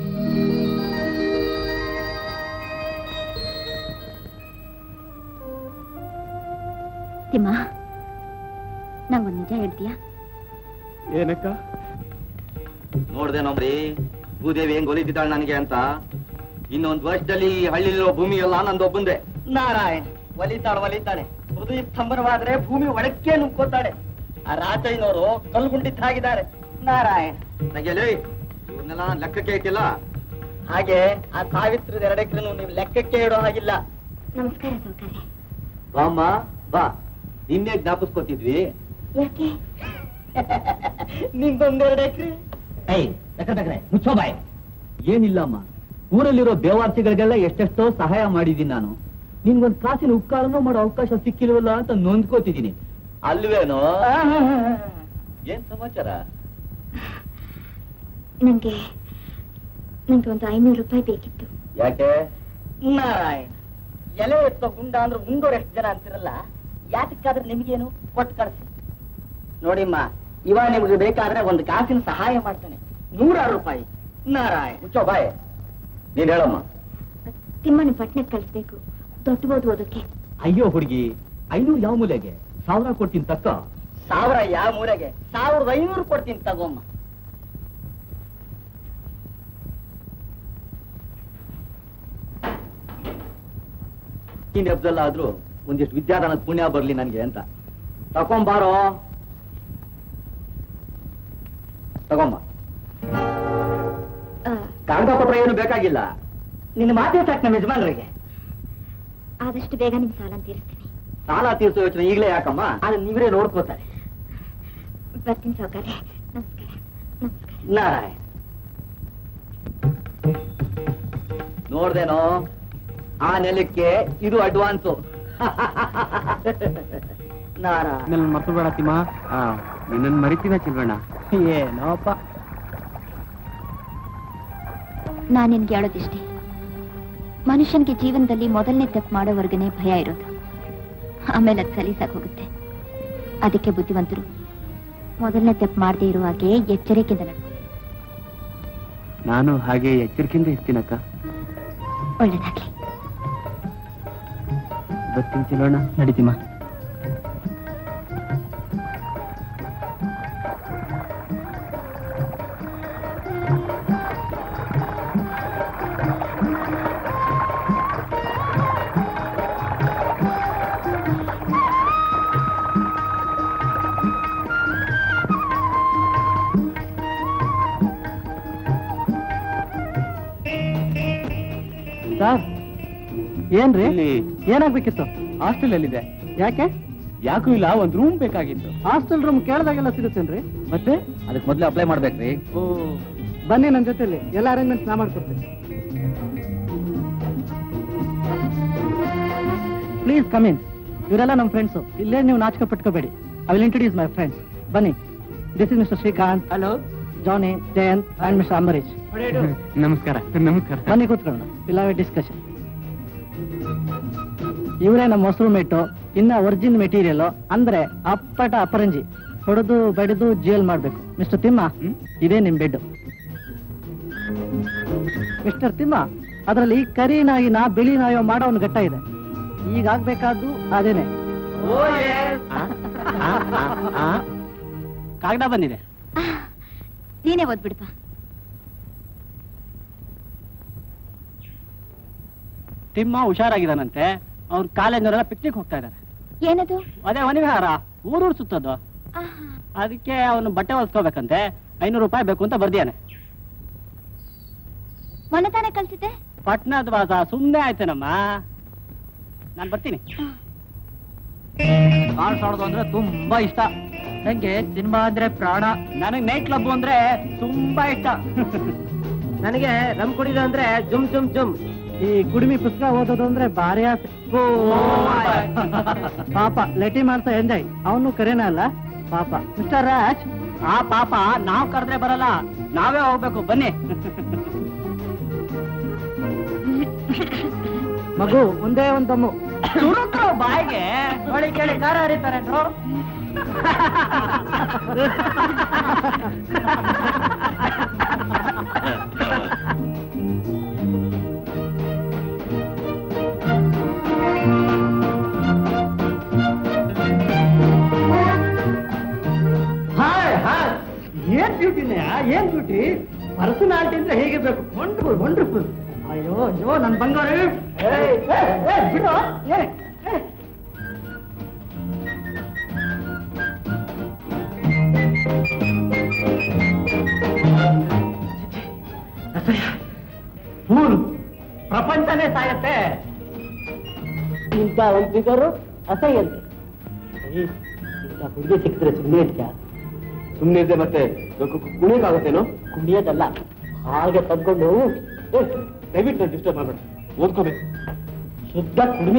ತಿಮ್ಮ ನಂಗೊಂದ್ ನಿಜ ಹೇಳ್ತೀಯಾ ಏನಕ್ಕ ನೋಡ್ದೆ ನೋಡ್ರಿ ಭೂದೇವಿ ಹೆಂಗ್ ಒಲಿತಿದ್ದಾಳೆ ನನಗೆ ಅಂತ ಇನ್ನೊಂದ್ ವರ್ಷದಲ್ಲಿ ಈ ಹಳ್ಳಿಲಿರೋ ಭೂಮಿ ಎಲ್ಲ ನಂದೊಬ್ಬಂದೆ ನಾರಾಯಣ್ ಒಲಿತಾಳೆ ಒಲಿತಾಳೆ ಹೃದಯ ಸ್ತಂಭನವಾದ್ರೆ ಭೂಮಿ ಒಳಕ್ಕೆ ನುಗ್ಕೋತಾಳೆ ಆ ರಾಜಯ್ಯನವರು ಕಲ್ಗುಂಡಿದ್ದಾಗಿದ್ದಾರೆ ನಾರಾಯಣ್ ನನಗೆ ಇವನ್ನೆಲ್ಲ ಲೆಕ್ಕಕ್ಕೆ ಇಟ್ಟಿಲ್ಲ ಹಾಗೆ ಆ ಸಾವಿತ್ರದ ಎರಡೆಕ್ರನು ನೀವು ಲೆಕ್ಕಕ್ಕೆ ಇಡೋ ಹಾಗಿಲ್ಲ ನಮಸ್ಕಾರ ಸೌಕರ್ಯ ಬಾಮ್ಮ ಬಾ ನಿನ್ನೆ ಜ್ಞಾಪಿಸ್ಕೊತಿದ್ವಿ ಯಾಕೆ ನಿಮ್ದೊಂದೆರಡು ಎಕ್ರೆ ಮುಚ್ಚೋ ಬಾಯ್ ಏನಿಲ್ಲಮ್ಮ ಊರಲ್ಲಿರೋ ಬೇವಾರ್ಸಿಗಳಿಗೆಲ್ಲ ಎಷ್ಟೆಷ್ಟೋ ಸಹಾಯ ಮಾಡಿದ್ದೀನಿ ನಾನು ನಿನ್ಗೊಂದ್ ಕಾಸಿನ ಉಪಕಾರನೂ ಮಾಡೋ ಅವಕಾಶ ಸಿಕ್ಕಿಲ್ವಲ್ಲ ಅಂತ ನೊಂದ್ಕೋತಿದ್ದೀನಿ ಅಲ್ವೇನೋ ಏನ್ ಸಮಾಚಾರ ನಂಗೆ ನಂಗೆ ಒಂದು ಐನೂರು ರೂಪಾಯಿ ಬೇಕಿತ್ತು ಯಾಕೆ ನಾರಾಯಣ್ ಎಲೆ ಎತ್ತೋ ಗುಂಡ ಅಂದ್ರೆ ಉಂಡೋರು ಎಷ್ಟು ಜನ ಅಂತಿರಲ್ಲ ಯಾತಕ್ಕಾದ್ರೆ ನಿಮ್ಗೇನು ಕೊಟ್ಟು ಕಳಿಸಿ ನೋಡಿಮ್ಮ ಇವ ನಿಮ್ಗೆ ಬೇಕಾದ್ರೆ ಒಂದು ಕಾಸಿನ ಸಹಾಯ ಮಾಡ್ತಾನೆ ನೂರಾರು ರೂಪಾಯಿ ನಾರಾಯಣ್ ಮುಚ್ಚೋ ಬಾಯ್ ನೀನ್ ಹೇಳಮ್ಮ ತಿಮ್ಮನ ಪಟ್ನಕ್ಕೆ ಕಳಿಸ್ಬೇಕು ದೊಡ್ಡ ಓದೋದಕ್ಕೆ ಅಯ್ಯೋ ಹುಡುಗಿ ಐನೂರು ಯಾವ ಮೂಲೆಗೆ ಸಾವಿರ ಕೊಡ್ತೀನಿ ತಕ್ಕ ಸಾವಿರ ಯಾವ ಮೂರೆಗೆ ಸಾವಿರದ ಐನೂರು ಕೊಡ್ತೀನಿ ತಗೋಮ್ಮ ಈ ನೆಪದಲ್ಲ ಆದ್ರೂ ಒಂದಿಷ್ಟು ವಿದ್ಯಾದಾನದ ಪುಣ್ಯ ಬರ್ಲಿ ನನ್ಗೆ ಅಂತ ತಕೊಂಬಾರೋ ತಗೊಮ್ಮ ಕಾಗದ ಪತ್ರ ಏನು ಬೇಕಾಗಿಲ್ಲ ನಿನ್ನ ಮಾತೇ ಸಾಕು ನಮ್ಮ ಯಜಮಾನರಿಗೆ ಆದಷ್ಟು ಬೇಗ ನಿಮ್ ಸಾಲ ತೀರಿಸ್ತೀನಿ ಸಾಲ ತೀರ್ಸೋ ಯೋಚನೆ ಈಗಲೇ ಯಾಕಮ್ಮ ಆದ್ರೆ ನೀವೇ ನೋಡ್ಕೋತಾರೆ ಬರ್ತೀನಿ ಸೌಕರ್ಯ ನಮಸ್ಕಾರ ನಮಸ್ಕಾರ ನಾರಾಯಣ್ ನೋಡ್ದೇನೋ ಆ ನೆಲಕ್ಕೆ ಇದು ಅಡ್ವಾನ್ಸು ನಾರಾಯಣ್ ನನ್ನ ಮರ್ತು ಬೇಡ ತಿಮ್ಮ ನಿನ್ನನ್ನು ಮರಿತೀನ ಚಿಲ್ವಣ್ಣ ಏನೋಪ್ಪ ನಾನ್ ನಿನ್ಗೆ ಹೇಳೋದಿಷ್ಟೇ ಮನುಷ್ಯನ್ಗೆ ಜೀವನದಲ್ಲಿ ಮೊದಲನೇ ತಪ್ಪು ಮಾಡೋವರೆಗನೆ ಭಯ ಇರೋದು ಆಮೇಲೆ ಅದು ಸಲೀಸಾಗಿ ಹೋಗುತ್ತೆ ಅದಕ್ಕೆ ಬುದ್ಧಿವಂತರು ಮೊದಲನೇ ತಪ್ಪು ಮಾಡದೇ ಇರುವ ಹಾಗೆ ಎಚ್ಚರಿಕೆಯಿಂದ ನಡ್ಕೊ ನಾನು ಹಾಗೆ ಎಚ್ಚರಿಕೆಯಿಂದ ಇರ್ತೀನಕ್ಕ ಒಳ್ಳೇದಾಗ್ಲಿ ಬರ್ತೀನಿ ಚಿಲ್ವಣ್ಣ ನಡೀತಿಮ್ಮ ಸರ್ ಏನ್ರಿ ಇಲ್ಲಿ ಏನಾಗ್ಬೇಕಿತ್ತು ಹಾಸ್ಟೆಲ್ ಅಲ್ಲಿದೆ ಯಾಕೆ ಯಾಕೂ ಇಲ್ಲ ಒಂದ್ ರೂಮ್ ಬೇಕಾಗಿತ್ತು ಹಾಸ್ಟೆಲ್ ರೂಮ್ ಕೇಳ್ದಾಗೆಲ್ಲ ಸಿಗುತ್ತೇನ್ರಿ ಮತ್ತೆ ಅದಕ್ಕೆ ಮೊದಲು ಅಪ್ಲೈ ಮಾಡ್ಬೇಕ್ರಿ ಓ ಬನ್ನಿ ನನ್ನ ಜೊತೆಲಿ ಎಲ್ಲ ಅರೇಂಜ್ಮೆಂಟ್ಸ್ ನಾ ಮಾಡ್ಕೊಡ್ತೀನಿ ಪ್ಲೀಸ್ ಕಮ್ ಇನ್ ಇವರೆಲ್ಲ ನಮ್ಮ ಫ್ರೆಂಡ್ಸು ಇಲ್ಲೇ ನೀವು ನಾಚಿಕೆ ಪಟ್ಕೋಬೇಡಿ I will introduce my friends ಬನ್ನಿ this is mister Srikanth hello Johnny Jayanth and mister Ambareesh ನಮಸ್ಕಾರ ನಮಸ್ಕಾರ ಬನ್ನಿ ಕೂತ್ಕೊಳ್ಳೋಣ ವಿಲ್ ಡಿಸ್ಕಷನ್ ಇವರೇ ನಮ್ಮ ಹೊಸರು ಮೇಟು ಇನ್ನ ಒರಿಜಿನ್ ಮೆಟೀರಿಯಲ್ ಅಂದ್ರೆ ಅಪ್ಪಟ ಅಪರಂಜಿ ಹೊಡೆದು ಬಡಿದು ಜೇಲ್ ಮಾಡ್ಬೇಕು ಮಿಸ್ಟರ್ ತಿಮ್ಮ ಇದೇ ನಿಮ್ ಬೆಡ್ ಮಿಸ್ಟರ್ ತಿಮ್ಮ ಅದರಲ್ಲಿ ಕರಿ ನಾಯಿನ ಬಿಳಿ ನಾಯೋ ಮಾಡೋ ಒಂದು ಘಟ್ಟ ಇದೆ ಈಗ ಆಗ್ಬೇಕಾದ್ದು ಅದೇನೆ ಕಾಗದ ಬಂದಿದೆ ನೀನೇ ಓದ್ಬಿಡಪ್ಪ ತಿಮ್ಮ ಹುಷಾರಾಗಿದ್ದಾನಂತೆ ಅವ್ರ ಕಾಲೇಜ್ನವರೆಲ್ಲ ಪಿಕ್ನಿಕ್ ಹೋಗ್ತಾ ಇದ್ದಾರೆ ಏನದು ಅದೇ ವನಿವಿಹಾರ ಊರೂರು ಸುತ್ತೋದು ಆಹಾ. ಅದಕ್ಕೆ ಅವನು ಬಟ್ಟೆ ಹೊಲ್ಸ್ಕೋಬೇಕಂತೆ ಐನೂರು ರೂಪಾಯಿ ಬೇಕು ಅಂತ ಬರ್ದಿಯಾನೆ ಮೊನ್ನೆ ತಾನೇ ಕಳ್ಸಿದ್ದೆ ಪಟ್ನದ ವಾಸ ಸುಮ್ಮನೆ ಆಯ್ತೇನಮ್ಮ ನಾನು ಬರ್ತೀನಿ ಕಾಣಿಸ್ ಆಡೋದು ಅಂದ್ರೆ ತುಂಬಾ ಇಷ್ಟ ನಂಗೆ ಸಿನಿಮಾ ಅಂದ್ರೆ ಪ್ರಾಣ ನನಗೆ ನೈಟ್ ಕ್ಲಬ್ ಅಂದ್ರೆ ತುಂಬಾ ಇಷ್ಟ ನನಗೆ ರಮ್ ಕುಡಿದ ಅಂದ್ರೆ ಜುಮ್ ಜುಮ್ ಜುಮ್ ಈ ಕುಡಿಮಿ ಪುಸ್ತಕ ಓದೋದು ಅಂದ್ರೆ ಭಾರಿ ಆಸೆ ಪಾಪ ಲೆಟಿ ಮಾಡ್ತಾ ಎಂಜಾಯ್ ಅವನು ಕರೆನ ಅಲ್ಲ ಪಾಪ ಮಿಸ್ಟರ್ ರಾಜ್ ಆ ಪಾಪ ನಾವ್ ಕರೆದ್ರೆ ಬರಲ್ಲ ನಾವೇ ಹೋಗ್ಬೇಕು ಬನ್ನಿ ಮಗು ಒಂದೇ ಒಂದ್ ದಮ್ಮು ತುರುಕ್ರು ಬಾಯಿಗೆ ನೋಡಿ ಕೇಳಿ ಕಾರ ಹರಿತಾರೆ ಹಾಯ್ ಹಾಯ್ ಏನ್ ಬ್ಯೂಟಿನೇ ಏನ್ ಬ್ಯೂಟಿ ಪರ್ಸನಾಲಿಟಿ ಅಂದ್ರೆ ಹೇಗಿರ್ಬೇಕು ವಂಡರ್ಫುಲ್ ವಂಡರ್ಫುಲ್ ಅಯ್ಯೋ ಅಯ್ಯೋ ನನ್ ಬಂಗಾರ ಏಯ್, ಏಯ್, ಏಯ್, ಬಿಡು ಏಯ್, ಏಯ್. ಫೂಲ್ ಪ್ರಪಂಚನೇ ಸಾಯತ್ತೆ ಇಂಥ ಒಂದು ಫಿಗರು ಅಸಹ್ಯಂತೆ ಏಯ್, ಇಂಥ ಹುಡುಗಿ ಸಿಕ್ಕಿದ್ರೆ ಸುಮ್ಮನೆ ಇದ್ಯಾ ಸುಮ್ಮನೆ ಇದ್ದೆ ಮತ್ತೆ ಕುಣಿಯಕ್ಕಾಗತ್ತೇನೋ ಕುಡಿಯೋದಲ್ಲ ಹಾಗೆ ತಂದ್ಕೊಂಡು ಏ, ದಯವಿಟ್ಟು ಡಿಸ್ಟರ್ಬ್ ಮಾಡಬೇಡ ಓದ್ಕೋಬೇಕು ಶುದ್ಧ ಕುಡಿಮಿ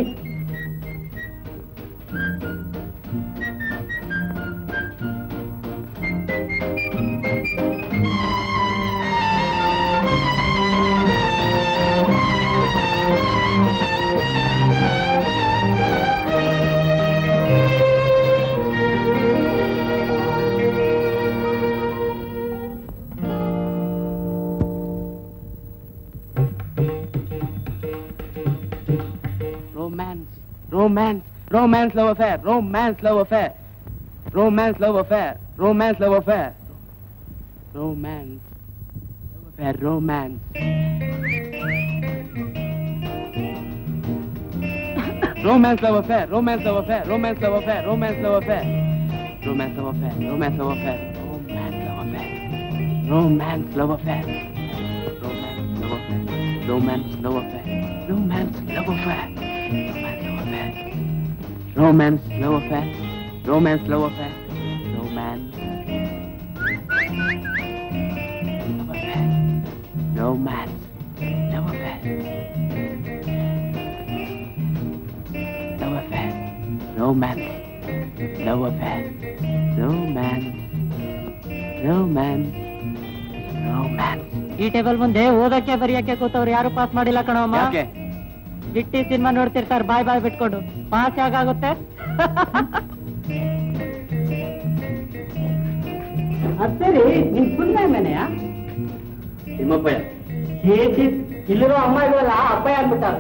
romance, romance, romance love affair, romance love affair, romance love affair, romance love affair, romance love affair, romance. Romance love affair, romance love affair, romance love affair, romance love affair, romance love affair, romance love affair, romance love affair. Romance love affair. Romance love affair. Romance love affair. Romance love affair. Romance love affair. Romance love affair. Romance. Love affair. Romance. Love affair. Love affair. Romance. Love affair. Romance. Romance. Romance. ಈ table ಮುಂದೆ ಓದಕ್ಕೆ ಬರೆಯಕ್ಕೆ ಕೂತವ್ರು ಯಾರು pass ಮಾಡಿಲ್ಲ ಕಣಮ್ಮ ಯಾಕೆ ಬಿಟ್ಟಿ cinema ನೋಡ್ತಿರ್ತಾರೆ ಬಾಯ್ ಬಾಯ್ ಬಿಟ್ಕೊಂಡು ಪಾಸ್ ಯಾಕಾಗುತ್ತೆ ಸರಿ ನಿನ್ ಸುಮ್ಮನೆ ಮನೆಯ ತಿಮ್ಮಪ್ಪಯ್ಯ ಇಲ್ಲಿರೋ ಅಮ್ಮಗಳೆಲ್ಲ ಅಬ್ಬಯ್ಯ ಅಂದ್ಬಿಟ್ಟಾರ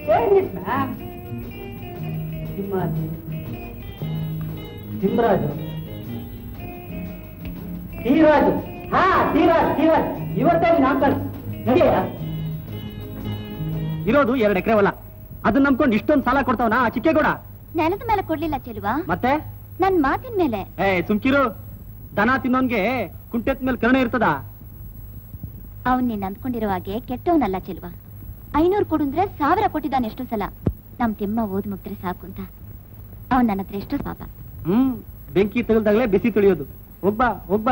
ಸಿಂಹರಾಜು ಧೀರಾಜು ಹಾ ಧೀರಾಜ್ ಧೀರಾಜ್ ಇವತ್ತೇ ನಾಮಕರಣ ನಡೆಯ ಇರೋದು ಎರಡು ಎಕರೆ ಹೊಲ ಅದನ್ನ ನಂಬ್ಕೊಂಡು ಇಷ್ಟೊಂದು ಸಾಲ ಕೊಡ್ತಾವನ ಆ ಚಿಕ್ಕೇಗೌಡ ನೆಲದ ಮೇಲೆ ಕೊಡ್ಲಿಲ್ಲ ಚೆಲುವಾ ಮತ್ತೆ ನನ್ ಮಾತಿನ ಮೇಲೆ ಏ ಸುಮ್ಕಿರು ದನ ತಿನ್ನೋನ್ಗೆ ಕುಂಟೆತ್ ಮೇಲೆ ಕರುಣೆ ಇರ್ತದ ಅವನ್ ನೀನ್ ಅಂದ್ಕೊಂಡಿರೋ ಹಾಗೆ ಕೆಟ್ಟವನಲ್ಲ ಚೆಲುವ ಐನೂರು ಕೊಡುಂದ್ರೆ ಸಾವಿರ ಕೊಟ್ಟಿದ್ದಾನೆ ಎಷ್ಟೋ ಸಲ ನಮ್ ತಿಮ್ಮ ಓದ್ ಮುಗ್ದ್ರೆ ಸಾಕು ಅಂತ ಅವನ್ ನನ್ನ ಹತ್ರ ಎಷ್ಟೋ ಪಾಪ ಹ್ಮ್ ಬೆಂಕಿ ತಗಲ್ದಾಗ್ಲೇ ಬಿಸಿ ತುಳಿಯೋದು ಒಬ್ಬ ಒಬ್ಬ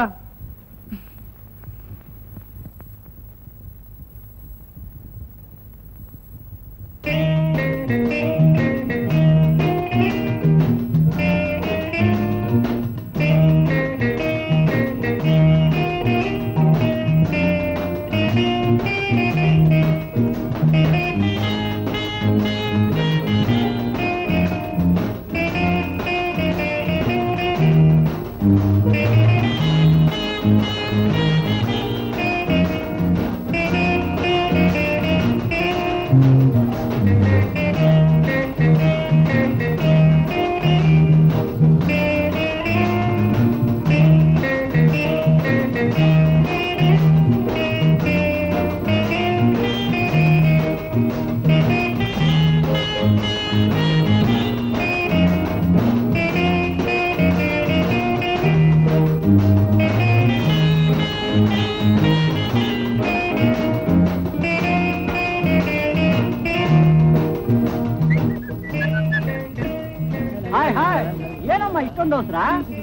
ಹಾಯ್ ಹಾಯ್ ಏನಮ್ಮ ಇಷ್ಟೊಂದು ಅವಸರ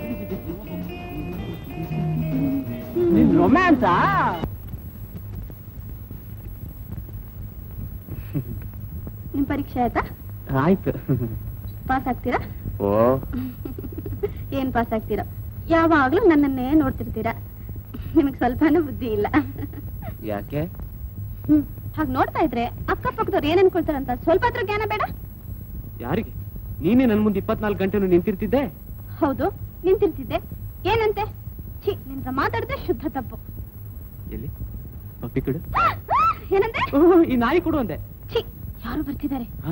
ನಿನ್ ರೊಮ್ಯಾನ್ಸಾ ನಿಮ್ ಪರೀಕ್ಷೆ ಆಯ್ತಾ ಆಯ್ತು ಪಾಸ್ ಆಗ್ತೀರಾ ಓ ಏನ್ ಪಾಸ್ ಆಗ್ತೀರಾ ಯಾವಾಗ್ಲೂ ನನ್ನನ್ನೇ ನೋಡ್ತಿರ್ತೀರಾ ನಿಮಗ್ ಸ್ವಲ್ಪನೂ ಬುದ್ಧಿ ಇಲ್ಲ ಯಾಕೆ ಹ್ಮ್ ಹಾಗ್ ನೋಡ್ತಾ ಇದ್ರೆ ಅಕ್ಕಪಕ್ಕದವ್ರು ಏನ್ ಅನ್ಕೊಳ್ತಾರಂತ ಸ್ವಲ್ಪ ಹತ್ರ ಜ್ಞಾನ ಬೇಡ ಯಾರಿಗೆ ನೀನೇ ನನ್ ಮುಂದೆ ಇಪ್ಪತ್ನಾಲ್ಕು ಗಂಟೆನು ನಿಂತಿರ್ತಿದ್ದೆ ಹೌದು ನಿಂತಿರ್ತಿದ್ದೆ ಏನಂತೆ ಛೀ ನಿಂತ ಮಾತಾಡಿದ್ರೆ ಶುದ್ಧ ತಪ್ಪು ಎಲ್ಲಿ ಪಪ್ಪಿ ಕೊಡು ಆ, ಆ, ಏನಂತೆ ಓಹ್, ಈ ನಾಯಿ ಕೊಡು ಅಂದೆ ಛೀ ಯಾರು ಬರ್ತಿದ್ದಾರೆ ಹ?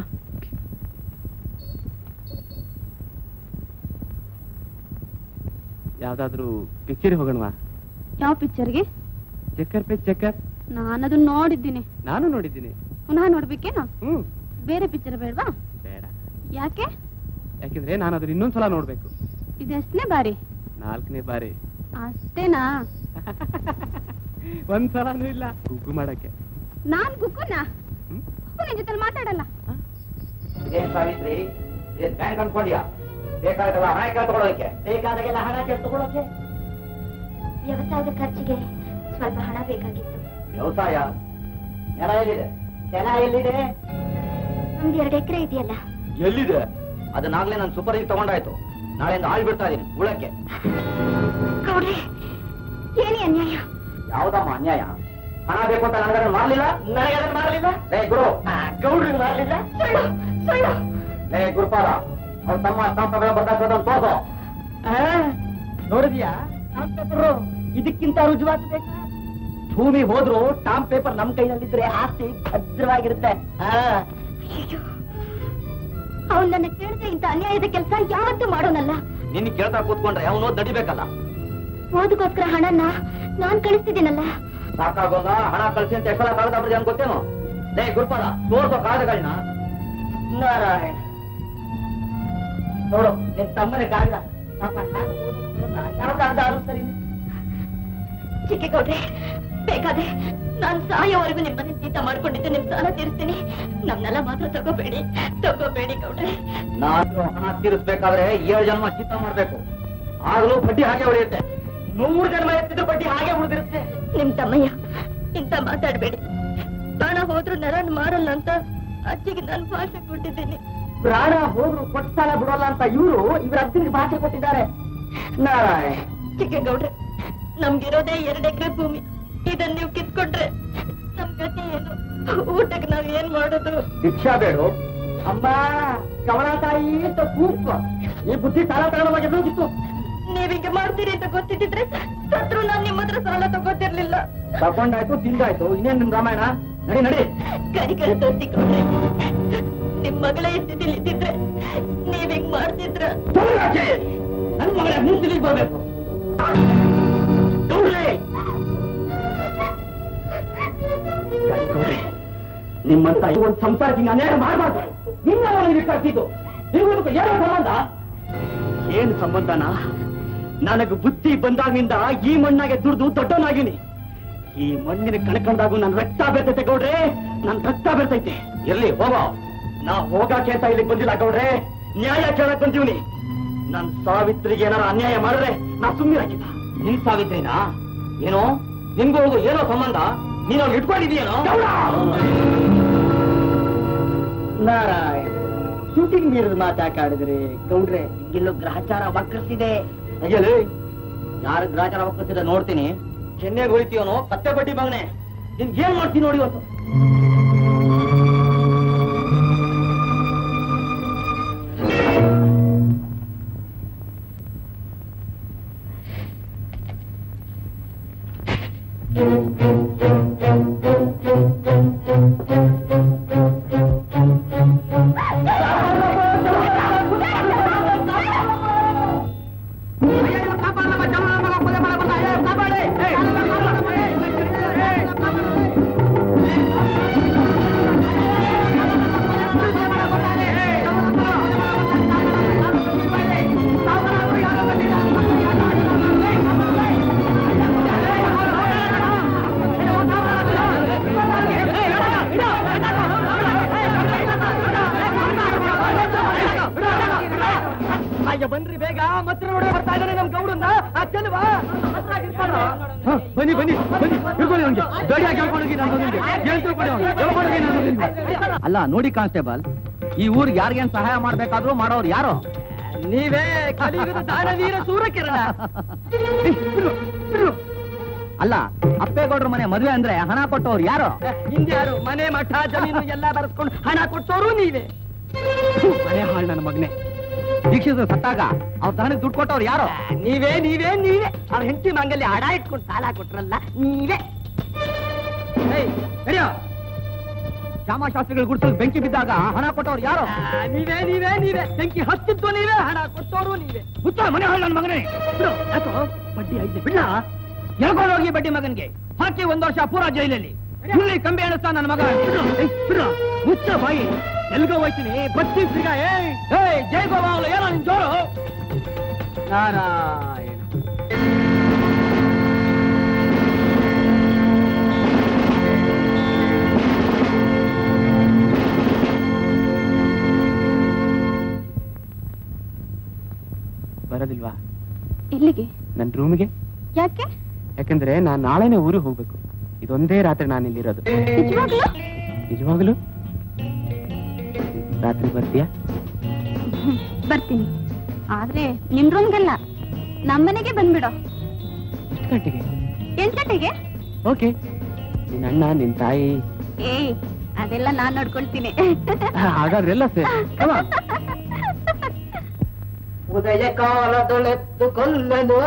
ಯಾವ್ದಾದ್ರು ಪಿಕ್ಚರ್ ಹೋಗೋಣವಾ ಯಾವ ಪಿಕ್ಚರ್ಗೆ ಚಕ್ಕರ್ ಪೇ ಚಕ್ಕರ್ ನಾನದನ್ನ ನೋಡಿದ್ದೀನಿ ನಾನು ನೋಡಿದ್ದೀನಿ ಪುನಃ ನೋಡ್ಬೇಕೇನು ಹ್ಮ್ ಬೇರೆ ಪಿಕ್ಚರ್ ಬೇಡವಾ ಬೇಡ ಯಾಕೆ ಯಾಕೆಂದ್ರೆ ನಾನು ಅದನ್ನ ಇನ್ನೊಂದ್ಸಲ ನೋಡ್ಬೇಕು ಇದೆಷ್ಟನೇ ಬಾರಿ ನಾಲ್ಕನೇ ಬಾರಿ ಅಷ್ಟೇನಾ ಒಂದ್ಸಲನೂ ಇಲ್ಲ ಕುಗ್ಗು ಮಾಡಕ್ಕೆ ನಾನ್ ಗುಕ್ಕುನ ಹ್ಮ್? ನಿನ್ ಜೊತೆ ಮಾತಾಡಲ್ಲ ಇದೇನ್ ಸಾವಿತ್ರಿ ಇದೇನ್ ಬ್ಯಾಂಕ್ ಅನ್ಕೊಂಡ್ಯಾ ಬೇಕಾದಲ್ಲ ಹಣ ಕೇಳ ತಗೊಳೋದಕ್ಕೆ ಬೇಕಾದಾಗೆಲ್ಲ ಹಣ ಕೇಳ ತಗೊಳಕ್ಕೆ ವ್ಯವಸಾಯದ ಖರ್ಚಿಗೆ ಸ್ವಲ್ಪ ಹಣ ಬೇಕಾಗಿತ್ತು ವ್ಯವಸಾಯ ನೆಲ ಎಲ್ಲಿದೆ ನೆಲ ಎಲ್ಲಿದೆ ಒಂದ್ ಎರಡು ಎಕರೆ ಇದೆಯಲ್ಲ ಎಲ್ಲಿದೆ ಅದನ್ನಾಗ್ಲೇ ನಾನು ಸೂಪರ್ ಹೀಟ್ ತಗೊಂಡಾಯ್ತು ನಾಳೆಯಿಂದ ಆಳ್ ಬಿಡ್ತಾ ಇದೀನಿ ಉಳಕ್ಕೆ ಗೌಡ್ರೆ ಏನೇ ಅನ್ಯಾಯ ಯಾವ್ದಮ್ಮ ಅನ್ಯಾಯ ಹಣ ಬೇಕು ಅಂತ ನನಗದನ್ನ ಮಾಡ್ಲಿಲ್ಲ ನನಗದನ್ನ ಮಾಡ್ಲಿಲ್ಲ ಏ ಗುರು ಗೌಡ್ರಿಗೆ ಮಾಡ್ಲಿಲ್ಲ ಸುಳ್ಳು ಸುಳ್ಳು ಏ ಗುರುಪಾಲ ಅವ್ರ ತಮ್ಮ ಸ್ಟಾಂಪ್ಗಳ ಬರ್ದಾಕೋದನ್ನ ತೋರ್ಸು ನೋಡಿದ್ಯಾ ಇದಕ್ಕಿಂತ ರುಜುವಾತು ಬೇಕಾ ಭೂಮಿ ಹೋದ್ರು ಸ್ಟಾಂಪ್ ಪೇಪರ್ ನಮ್ ಕೈನಲ್ಲಿದ್ರೆ ಆಸ್ತಿ ಭದ್ರವಾಗಿರುತ್ತೆ ಆ ಅಯ್ಯೋ ಅವನ್ ನನ್ನ ಕೇಳಿದ್ರೆ ಇಂಥ ಅನ್ಯಾಯದ ಕೆಲಸ ಯಾವತ್ತೂ ಮಾಡೋನಲ್ಲ ನಿನ್ ಕೇಳ್ತಾ ಕೂತ್ಕೊಂಡ್ರೆ ಅವನು ದಡಿಬೇಕಲ್ಲ ಓದಕ್ಕೋಸ್ಕರ ಹಣನ ನಾನ್ ಕಳಿಸ್ತಿದ್ದೀನಲ್ಲ ಸಾಕಾಗೋಲ್ಲ ಹಣ ಕಳ್ಸಿ ಅಂತ ಎಷ್ಟೆಲ್ಲ ಕಾಗದ ಬರ್ದಿ ಅಂತ ಗೊತ್ತೇನು ಲೇ ಗುರುಪಾಲ ತೋರ್ಸೋ ಕಾಗದಗಳನ್ನ ನಾರಾಯಣ ನೋಡು ನಿನ್ ತಮ್ಮನ ಕಾಗದ ಪಾಪ ಯಾವ್ದಾದ್ರು ಸರಿ ಚಿಕ್ಕೇಗೌಡ್ರೆ ಬೇಕಾದ್ರೆ ನಾನ್ ಸಾಯೋವರೆಗೂ ನಿಮ್ಮನ್ನ ಜೀತ ಮಾಡ್ಕೊಂಡಿದ್ದು ನಿಮ್ ಸಾಲ ತೀರಿಸ್ತೀನಿ ನಮ್ನೆಲ್ಲ ಮಾತ್ರ ತಗೋಬೇಡಿ ತಗೋಬೇಡಿ ಗೌಡ್ರೆ ನಾನು ಹಣ ತೀರಿಸ್ಬೇಕಾದ್ರೆ ಏಳು ಜನ್ಮ ಚಿತ್ತ ಮಾಡ್ಬೇಕು ಆಗಲೂ ಬಡ್ಡಿ ಹಾಗೆ ಉಳಿಯುತ್ತೆ ನೂರು ಜನ್ಮ ಎತ್ತಿದ್ರು ಬಡ್ಡಿ ಹಾಗೆ ಉಳಿದಿರುತ್ತೆ ನಿಮ್ ತಮ್ಮಯ್ಯ ಇಂತ ಮಾತಾಡ್ಬೇಡಿ ಪ್ರಾಣ ಹೋದ್ರು ನರನ್ ಮಾರಲ್ಲ ಅಂತ ಅಜ್ಜಿಗೆ ನಾನು ಭಾಷೆ ಕೊಟ್ಟಿದ್ದೀನಿ ಪ್ರಾಣ ಹೋದ್ರು ಕೊಟ್ಟ ಸಾಲ ಬಿಡೋಲ್ಲ ಅಂತ ಇವರು ಇವ್ರ ಅಜ್ಜನಿಗೆ ಭಾಷೆ ಕೊಟ್ಟಿದ್ದಾರೆ ನಾರಾಯಣ ಚಿಕ್ಕೇಗೌಡ್ರೆ ನಮ್ಗಿರೋದೇ ಎರಡ್ ಎಕರೆ ಭೂಮಿ ಇದನ್ನ ನೀವು ಕಿತ್ಕೊಂಡ್ರೆ ನಮ್ ಗತಿ ಏನು ಊಟಕ್ಕೆ ನಾವ್ ಏನ್ ಮಾಡೋದು ಭಿಕ್ಷಾ ಬೇಡು ಅಮ್ಮ ಕಮಲ ತಾಯಿ ಅಂತ ಕೂಪ ಈ ಬುದ್ಧಿ ಸಾಲ ತಗೊಂಡೋಗಿತ್ತು ನೀವ್ ಹಿಂಗೆ ಮಾಡ್ತೀರಿ ಅಂತ ಗೊತ್ತಿದ್ರೆ ಸತ್ರು ನಾನ್ ನಿಮ್ಮ ಹತ್ರ ಸಾಲ ತಗೋತಿರ್ಲಿಲ್ಲ ತಗೊಂಡಾಯ್ತು ತಿಂದಾಯ್ತು ಇನ್ನೇನ್ ನಿಮ್ ರಾಮಾಯಣ ನಡಿ ನಡಿ ಕರಿಕರ ತೋರಿಸಿಕೊಂಡ್ರೆ ನಿಮ್ ಮಗಳ ಸ್ಥಿತಿಲಿ ಇದ್ದಿದ್ರೆ ನೀವ್ ಹಿಂಗ್ ಮಾಡ್ತಿದ್ರ ನನ್ನ ಮಗಳ ಮುಂದಿಲಿಗೆ ಬರ್ಬೇಕು ಗೌಡ್ರೆ! ಗೌಡ್ರೆ, ನಿಮ್ಮಂತ ಈ ಒಂದು ಸಂಸಾರಕ್ಕೆ ಅನ್ಯಾಯ ಮಾಡಬಾರ್ದು ನಿನ್ನ ನನಗೆ ಕರ್ತಿದ್ದು ನಿಮಗೂ ಏನೋ ಸಂಬಂಧ ಏನ್ ಸಂಬಂಧನ ನನಗೆ ಬುದ್ಧಿ ಬಂದಾಗಿಂದ ಈ ಮಣ್ಣಾಗೆ ದುಡ್ದು ದೊಡ್ಡವನಾಗಿನಿ ಈ ಮಣ್ಣಿನ ಕಣ್ಕಂಡಾಗೂ ನನ್ ರಕ್ತ ಬೆರ್ತೈತೆ ಗೌಡ್ರೆ ನನ್ ರಕ್ತ ಬೆರ್ತೈತೆ ಎಲ್ಲಿ ಹೋಗೋ ನಾ ಹೋಗಾಕೆ ಅಂತ ಇಲ್ಲಿಗೆ ಬಂದಿಲ್ಲ ಗೌಡ್ರೆ ನ್ಯಾಯ ಕೇಳಕ್ ಬಂದೀವ್ನಿ ನನ್ ಸಾವಿತ್ರಿಗೆ ಏನಾರ ಅನ್ಯಾಯ ಮಾಡಿದ್ರೆ ನಾ ಸುಮ್ಮನೆ ಹಾಕಿಲ್ಲ ನಿನ್ ಸಾವಿತ್ರಿನಾ ಏನೋ ನಿನ್ಗೂ ಹೋಗು ಏನೋ ಸಂಬಂಧ ನೀನು ಅವ್ರು ಇಟ್ಕೊಂಡಿದೀಯೇನೋ ನಾರಾಯಣ್ ಶೂಟಿಂಗ್ ಮೀರಿದ ಮಾತಾಡಿದ್ರಿ ಗೌಡ್ರೆ ಇಲ್ಲೂ ಗ್ರಹಚಾರ ವಕ್ರಿಸಿದೆ ಅಯ್ಯಲೇ ಯಾರ ಗ್ರಹಚಾರ ವಕ್ರಿಸಿದೆ ನೋಡ್ತೀನಿ ಚೆನ್ನೈಗೆ ಹೊಳಿತೀವನೋ ಕತ್ತೆ ಬಡ್ಡಿ ಮಗನೆ ನಿನ್ಗೆ ಏನ್ ಮಾಡ್ತೀನಿ ನೋಡಿ ಇವತ್ತು ಅಯ್ಯ ಬನ್ರಿ ಬೇಗ ಮತ್ತೆ ನೋಡಿ ಬರ್ತಾ ಇದ್ದಾನೆ ನಮ್ ಗೌಡನ್ನ ಅಚ್ಚಲ್ವಾ ಬನ್ನಿ ಬನ್ನಿ ಬನ್ನಿ ಹಿಡ್ಕೊಳ್ಳಿ ಅವ್ನಿಗೆ ಗಾಡಿ ಹಾಕಿ ಹೇಳ್ಕೊಂಡೋಗಿ ನಾನು ನಿಮ್ಗೆ ಹೇಳ್ತಿಳ್ಕೊಳ್ಳಿ ಅವ್ನಿಗೆ ಹೇಳ್ಕೊಂಡೋಗಿ ನಾನು ನಿಮ್ಗೆ ಅಲ್ಲ ನೋಡಿ ಕಾನ್ಸ್ಟೇಬಲ್ ಈ ಊರಿಗೆ ಯಾರಿಗೇನ್ ಸಹಾಯ ಮಾಡ್ಬೇಕಾದ್ರೂ ಮಾಡೋರು ಯಾರು ನೀವೇ ಕಲಿಯುಗದ ದಾನವೀರ ಸೂರಕಿರಣ ಅಲ್ಲ ಅಪ್ಪೇಗೌಡ್ರ ಮನೆ ಮದುವೆ ಅಂದ್ರೆ ಹಣ ಕೊಟ್ಟವ್ರು ಯಾರು ಹಿಂದ್ಯಾರು ಮನೆ ಮಠ ಜಮೀನು ಎಲ್ಲ ಬರೆಸ್ಕೊಂಡು ಹಣ ಕೊಟ್ಟವರು ನೀವೇ ಮನೆ ಹಾಳು ನನ್ನ ಮಗನೇ ದೀಕ್ಷಿತ ಸತ್ತಾಗ ಅವ್ರ ದಹನಕ್ಕೆ ದುಡ್ಡು ಕೊಟ್ಟವ್ರು ಯಾರು ನೀವೇ ನೀವೇ ನೀವೇ ಅವ್ರ ಹೆಂಡತಿ ಮಂಗಲ್ಲಿ ಹಡ ಇಟ್ಕೊಂಡು ಸಾಲ ಕೊಟ್ರಲ್ಲ ನೀವೇ ಶ್ಯಾಮಶಾಸ್ತ್ರಿಗಳು ಗುಡಿಸಲು ಬೆಂಕಿ ಬಿದ್ದಾಗ ಹಣ ಕೊಟ್ಟವ್ರು ಯಾರು ನೀವೇ ನೀವೇ ನೀವೇ ಬೆಂಕಿ ಹತ್ತಿದ್ದು ನೀವೇ ಹಣ ಕೊಟ್ಟವರು ನೀವೇ ಹುಚ್ಚ ಮನೆ ಹಾಳು ನನ್ನ ಮಗನೇ ಬಿಡು, ಯಾಕೋ ಬಡ್ಡಿ ಐತೆ ಬಿಡ್ಲ ಎಳ್ಕೊಂಡು ಹೋಗಿ ಬಡ್ಡಿ ಮಗನ್ಗೆ ಹಾಕಿ ಒಂದ್ ವರ್ಷ ಪೂರ ಜೈಲಲ್ಲಿ ಇಲ್ಲಿ ಕಂಬಿ ಎಣಿಸ್ತಾ ನನ್ನ ಮಗ ಬಿಡು, ಏಯ್, ಬಿಡು, ಮುಚ್ಚ ಬಾಯಿ ಎಲ್ಗೋ ಹೋಯ್ತೀನಿ ಬತ್ತಿ ಸಿಗ ಏಯ್ ಏಯ್ ಜೈ ಗೋಪಾಲ ಏನೋ ನಿನ್ ಜೋರು ನಾರಾಯಣ ಬರೋದಿಲ್ವಾ ಎಲ್ಲಿಗೆ ನನ್ನ ರೂಮಿಗೆ ಯಾಕೆ ಯಾಕಂದ್ರೆ ನಾನ್ ನಾಳೆನೆ ಊರಿಗೆ ಹೋಗ್ಬೇಕು ಇದೊಂದೇ ರಾತ್ರಿ ನಾನು ಇಲ್ಲಿರೋದು ನಿಜವಾಗ್ಲೂ ನಿಜವಾಗ್ಲು ರಾತ್ರಿ ಬರ್ತೀಯಾ ಬರ್ತೀನಿ ಆದ್ರೆ ನಿನ್ ರೂಮ್ಗೆಲ್ಲ ನಮ್ಮನೆಗೆ ಬಂದ್ಬಿಡೋ ಎಷ್ಟು ಗಂಟೆಗೆ ಎಂಟ್ ಗಂಟೆಗೆ ಓಕೆ ನಿನ್ನ ಅಣ್ಣ ನಿನ್ ತಾಯಿ ಏ ಅದೆಲ್ಲ ನಾನ್ ನೋಡ್ಕೊಳ್ತೀನಿ ಹಾಗಾದ್ರೆ ಎಲ್ಲ ಸೇರಿ ಉದಯ ಕಾಲದೊಳೆತ್ತು ಕೊಲ್ಲಲು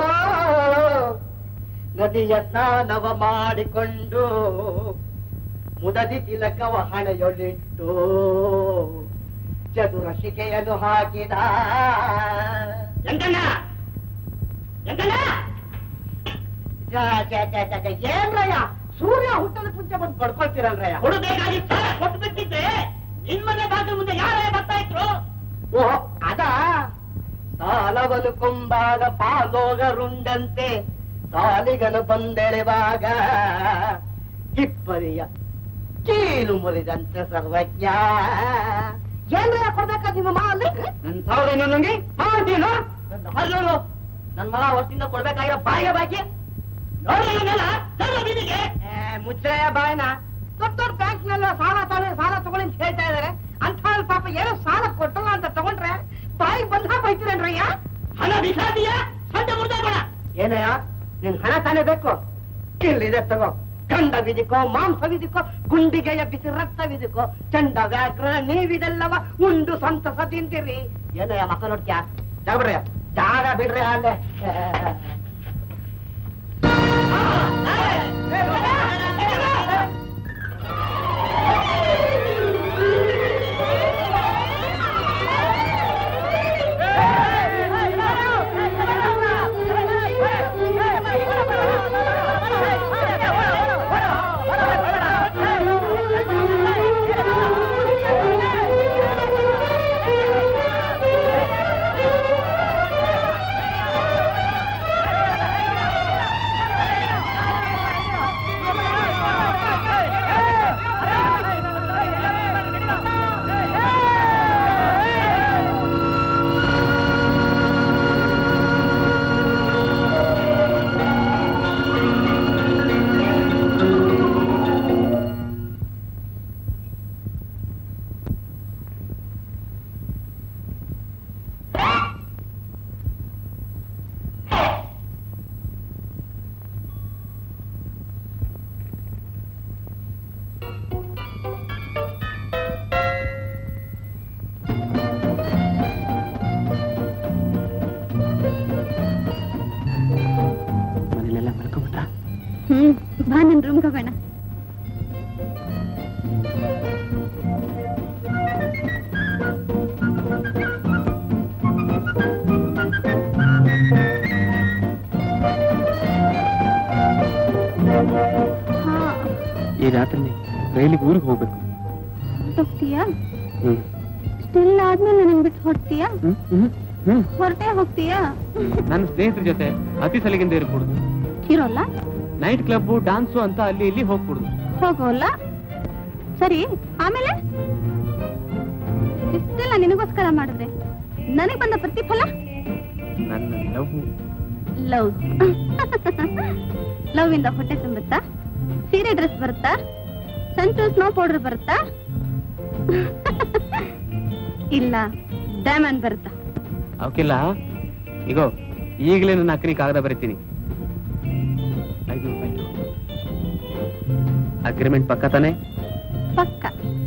ನದಿಯ ಸ್ನಾನವ ಮಾಡಿಕೊಂಡು ಮುದದಿ ತಿಲಕವ ಹಣೆಯೊಳಿಟ್ಟು ಚದುರ ಶಿಕೆಯನ್ನು ಹಾಕಿದ ಎಂಕಣ್ಣ ಎಂಕಣ್ಣ ಏನ್ರಯ್ಯ ಸೂರ್ಯ ಹುಟ್ಟೋದಕ್ಕೆ ಮುಂಚೆ ಬಂದು ಪಡ್ಕೊಳ್ತೀರಲ್ರಯ್ಯ ಕೊಡಬೇಕಾಗಿತ್ತ ಕೊಟ್ಟು ಬಿಟ್ಟಿದ್ದೆ ನಿಮ್ಮನೆ ಬಾಗಿಲು ಮುಂದೆ ಯಾರೇ ಬರ್ತಾ ಇದ್ರು ಓ ಅದ ಸಾಲವಲು ಕೊಂಬಾಗ ಪಾಲೋಗರುಂಡಂತೆ ಸಾಲಿಗನು ಬಂದೆಳೆವಾಗ ಇಬ್ಬರಿಯ ಕೀಲು ಮುರಿದಂತೆ ಸರ್ವಜ್ಞ ಏನ್ರ ಕೊಡ್ಬೇಕ ನಿಮ್ಮ ಮಾವಲ್ಲಿ ನನ್ ಸಾವಿರ ಇನ್ನೊಂದಂಗೆ ಮಾಡ್ತೀನೋ ನನ್ನ ಹಲ್ಲು ನನ್ ಮಗ ಹೊತ್ತಿಂದ ಕೊಡ್ಬೇಕಾಗಿರೋ ಬಾಯಿಗೆ ಬಾಕಿ ನೋಡ್ರಿ ಇವನ್ನೆಲ್ಲ, ತಗೋ ಬೀದಿಗೆ. ಮುಚ್ಚಯ ಬಾಯಿನ ದೊಡ್ಡ ದೊಡ್ಡ ಬ್ಯಾಂಕ್ ನೆಲ್ಲ ಸಾಲ ತಾನೆ ಸಾಲ ತಗೊಳ್ಳಿ ಅಂತ ಹೇಳ್ತಾ ಇದಾರೆ ಅಂತ ಪಾಪ ಏನೋ ಸಾಲ ಕೊಟ್ಟಲ್ಲ ಅಂತ ತಗೊಂಡ್ರೆ ಬಾಯಿ ಬಂದ ಬೈತೀರೇನ್ರಯ್ಯ ಹಣ ಬಿಸಾದಿಯಾ ಸಂತೆ ಮುರ್ದಾಕೋಣ ಏನಯ್ಯ ನಿನ್ ಹಣ ತಾನೇ ಬೇಕು ಇಲ್ಲಿದೆ ತಗೋ ಗಂಡ ವಿಧಿಕೋ ಮಾಂಸ ವಿಧಿಕೋ ಗುಂಡಿಗೆಯ ಬಿಸಿ ರಕ್ತ ವಿಧಿಕೋ ಚಂಡ ವ್ಯಾಘ್ರ ನೀವಿದೆಲ್ಲವ ಉಂಡು ಸಂತಸ ತಿಂತೀರಿ ಏನಯ್ಯ ಮಕ್ಕ ನೋಡ್ತ್ಯಾ ಜಾಗ ಬಿಡ್ರಿ ಜಾಗ ಬಿಡ್ರಿ ಅಲ್ಲೇ ಮನೇಲೆಲ್ಲ ಮಲ್ಕೊಂಬಿಟ್ಟ ಹ್ಮ್ ಬಾ ನನ್ ರೂಮ್ ಹೋಗೋಣ ಹಾ ಈ ರಾತ್ರಿ ರೈಲಿಗೆ ಊರಿಗೆ ಹೋಗ್ಬೇಕು ಹೋಗ್ತೀಯಾ ಹ್ಮ್ ಸ್ಟಿಲ್ ಆದ್ಮೇಲೆ ನನಗ್ ಬಿಟ್ಟು ಹೊಡ್ತೀಯಾ ಹ್ಮ್ ಹ್ಮ್ ಹ್ಮ್ ಹೊರಟೆ ಹೋಗ್ತೀಯಾ ನನ್ನ ಸ್ನೇಹಿತರ ಜೊತೆ ಅತಿ ಸಲಿಗಿಂದ ಇರ್ಕೂಡುದು ಇರೋಲ್ಲ ನೈಟ್ ಕ್ಲಬ್ ಡಾನ್ಸು ಅಂತ ಅಲ್ಲಿ ಇಲ್ಲಿ ಹೋಗ್ಕೂಡುದು ಹೋಗೋಲ್ಲ ಸರಿ ಆಮೇಲೆ ಇಷ್ಟೆಲ್ಲ ನಿನಗೋಸ್ಕರ ಮಾಡಿದ್ರೆ ನನಗ್ ಬಂದ ಪ್ರತಿಫಲ ನನ್ನ ಲವ್ ಲವ್ ಲವ್ ಇಂದ ಹೊಟ್ಟೆ ತುಂಬುತ್ತಾ ಸೀರೆ ಡ್ರೆಸ್ ಬರುತ್ತಾ ಸಂಚು ಸ್ನೋ ಪೌಡರ್ ಬರುತ್ತಾ ಇಲ್ಲ ಡೈಮಂಡ್ ಬರುತ್ತಾ ಅವಕ್ಕಿಲ್ಲ ಈಗೋ ಈಗಲೇ ನನ್ನ ಅಕ್ಕನಿ ಕಾಗದ ಬರೀತೀನಿ ಅಗ್ರಿಮೆಂಟ್ ಪಕ್ಕ ತಾನೆ ಪಕ್ಕ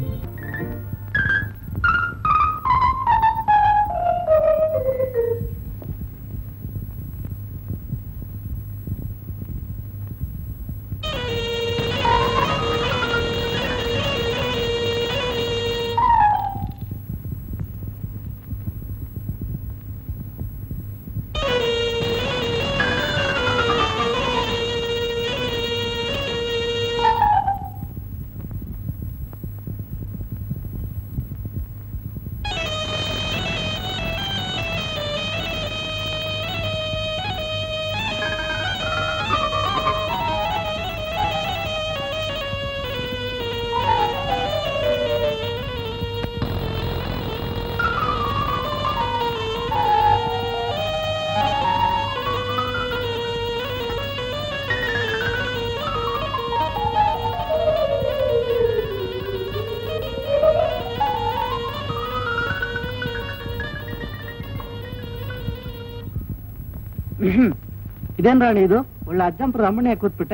ಇದೇನ್ ರಾಣಿ ಇದು ಒಳ್ಳೆ ಅಜ್ಜಂಪುರ ಅಮ್ಮನೆ ಕೂತ್ಬಿಟ್ಟೆ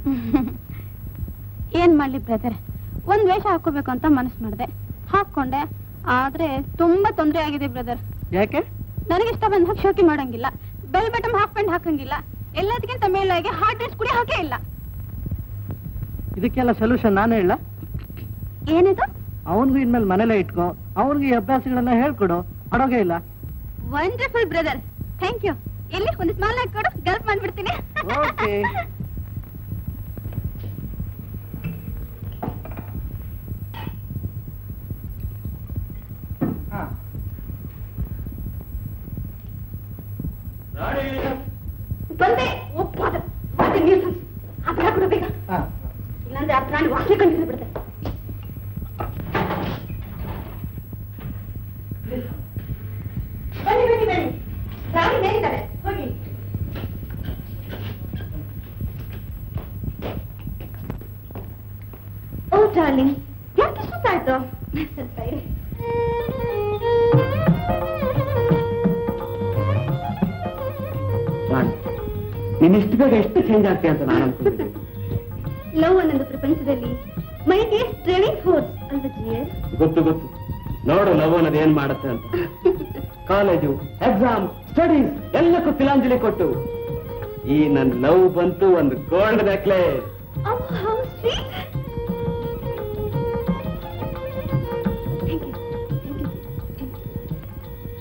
ಏನ್ ಮಾಡ್ಲಿ ಬ್ರದರ್ ಒಂದ್ ವೇಷ ಹಾಕೋಬೇಕು ಅಂತ ಮನಸ್ ಮಾಡಿದೆ ಹಾಕೊಂಡೆ ಆದ್ರೆ ತುಂಬಾ ತೊಂದರೆ ಆಗಿದೆ ಬ್ರದರ್ ಯಾಕೆ ನನಗಿಷ್ಟ ಬಂದ ಹಾಗೆ ಶೋಕಿ ಮಾಡಂಗಿಲ್ಲ ಬೆಲ್ ಬಟಮ್ ಹಾಫ್ ಪ್ಯಾಂಟ್ ಹಾಕಂಗಿಲ್ಲ ಎಲ್ಲದಕ್ಕಿಂತ ಮೇಲಾಗಿ ಹಾರ್ಡ್ ಡ್ರೆಸ್ ಕೂಡ ಹಾಕೇ ಇಲ್ಲ ಇದಕ್ಕೆಲ್ಲ ಸೊಲ್ಯೂಷನ್ ನಾನೇ ಹೇಳ ಏನಿದು ಅವನ್ಗೂ ಇನ್ಮೇಲೆ ಮನೇಲೆ ಇಟ್ಕೋ ಅವನ್ಗೂ ಈ ಅಭ್ಯಾಸಗಳನ್ನ ಹೇಳ್ಕೊಡು ಅಡೋಗೆ ಇಲ್ಲ ವಂಡರ್ಫುಲ್ ಬ್ರದರ್ ಥ್ಯಾಂಕ್ ಯು ಎಲ್ಲಿ ಒಂದು ಸ್ಮಾಲ್ ಕೊಡು ಗಲ್ಪ್ ಮಾಡ್ಬಿಡ್ತೀನಿ Okay. ಬಂದೆ ಒಪ್ಪಾದ ನ್ಯೂಸನ್ಸ್ ಹತ್ರ ಹಾಕ್ಬಿಡು ಬೇಗ ಇಲ್ಲಾಂದ್ರೆ ಆ ಪ್ರಾಣಿ ವಾಸನೆ ಕಂಡು ಬಿಡುತ್ತೆ ಬನ್ನಿ ಬನ್ನಿ ಬನ್ನಿ ಪ್ರಾಣಿ ಮೇಲಿದ್ದಾರೆ ಹೋಗಿ ಓ ಡಾರ್ಲಿಂಗ್ ಯಾಕೆ ಸುತ್ತಾಯ್ತು ಸ್ವಲ್ಪ ಇರಿ ನಾನು ನೀನ್ ಇಷ್ಟು ಬೇಗ ಎಷ್ಟು ಚೇಂಜ್ ಆಗ್ತೀಯ ಅಂತ ನಾನು ಅನ್ಕೊಂಡಿದ್ದೆ ಲವ್ ಅನ್ನೊಂದು ಪ್ರಪಂಚದಲ್ಲಿ ಮೈಗೆ ಟ್ರೈನಿಂಗ್ ಫೋರ್ಸ್ ಅಲ್ವಾ ಜಿಯರ್ ಗೊತ್ತು ಗೊತ್ತು ನೋಡು ಲವ್ ಅನ್ನೋದು ಏನ್ ಮಾಡುತ್ತೆ ಅಂತ ಕಾಲೇಜು ಎಕ್ಸಾಮ್ ಸ್ಟಡೀಸ್ ಎಲ್ಲಕ್ಕೂ ತಿಲಾಂಜಲಿ ಕೊಟ್ಟು ಈ ನನ್ ಲವ್ ಬಂತು ಒಂದು gold necklace Oh, how sweet! Thank you. Thank you. Thank you.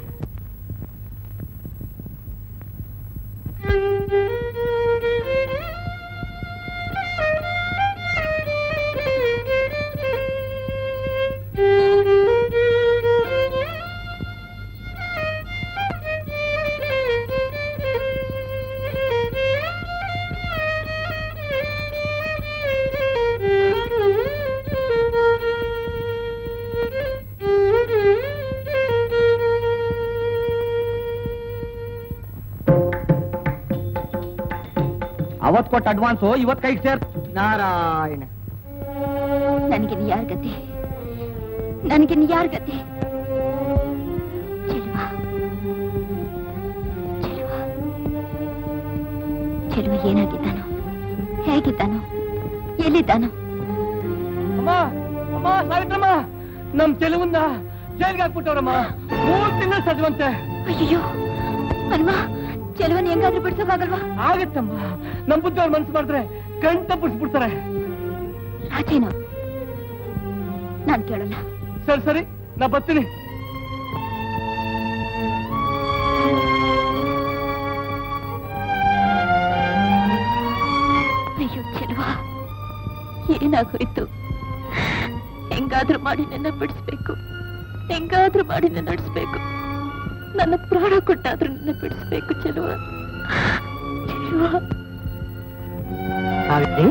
ಅವತ್ ಕೊಟ್ಟ ಅಡ್ವಾನ್ಸು ಇವತ್ ಕೈಗೆ ಸೇರ್ ನಾರಾಯಣ ನನಗಿನ್ ಯಾರ ಗತಿ ನನಗಿನ್ ಯಾರ ಗತಿ ಚೆಲುವ ಚೆಲುವ ಚೆಲುವ ಏನಾಗಿದ್ದಾನೋ ಹೇಗಿದ್ದಾನೋ ಎಲ್ಲಿದ್ದಾನೋ ಅಮ್ಮ ಅಮ್ಮ ಸಾವಿತ್ರಮ್ಮ ನಮ್ ಚೆಲುವನ್ನ ಜೈಲ್ಗೆ ಹಾಕ್ಬಿಟ್ಟವ್ರಮ್ಮ ಮೂರ್ ತಿಂಗಳು ಸದ್ವಂತೆ ಅಯ್ಯೋ ಹನುಮ ಚೆಲುವನ್ ಹೆಂಗಾದ್ರೂ ಬಿಡ್ಸೋಕಾಗಲ್ವಾ ಆಗತ್ತಮ್ಮ ನಮ್ ಬುದ್ಧಿ ಅವ್ರ ಮನ್ಸು ಮಾಡಿದ್ರೆ ಕಂಠ ಬಿಡ್ಸ್ಬಿಡ್ತಾರೆ ರಾಜೇನು ನಾನ್ ಕೇಳಲ್ಲ ಸರಿ ಸರಿ ನಾ ಬರ್ತೀನಿ ಅಯ್ಯೋ ಚೆಲುವ ಏನಾಗೋಯ್ತು ಹೆಂಗಾದ್ರೂ ಮಾಡಿ ನನ್ನ ಬಿಡಿಸ್ಬೇಕು ಹೆಂಗಾದ್ರೂ ಮಾಡಿ ನನ್ನ ನಡೆಸ್ಬೇಕು ನನ್ನ ಪ್ರಾಣ ಕೊಟ್ಟಾದ್ರೂ ನನ್ನ ಬಿಡಿಸ್ಬೇಕು ಚೆಲುವ ಚೆಲುವ ಸಾವಿತ್ರಿ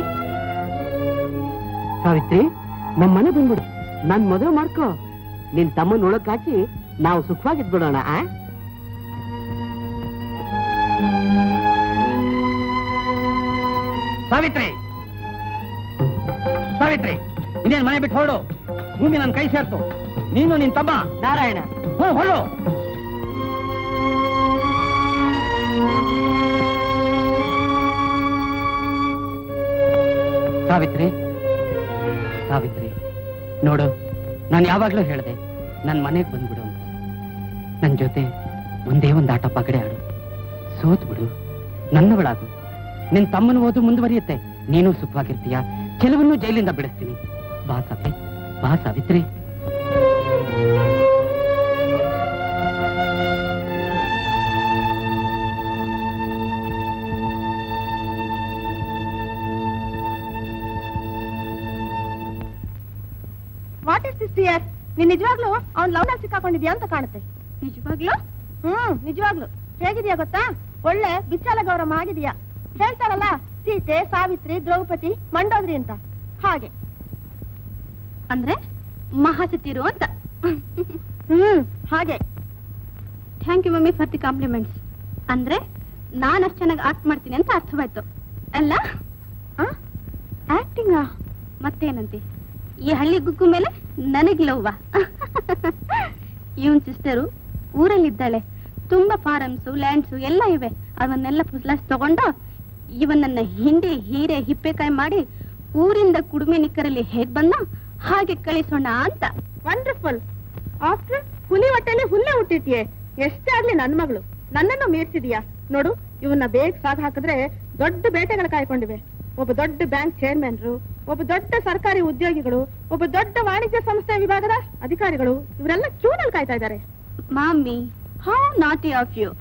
ಸಾವಿತ್ರಿ ನಮ್ಮ ಮನೆ ಬಂದ್ಬಿಡು ನನ್ ಮದುವೆ ಮಾಡ್ಕೋ ನಿನ್ ತಮ್ಮನ್ ಒಳಗ್ ಹಾಕಿ ನಾವು ಸುಖವಾಗಿದ್ಬಿಡೋಣ ಆ ಸಾವಿತ್ರಿ ಸಾವಿತ್ರಿ ಇನ್ನೇನ್ ಮನೆ ಬಿಟ್ಟು ಹೊರಡು ಭೂಮಿ ನನ್ನ ಕೈ ಸೇರ್ತು ನೀನು ನಿನ್ ತಮ್ಮ ನಾರಾಯಣ ಹ್ಞೂ ಹೊರಡು ಸಾವಿತ್ರಿ ಸಾವಿತ್ರಿ ನೋಡು ನಾನು ಯಾವಾಗ್ಲೂ ಹೇಳ್ದೆ ನನ್ ಮನೆಗ್ ಬಂದ್ಬಿಡು ಅಂತ ನನ್ ಜೊತೆ ಒಂದೇ ಒಂದ್ ಆಟ ಪಗಡೆ ಆಡು ಸೋತ್ ಬಿಡು ನನ್ನವಳಾಗು ನಿನ್ ತಮ್ಮನ ಓದು ಮುಂದುವರಿಯುತ್ತೆ ನೀನು ಸುಖವಾಗಿರ್ತೀಯ ಕೆಲವನ್ನು ಜೈಲಿಂದ ಬಿಡಿಸ್ತೀನಿ ಬಾ ಸಾವಿತ್ರಿ ಬಾ Savitri what is this year ನೀನ್ ನಿಜವಾಗ್ಲೂ ಅವ್ನ್ ಲವ್ ನಲ್ಲಿ ಸಿಕ್ಕಾಕೊಂಡಿದ್ಯಾ ಅಂತ ಕಾಣುತ್ತೆ ನಿಜವಾಗ್ಲೂ ಹ್ಮ್ ನಿಜವಾಗ್ಲು ಹೇಗಿದ್ಯಾ ಗೊತ್ತಾ ಒಳ್ಳೆ ಬಿಚ್ಚಾಲ ಗೌರವ ಆಗಿದ್ಯಾ ಹೇಳ್ತಾರಲ್ಲ ಸೀತೆ ಸಾವಿತ್ರಿ ದ್ರೌಪದಿ ಮಂಡೋದ್ರಿ ಅಂತ ಹಾಗೆ ಅಂದ್ರೆ ಮಹಾಸತಿರು ಅಂತ ಹ್ಮ್ ಹಾಗೆ thank you mummy for the compliments ಅಂದ್ರೆ ನಾನು ಅಷ್ಟು ಚೆನ್ನಾಗಿ ಆಕ್ಟ್ ಮಾಡ್ತೀನಿ ಅಂತ ಅರ್ಥವಾಯ್ತು ಅಲ್ಲ ಆಕ್ಟಿಂಗ ಮತ್ತೇನಂತೆ ಈ ಹಳ್ಳಿ ಗುಗ್ಗು ಮೇಲೆ ನನಗ್ ಲವ್ವಾ ಇವನ್ ಸಿಸ್ಟರು ಊರಲ್ಲಿದ್ದಾಳೆ ತುಂಬಾ ಫಾರಮ್ಸು ಲ್ಯಾಂಡ್ಸು ಎಲ್ಲ ಇವೆ ಅವನ್ನೆಲ್ಲ ಫುಸ್ಲಾಸ್ ತಗೊಂಡು ಇವನನ್ನ ಹಿಂಡಿ ಹೀರೆ ಹಿಪ್ಪೆಕಾಯಿ ಮಾಡಿ ಊರಿಂದ ಕುಡುಮೆ ನಿಕ್ಕರಲ್ಲಿ ಹೇಗ್ ಬಂದ ಹಾಗೆ ಕಳಿಸೋಣ ಅಂತ ವಂಡರ್ಫುಲ್ ಆಫ್ಟರ್ ಹುಲಿ ಹೊಟ್ಟೆಲಿ ಹುಲ್ಲೆ ಹುಟ್ಟಿದ್ಯೆ ಎಷ್ಟೇ ಆಗ್ಲಿ ನನ್ ಮಗಳು ನನ್ನನ್ನು ಮೀರ್ಸಿದ್ಯಾ ನೋಡು ಇವನ್ನ ಬೇಗ ಸಾಗ್ ಹಾಕಿದ್ರೆ ದೊಡ್ಡ ಬೇಟೆಗಳು ಕಾಯ್ಕೊಂಡಿವೆ ಒಬ್ಬ ದೊಡ್ಡ ಬ್ಯಾಂಕ್ ಚೇರ್ಮನ್ರು ಒಬ್ಬ ದೊಡ್ಡ ಸರ್ಕಾರಿ ಉದ್ಯೋಗಿಗಳು ಒಬ್ಬ ದೊಡ್ಡ ವಾಣಿಜ್ಯ ಸಂಸ್ಥೆ ವಿಭಾಗದ ಅಧಿಕಾರಿಗಳು ಇವರೆಲ್ಲ ಕ್ಯೂನಲ್ಲಿ ಕಾಯ್ತಾ ಇದ್ದಾರೆ mummy how naughty of you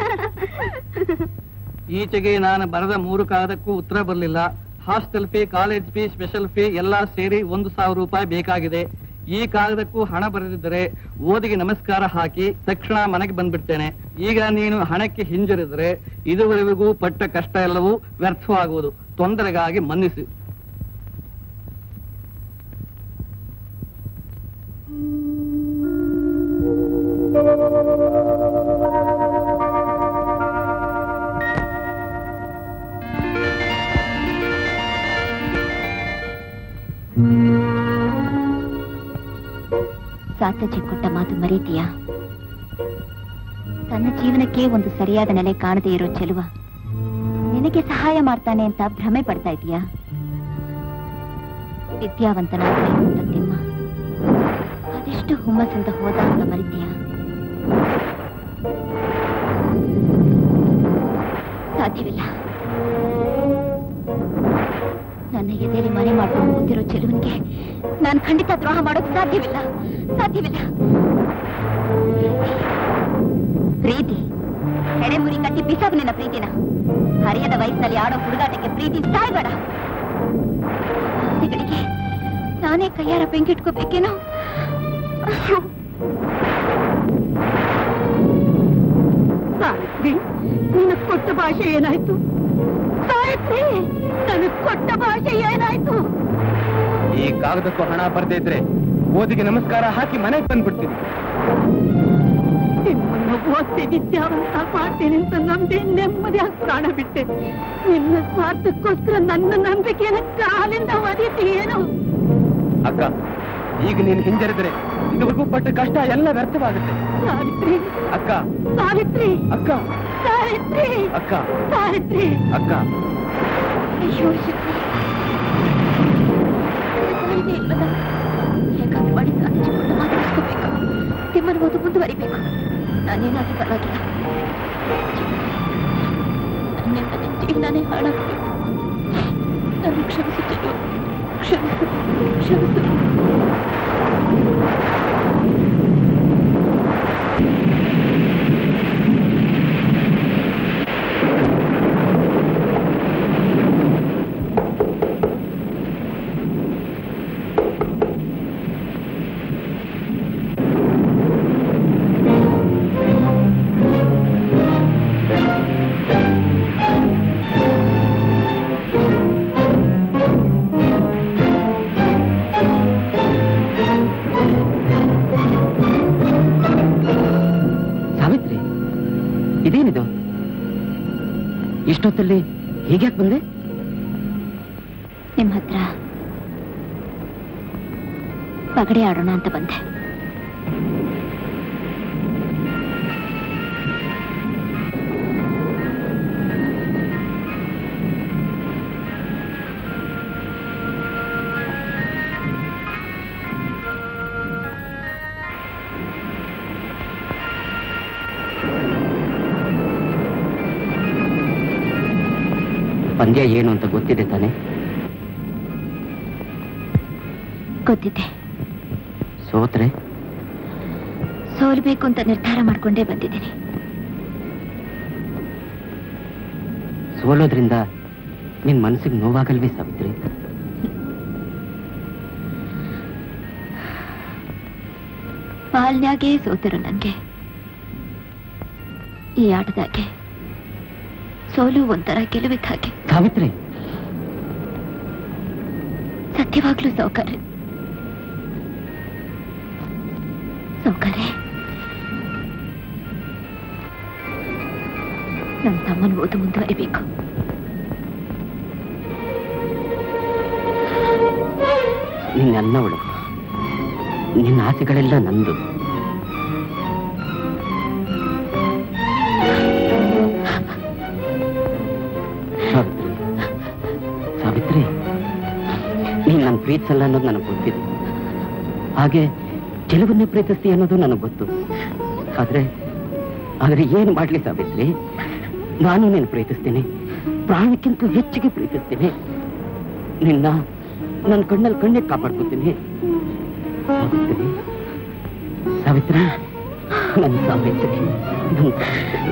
ಈಚೆಗೆ ನಾನು ಬರೆದ ಮೂರು ಕಾಗದಕ್ಕೂ ಉತ್ತರ ಬರಲಿಲ್ಲ hostel fee college fee special fee ಎಲ್ಲ ಸೇರಿ ಒಂದು ಸಾವಿರ ರೂಪಾಯಿ ಬೇಕಾಗಿದೆ ಈ ಕಾಗದಕ್ಕೂ ಹಣ ಬರೆದಿದ್ದರೆ ಓದಿಗೆ ನಮಸ್ಕಾರ ಹಾಕಿ ತಕ್ಷಣ ಮನೆಗೆ ಬಂದ್ಬಿಡ್ತೇನೆ ಈಗ ನೀನು ಹಣಕ್ಕೆ ಹಿಂಜರಿದ್ರೆ ಇದುವರೆಗೂ ಪಟ್ಟ ಕಷ್ಟ ಎಲ್ಲವೂ ವ್ಯರ್ಥವಾಗುವುದು ತೊಂದರೆಗಾಗಿ ಮನ್ನಿಸಿ ಸಾತಜ್ಜಿ ಕೊಟ್ಟ ಮಾತು ಮರೀತೀಯಾ ತನ್ನ ಜೀವನಕ್ಕೆ ಒಂದು ಸರಿಯಾದ ನೆಲೆ ಕಾಣದೇ ಇರೋ ಚೆಲುವ ನಿನಗೆ ಸಹಾಯ ಮಾಡ್ತಾನೆ ಅಂತ ಭ್ರಮೆ ಪಡ್ತಾ ಇದೀಯಾ ವಿದ್ಯಾವಂತನಾಗಬೇಕು ಅಂತ ತಿಮ್ಮ ಅದೆಷ್ಟು ಹುಮ್ಮಸ್ಸಿಂದ ಹೋದ ಅಂತ ಮರಿತೀಯಾ ಸಾಧ್ಯವಿಲ್ಲ ನನ್ನ ಎದೆಯಲ್ಲಿ ಮನೆ ಮಾಡ್ಕೊಂಡು ಕೂತಿರೋ ಚೆಲುವನಿಗೆ ನಾನು ಖಂಡಿತ ದ್ರೋಹ ಮಾಡೋಕ್ ಸಾಧ್ಯವಿಲ್ಲ ಸಾಧ್ಯವಿಲ್ಲ ಪ್ರೀತಿ ಎಡೆಮುರಿ ಕಟ್ಟಿ ಬಿಸಾಕು ನಿನ್ನ ಪ್ರೀತಿನ ಹರಿಯದ ವಯಸ್ಸಿನಲ್ಲಿ ಆಡೋ ಹುಡುಗಾಟಕ್ಕೆ ಪ್ರೀತಿ ಸಾಯ್ಬೇಡ ಆಸೆಗಳಿಗೆ ನಾನೇ ಕೈಯಾರ ಬೆಂಕಿಟ್ಕೋಬೇಕೇನೋ ಅಯ್ಯೋ ಸಾವಿತ್ರಿ ನಿನ್ನ ಕೊಟ್ಟ ಭಾಷೆ ಏನಾಯ್ತು ಸಾವಿತ್ರಿ ನನಗೆ ಕೊಟ್ಟ ಭಾಷೆ ಏನಾಯ್ತು ಈ ಕಾಗದಕ್ಕೂ ಹಣ ಬರ್ದೇ ಇದ್ರೆ ಓದಿಗೆ ನಮಸ್ಕಾರ ಹಾಕಿ ಮನೆಗೆ ಬಂದ್ಬಿಡ್ತೀನಿ ನಿಮ್ಮನ್ನ ಓದಿ ವಿದ್ಯಾವಂತ ಮಾಡ್ತೀನಿ ಅಂತ ನಂಬಿ ನೆಮ್ಮದಿಯಾಗಿ ಪ್ರಾಣ ಬಿಟ್ಟೆ ನಿನ್ನ ಸ್ವಾರ್ಥಕ್ಕೋಸ್ಕರ ನನ್ನ ನಂಬಿಕೆಯನ್ನು ಕಾಲಿಂದ ಒದೀತಿ ಏನು ಅಕ್ಕ ಈಗ ನೀನು ಹಿಂಜರಿದ್ರೆ ಇದುವರೆಗೂ ಪಟ್ಟ ಕಷ್ಟ ಎಲ್ಲ ವ್ಯರ್ಥವಾಗುತ್ತೆ ಸಾವಿತ್ರಿ ಅಕ್ಕ ಸಾವಿತ್ರಿ ಅಕ್ಕ ಸಾವಿತ್ರಿ ಅಕ್ಕ ಸಾವಿತ್ರಿ ಅಕ್ಕ ಅಯ್ಯೋ ಶಕ್ತಿ ದಾರಿನೇ ಇಲ್ವಲ್ಲ ಹೇಗಾದ್ರೂ ಮಾಡಿ ಸಾಧಿಸಿ ಕೊಟ್ಟು ಮಾತಾಡಿಸ್ಕೋಬೇಕು ತಿಮ್ಮನ ಓದು ಮುಂದುವರಿಬೇಕು ನಾನೇನಾದ್ರೂ ಪರವಾಗಿಲ್ಲ ನನ್ನಿಂದ ನಿನ್ನ ಜೀವನನೇ ಹಾಳಾಗಬೇಕು ನಾನು ಕ್ಷಮಿಸುತ್ತೇನೆ ಕ್ಷಮಿಸು ಕ್ಷಮಿಸು ಸಾವಿತ್ರಿ ಇದೇನಿದು ಇಷ್ಟೊತ್ತಲ್ಲಿ ಹೀಗ್ಯಾಕ್ ಬಂದೆ ನಿಮ್ಮ ಹತ್ರ ಪಗಡೆ ಆಡೋಣ ಅಂತ ಬಂದೆ ಪಂದ್ಯ ಏನು ಅಂತ ಗೊತ್ತಿದೆ ತಾನೆ ಗೊತ್ತಿದೆ ಸೋತ್ರೆ ಸೋಲ್ಬೇಕು ಅಂತ ನಿರ್ಧಾರ ಮಾಡ್ಕೊಂಡೇ ಬಂದಿದ್ದೀನಿ ಸೋಲೋದ್ರಿಂದ ನಿನ್ ಮನಸ್ಸಿಗೆ ನೋವಾಗಲ್ವೇ ಸಾವಿತ್ರಿ ಪಾಲ್ನ್ಯಾಗೆ ಸೋತರು ನನ್ಗೆ ಈ ಆಟದಾಗೆ ಸೋಲು ಒಂಥರ ಗೆಲುವಿದ್ದ ಹಾಗೆ ಸಾವಿತ್ರಿ ಸತ್ಯವಾಗ್ಲೂ ಸೌಕರ್ಯ ಸೌಕರ್ಯ ನಮ್ಮ ತಮ್ಮನ ಓದು ಮುಂದುವರಿಬೇಕು ನಿನ್ನನ್ನವಳು ನಿನ್ನ ಆಸೆಗಳೆಲ್ಲ ನಂದು ಸಾವಿತ್ರಿ ಸಾವಿತ್ರಿ ನೀನ್ ನನ್ನ ಪ್ರೀತಿಸಲ್ಲ ಅನ್ನೋದು ನನಗೆ ಗೊತ್ತಿದೆ ಹಾಗೆ ಕೆಲವನ್ನೇ ಪ್ರೀತಿಸ್ತಿ ಅನ್ನೋದು ನನಗೆ ಗೊತ್ತು ಆದ್ರೆ ಆದ್ರೆ ಏನು ಮಾಡ್ಲಿ ಸಾವಿತ್ರಿ ನಾನು ನೀನು ಪ್ರೀತಿಸ್ತೀನಿ ಪ್ರಾಣಕ್ಕಿಂತ ಹೆಚ್ಚಿಗೆ ಪ್ರೀತಿಸ್ತೀನಿ ನಿನ್ನ ನನ್ನ ಕಣ್ಣಲ್ಲಿ ಕಣ್ಣಿಗೆ ಕಾಪಾಡ್ಕೊತೀನಿ ಸಾವಿತ್ರಿ ಸಾವಿತ್ರಿ ನನ್ನ ಸಾವಿತ್ರಿ ನನ್ನ ಸಾವಿತ್ರಿ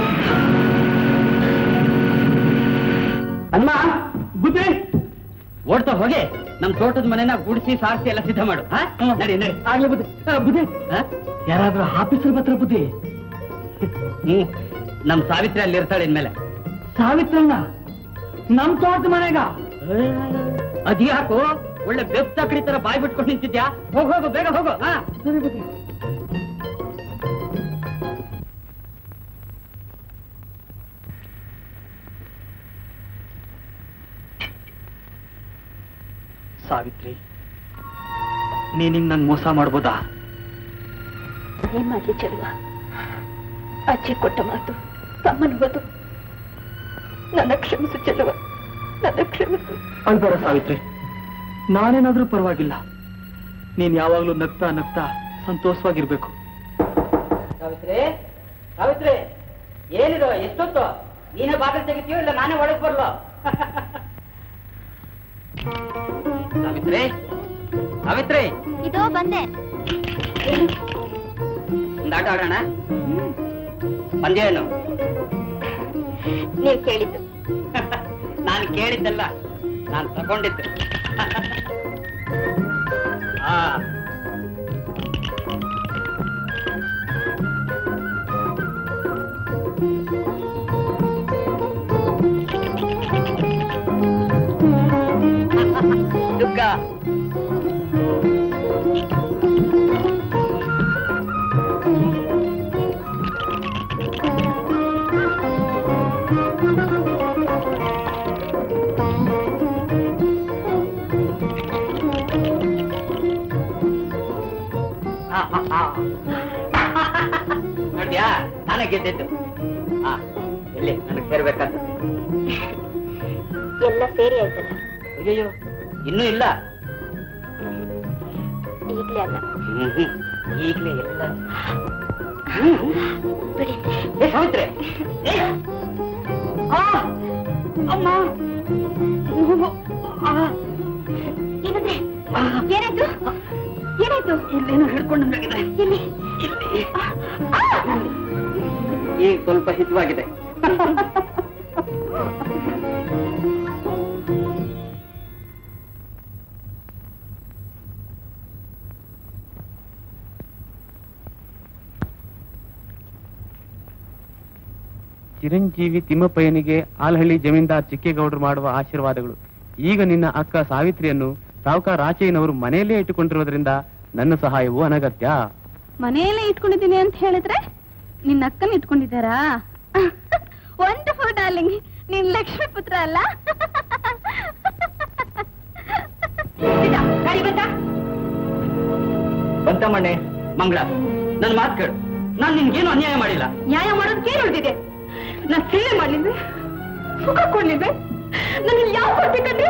ಅಮ್ಮ ಬುದ್ಧಿ ಹೋಗಿ ನಮ್ ತೋಟದ ಮನೆನ ಗುಡಿಸಿ ಸಾರಿಸಿ ಎಲ್ಲ ಸಿದ್ಧ ಮಾಡು ಹಾ? ನಡಿ ನಡಿ ಆಗ್ಲೇ ಬುದ್ಧಿ ಆ, ಬುದ್ಧಿ ಹಾ? ಯಾರಾದ್ರೂ ಆಫೀಸರ್ ಹತ್ರ ಬುದ್ಧಿ ಹ್ಮ್ ನಮ್ ಸಾವಿತ್ರಿ ಅಲ್ಲಿ ಇರ್ತಾಳೆ ಇನ್ಮೇಲೆ ಸಾವಿತ್ರಣ್ಣ ನಮ್ ತೋಟದ ಮನೆಗ ಅದ್ಯಾಕೋ ಒಳ್ಳೆ ಬೆಪ್ತ ಕಡಿ ತರ ಬಾಯ್ ಬಿಟ್ಕೊಂಡು ನಿಂತಿದ್ಯಾ ಹೋಗ್ ಹೋಗು ಬೇಗ ಹೋಗು ಹಾ ಸಾವಿತ್ರಿ ನೀನಿಂಗ್ ನಂಗ್ ಮೋಸ ಮಾಡ್ಬೋದಾ ಏನ್ ಮಾಡ್ಲಿ ಚೆಲುವ ಅಜ್ಜಿ ಕೊಟ್ಟ ಮಾತು ತಮ್ಮನ ಹೋದು ನನ್ನ ಕ್ಷಮಿಸು ಚೆಲುವ ನನ್ನ ಕ್ಷಮಿಸು ಅಳ್ಬೇಡ ಸಾವಿತ್ರಿ ನಾನೇನಾದ್ರೂ ಪರವಾಗಿಲ್ಲ ನೀನ್ ಯಾವಾಗ್ಲೂ ನಗ್ತಾ ನಗ್ತಾ ಸಂತೋಷವಾಗಿರ್ಬೇಕು ಸಾವಿತ್ರಿ ಸಾವಿತ್ರಿ ಏನಿದು ಎಷ್ಟೊತ್ತು ನೀನೇ ಬಾಗಿಲು ತೆಗಿತೀಯೋ ಇಲ್ಲ ನಾನೇ ಒಳಗ್ ಬರ್ಲೋ ಸಾವಿತ್ರಿ ಸಾವಿತ್ರಿ ಇದೋ ಬಂದೆ ಒಂದ್ ಆಟ ಆಡೋಣ ಪಂದ್ಯ ಏನು ನೀವ್ ಕೇಳಿದ್ದು ನಾನು ಕೇಳಿದ್ದಲ್ಲ ನಾನು ತಗೊಂಡಿದ್ದು ಆ ದುಗ್ಗ ನೋಡ್ಯಾ ನಾನೇ ಗೆದ್ದಿದ್ದು ಹಾ ಎಲ್ಲಿ ನನಗೆ ಸೇರ್ಬೇಕಂತ ಎಲ್ಲ ಸೇರಿ ಆಯ್ತಲ್ಲ ಅಯ್ಯಯ್ಯೋ ಇನ್ನೂ ಇಲ್ಲ ಈಗ್ಲೇ ಅಲ್ಲ ಹ್ಮ್ ಹ್ಮ್. ಈಗ್ಲೇ ಎಲ್ಲ ಬಿಡಿ ಏ ಸಾವಿತ್ರಿ ಏ! ಆ! ಅಮ್ಮ ಆ! ಏನಂದ್ರೆ ಏನಾಯ್ತು ಏನಾಯ್ತು ಇಲ್ಲೇನೋ ಹಿಡ್ಕೊಂಡಂಗಾಗಿದೆ ಎಲ್ಲಿ ಇಲ್ಲಿ ಈಗ ಸ್ವಲ್ಪ ಹಿತವಾಗಿದೆ ಚಿರಂಜೀವಿ ತಿಮ್ಮಪ್ಪಯ್ಯನಿಗೆ ಆಲ್ಹಳ್ಳಿ ಜಮೀನ್ದಾರ್ ಚಿಕ್ಕೇಗೌಡರು ಮಾಡುವ ಆಶೀರ್ವಾದಗಳು ಈಗ ನಿನ್ನ ಅಕ್ಕ ಸಾವಿತ್ರಿಯನ್ನು ಸಾವುಕಾರ ರಾಚಯ್ಯನವರು ಮನೆಯಲ್ಲೇ ಇಟ್ಟುಕೊಂಡಿರುವುದರಿಂದ ನನ್ನ ಸಹಾಯವು ಅನಗತ್ಯ ಮನೆಯಲ್ಲೇ ಇಟ್ಕೊಂಡಿದ್ದೀನಿ ಅಂತ ಹೇಳಿದ್ರೆ ನಿನ್ನ ಅಕ್ಕನ ಇಟ್ಕೊಂಡಿದ್ದಾರಾ ವಂಡರ್ಫುಲ್ ಡಾರ್ಲಿಂಗ್ ನೀನ್ ಲಕ್ಷ್ಮೀ ಪುತ್ರ ಅಲ್ಲ ಗಾಡಿ ಬಂತ ಬಂತಮ್ಮಣ್ಣೆ ಮಂಗಳ ನನ್ ಮಾತು ಕೇಳು ನಾನ್ ನಿನ್ಗೇನು ಅನ್ಯಾಯ ಮಾಡಿಲ್ಲ ನ್ಯಾಯ ಮಾಡೋದಕ್ಕೆ ಏನ್ ಉಳಿದಿದೆ ನಾನ್ ಸೇವೆ ಮಾಡ್ಲಿಲ್ವೆ ಸುಖ ಕೊಡ್ಲಿಲ್ವೆ ನಾನು ಯಾವ ಕೊಡ್ಬೇಕಂದ್ರೆ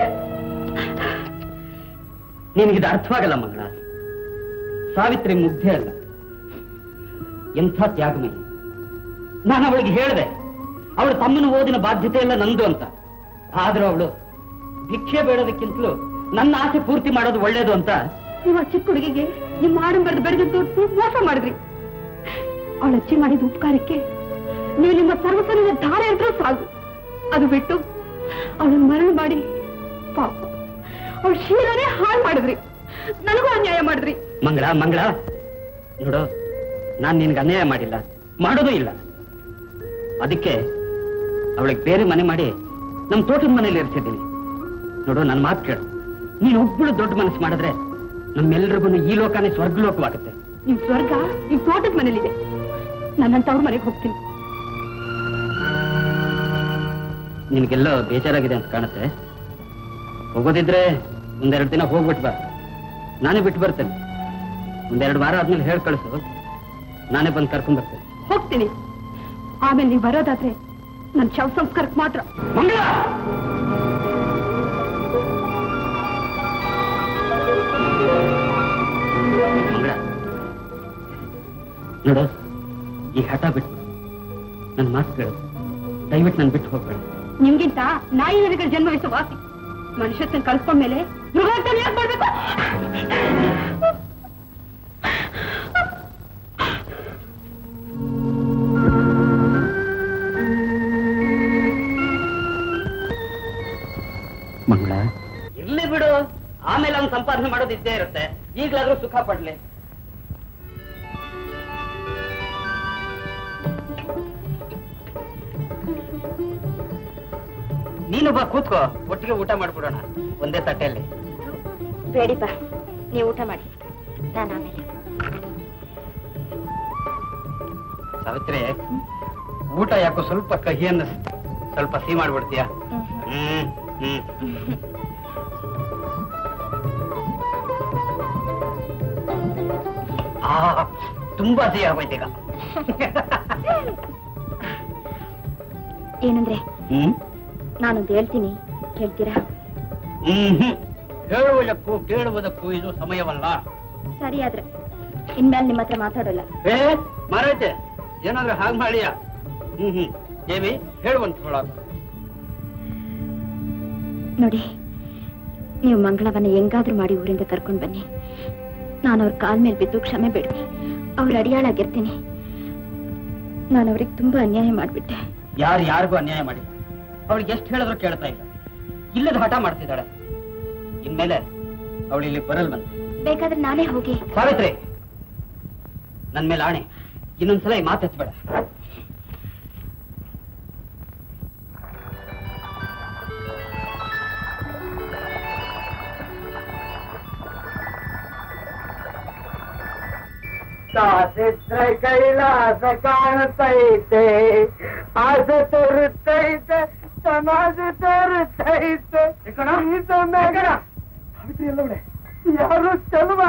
ನಿನಗಿದು ಅರ್ಥವಾಗಲ್ಲ ಮಂಗಳ ಸಾವಿತ್ರಿ ಮುಗ್ಧೆ ಅಲ್ಲ ಎಂಥ ತ್ಯಾಗಮಯಿ ನಾನು ಅವಳಿಗೆ ಹೇಳಿದೆ ಅವಳು ತಮ್ಮನ ಓದಿನ ಬಾಧ್ಯತೆ ಎಲ್ಲ ನಂದು ಅಂತ ಆದ್ರೂ ಅವಳು ಭಿಕ್ಷೆ ಬೇಡೋದಕ್ಕಿಂತಲೂ ನನ್ನ ಆಸೆ ಪೂರ್ತಿ ಮಾಡೋದು ಒಳ್ಳೇದು ಅಂತ ನೀವು ಆ ಚಿಕ್ಕ ಹುಡುಗಿಗೆ ನಿಮ್ಮ ಆಡಂಬರದ ಬೆಳೆದ ತೋರಿಸಿ ಮೋಸ ಮಾಡಿದ್ರಿ ಅವಳ ಅಜ್ಜಿ ಮಾಡಿದ ಉಪಕಾರಕ್ಕೆ ನೀವು ನಿಮ್ಮ ಸರ್ವಸ್ವನ ಧಾರೆ ಅಂದ್ರೂ ಸಾಕು ಅದು ಬಿಟ್ಟು ಅವಳನ್ನ ಮರಣ ಮಾಡಿ ಪಾಪ ಅವಳ ಶೀಲನೇ ಹಾಳು ಮಾಡಿದ್ರಿ ನನಗೂ ಅನ್ಯಾಯ ಮಾಡಿದ್ರಿ ಮಂಗಳ ಮಂಗಳ ನೋಡು ನಾನ್ ನಿನ್ಗೆ ಅನ್ಯಾಯ ಮಾಡಿಲ್ಲ ಮಾಡೋದು ಇಲ್ಲ ಅದಕ್ಕೆ ಅವಳಿಗೆ ಬೇರೆ ಮನೆ ಮಾಡಿ ನಮ್ ತೋಟದ ಮನೇಲಿ ಇರಿಸಿದ್ದೀನಿ ನೋಡು ನನ್ನ ಮಾತು ಕೇಳು ನೀನ್ ಒಬ್ಬಳು ದೊಡ್ಡ ಮನಸ್ಸು ಮಾಡಿದ್ರೆ ನಮ್ಮೆಲ್ರಿಗೂ ಈ ಲೋಕನೇ ಸ್ವರ್ಗ ಲೋಕವಾಗುತ್ತೆ ನಿಮ್ ಸ್ವರ್ಗ ನಿಮ್ ತೋಟದ ಮನೇಲಿದೆ ನನ್ನಂತವ್ರ ಮನೆಗೆ ಹೋಗ್ತೀನಿ ನಿನ್ಗೆಲ್ಲೋ ಬೇಜಾರಾಗಿದೆ ಅಂತ ಕಾಣುತ್ತೆ ಹೋಗೋದಿದ್ರೆ ಒಂದೆರಡು ದಿನ ಹೋಗ್ಬಿಟ್ಟು ಬಾ ನಾನೇ ಬಿಟ್ಟು ಬರ್ತೇನೆ ಒಂದೆರಡು ವಾರ ಆದ್ಮೇಲೆ ಹೇಳಿ ಕಳಿಸು ನಾನೇ ಬಂದು ಕರ್ಕೊಂಡ್ ಬರ್ತೇನೆ ಹೋಗ್ತೀನಿ ಆಮೇಲೆ ನೀವು ಬರೋದಾದ್ರೆ ನನ್ ಶವ ಸಂಸ್ಕಾರಕ್ಕೆ ಮಾತ್ರ ಮಂಗಳ ಮಂಗಳ ನೋಡು ಈ ಹಠ ಬಿಟ್ಟು ನನ್ನ ಮಾತು ಕೇಳು ದಯವಿಟ್ಟು ನನ್ ಬಿಟ್ಟು ಹೋಗ್ಬೇಡ ನಿಮ್ಗಿಂತ ನಾಯಿ ನರಿಗಳ ಜನ್ಮವಿಸ ವಾಸಿ ಮನುಷ್ಯತ್ವನ್ ಕಳ್ಸ್ಕೊಂಡ್ಮೇಲೆ ಮೃಗಾರ್ಥನ ಯಾಕೆ ಮಾಡ್ಬೇಕು ಮಂಗಳ ಇರ್ಲಿ ಬಿಡು ಅವ್ನು ಸಂಪಾದನೆ ಮಾಡೋದು ಇದ್ದೇ ಇರುತ್ತೆ ಈಗ್ಲಾದ್ರೂ ಸುಖ ಪಡ್ಲಿ ನೀನೊಬ್ಬ ಕೂತ್ಕೋ ಒಟ್ಟಿಗೆ ಊಟ ಮಾಡ್ಬಿಡೋಣ ಒಂದೇ ತಟ್ಟೆಯಲ್ಲಿ ಬೇಡಿಪ್ಪ ನೀವು ಊಟ ಮಾಡಿ ನಾನು ಆಮೇಲೆ ಸಾವಿತ್ರಿ ಊಟ ಯಾಕೋ ಸ್ವಲ್ಪ ಕಹಿ ಅನ್ನಿಸ್ತು ಸ್ವಲ್ಪ ಸಿಹಿ ಮಾಡ್ಬಿಡ್ತೀಯಾ ಹ್ಮ್ ಹ್ಮ್ ಆ ತುಂಬಾ ಸಿಹಿ ಆಗೋಯ್ತು ಈಗ ಏನಂದ್ರೆ ಹ್ಮ್ ನಾನೊಂದು ಹೇಳ್ತೀನಿ ಕೇಳ್ತೀರಾ ಹ್ಮ್ ಹ್ಮ್. ಹೇಳುವುದಕ್ಕೂ ಕೇಳುವುದಕ್ಕೂ ಇದು ಸಮಯವಲ್ಲ ಸರಿ ಆದ್ರೆ ಇನ್ಮೇಲೆ ನಿಮ್ಮ ಹತ್ರ ಮಾತಾಡೋಲ್ಲ ಏ ಮಾರೈತೆ ಏನಾದ್ರೂ ಹಾಗೆ ಮಾಡಿಯಾ ಹ್ಮ್ ಹ್ಮ್ ದೇವಿ ಹೇಳುವಂತ ಹೇಳೋದು ನೋಡಿ ನೀವು ಮಂಗಳವನ್ನ ಹೆಂಗಾದ್ರೂ ಮಾಡಿ ಊರಿಂದ ಕರ್ಕೊಂಡ್ ಬನ್ನಿ ನಾನು ಅವ್ರ ಕಾಲ್ ಮೇಲೆ ಬಿದ್ದು ಕ್ಷಮೆ ಬೇಡ್ತೀನಿ ಅವ್ರ ಅಡಿಯಾಳಾಗಿರ್ತೀನಿ ನಾನು ಅವ್ರಿಗೆ ತುಂಬಾ ಅನ್ಯಾಯ ಮಾಡ್ಬಿಟ್ಟೆ ಯಾರು ಯಾರಿಗೂ ಅನ್ಯಾಯ ಮಾಡಿಲ್ಲ ಅವಳಿಗೆ ಎಷ್ಟು ಹೇಳಿದ್ರು ಕೇಳ್ತಾ ಇಲ್ಲ ಇಲ್ಲದ ಹಠ ಮಾಡ್ತಿದ್ದಾಳೆ ಇನ್ಮೇಲೆ ಅವಳು ಇಲ್ಲಿ ಬರಲ್ವಂತೆ ಬೇಕಾದ್ರೆ ನಾನೇ ಹೋಗಿ ಸಾವಿತ್ರಿ ನನ್ ಮೇಲೆ ಆಣೆ ಇನ್ನೊಂದ್ಸಲ ಈ ಮಾತು ಹಚ್ಬೇಡ ಸಾಸಿತ್ರ ಕೈಲಾಸ ಕಾಣುತ್ತೈತೆ ಆಸೆ ತೋರುತ್ತೈತೆ ಸಮಾಜ ತೋರುತ್ತೈತೆ ಇದು ಮೇಘನ ಸಾವಿತ್ರಿ ಎಲ್ಲವಳೆ ಯಾರು ಚೆಲುವ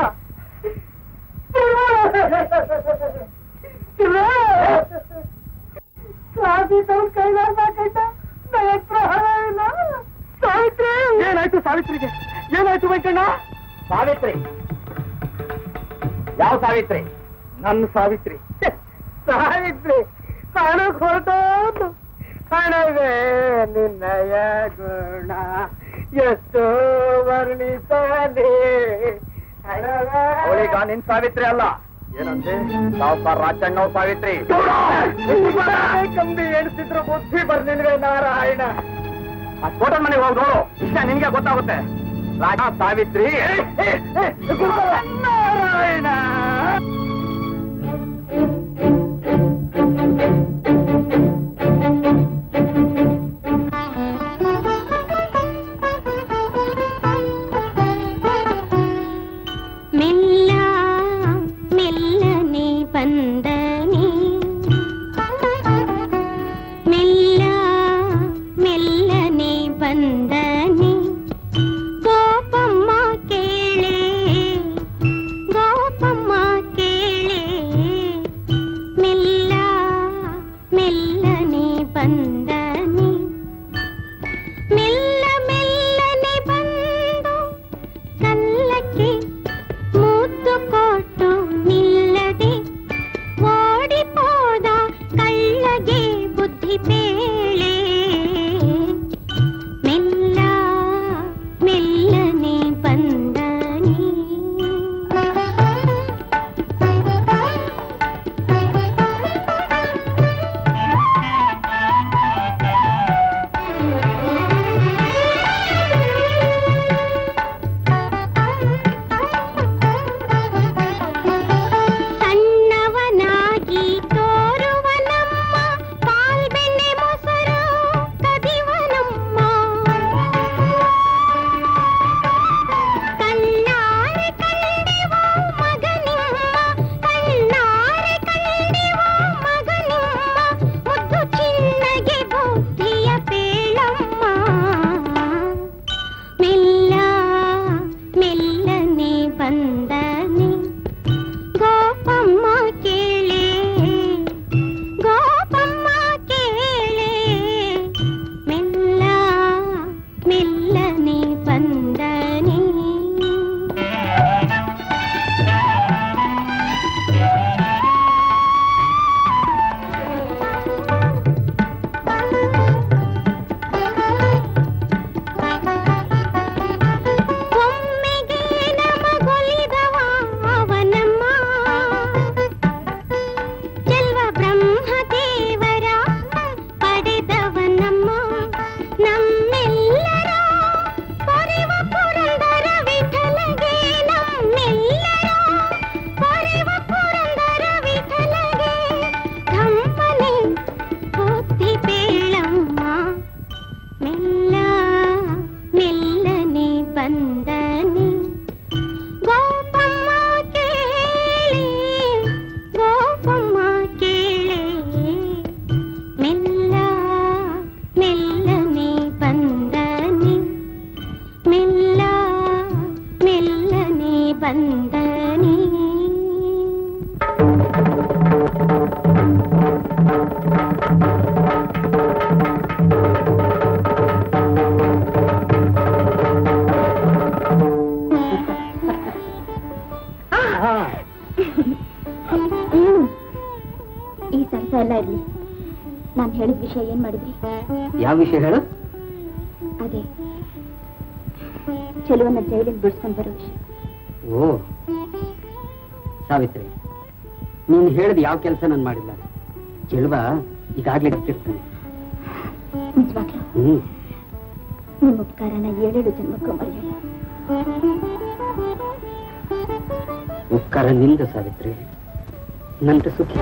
ಸಾಧಿತ ಕೈಲಾಸ ಕೈತ ಪ್ರಹಾರ ಇಲ್ಲ ಸಾವಿತ್ರಿ ಏನಾಯ್ತು ಸಾವಿತ್ರಿಗೆ ಏನಾಯ್ತು ವೆಂಕಣ್ಣ ಸಾವಿತ್ರಿ ಯಾವ ಸಾವಿತ್ರಿ ನನ್ನ ಸಾವಿತ್ರಿ ಸಾವಿತ್ರಿ ಹಣಕ್ ಹೊರಟೋದು ಹಣವೇ ನಿನ್ನಯ ಗುಣ ಎಷ್ಟು ವರ್ಣಿಸಲಿ ಅವಳೀಗ ನಿನ್ ಸಾವಿತ್ರಿ ಅಲ್ಲ ಏನಂತೆ ಸಾವುಕಾರ ರಾಜಣ್ಣ ಸಾವಿತ್ರಿ ಕಂಬಿ ಎಣಿಸಿದ್ರು ಬುದ್ಧಿ ಬರ್ನಿಲ್ವೇ ನಾರಾಯಣ ಆ ತೋಟದ ಮನೆಗೆ ಹೋಗಿ ನೋಡು ಇಷ್ಟ ನಿನ್ಗೆ ಗೊತ್ತಾಗುತ್ತೆ ರಾಜ ಸಾವಿತ್ರಿ ನಾರಾಯಣ ಮೆಲ್ಲ ಮೆಲ್ಲನೆ ಬಂದನೆ ಮೆಲ್ಲ ಮೆಲ್ಲನೆ ಬಂದನೆ ಗೋಪಮ್ಮ ಕೇಳೆ ಗೋಪಮ್ಮ ಈ ಸರ್ಸ ಎಲ್ಲ ಇರ್ಲಿ ನಾನು ಹೇಳಿದ ವಿಷಯ ಏನ್ ಮಾಡಿದ್ರಿ ಯಾವ ವಿಷಯ ಹೇಳು ಅದೇ ಚೆಲುವನ್ನ ಜೈಲಿಂದ ಬಿಡಿಸ್ಕೊಂಡ್ ಬರೋ ವಿಷಯ ಓ ಸಾವಿತ್ರಿ ನೀನು ಹೇಳಿದ ಯಾವ ಕೆಲಸ ನಾನು ಮಾಡಿಲ್ಲ ಚೆಲುವ ಈಗಾಗ್ಲೇ ಗೊತ್ತಿರ್ತಾನೆ ನಿಜವಾಗ್ಲೂ ಹ್ಮ್ ನಿಮ್ಮ ಉಪಕಾರನ ಏಳೇಳು ಜನ್ಮಕ್ಕೂ ಮರೆಯಲ್ಲ ಉಪಕಾರ ನಿಂದು ಸಾವಿತ್ರಿ ನಂತರ ಸುಖಿ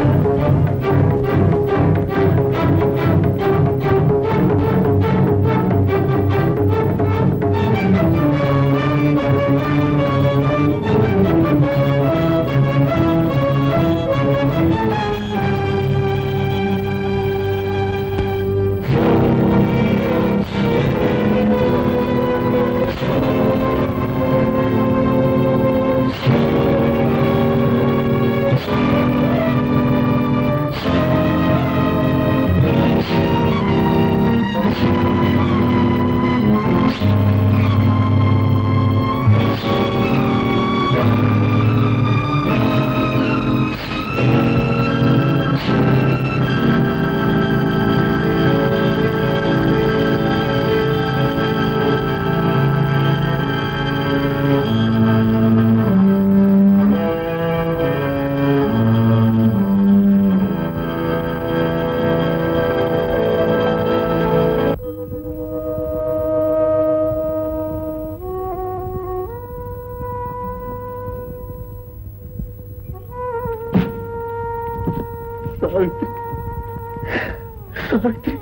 ಸಾವಿತ್ರಿ ಸಾವಿತ್ರಿ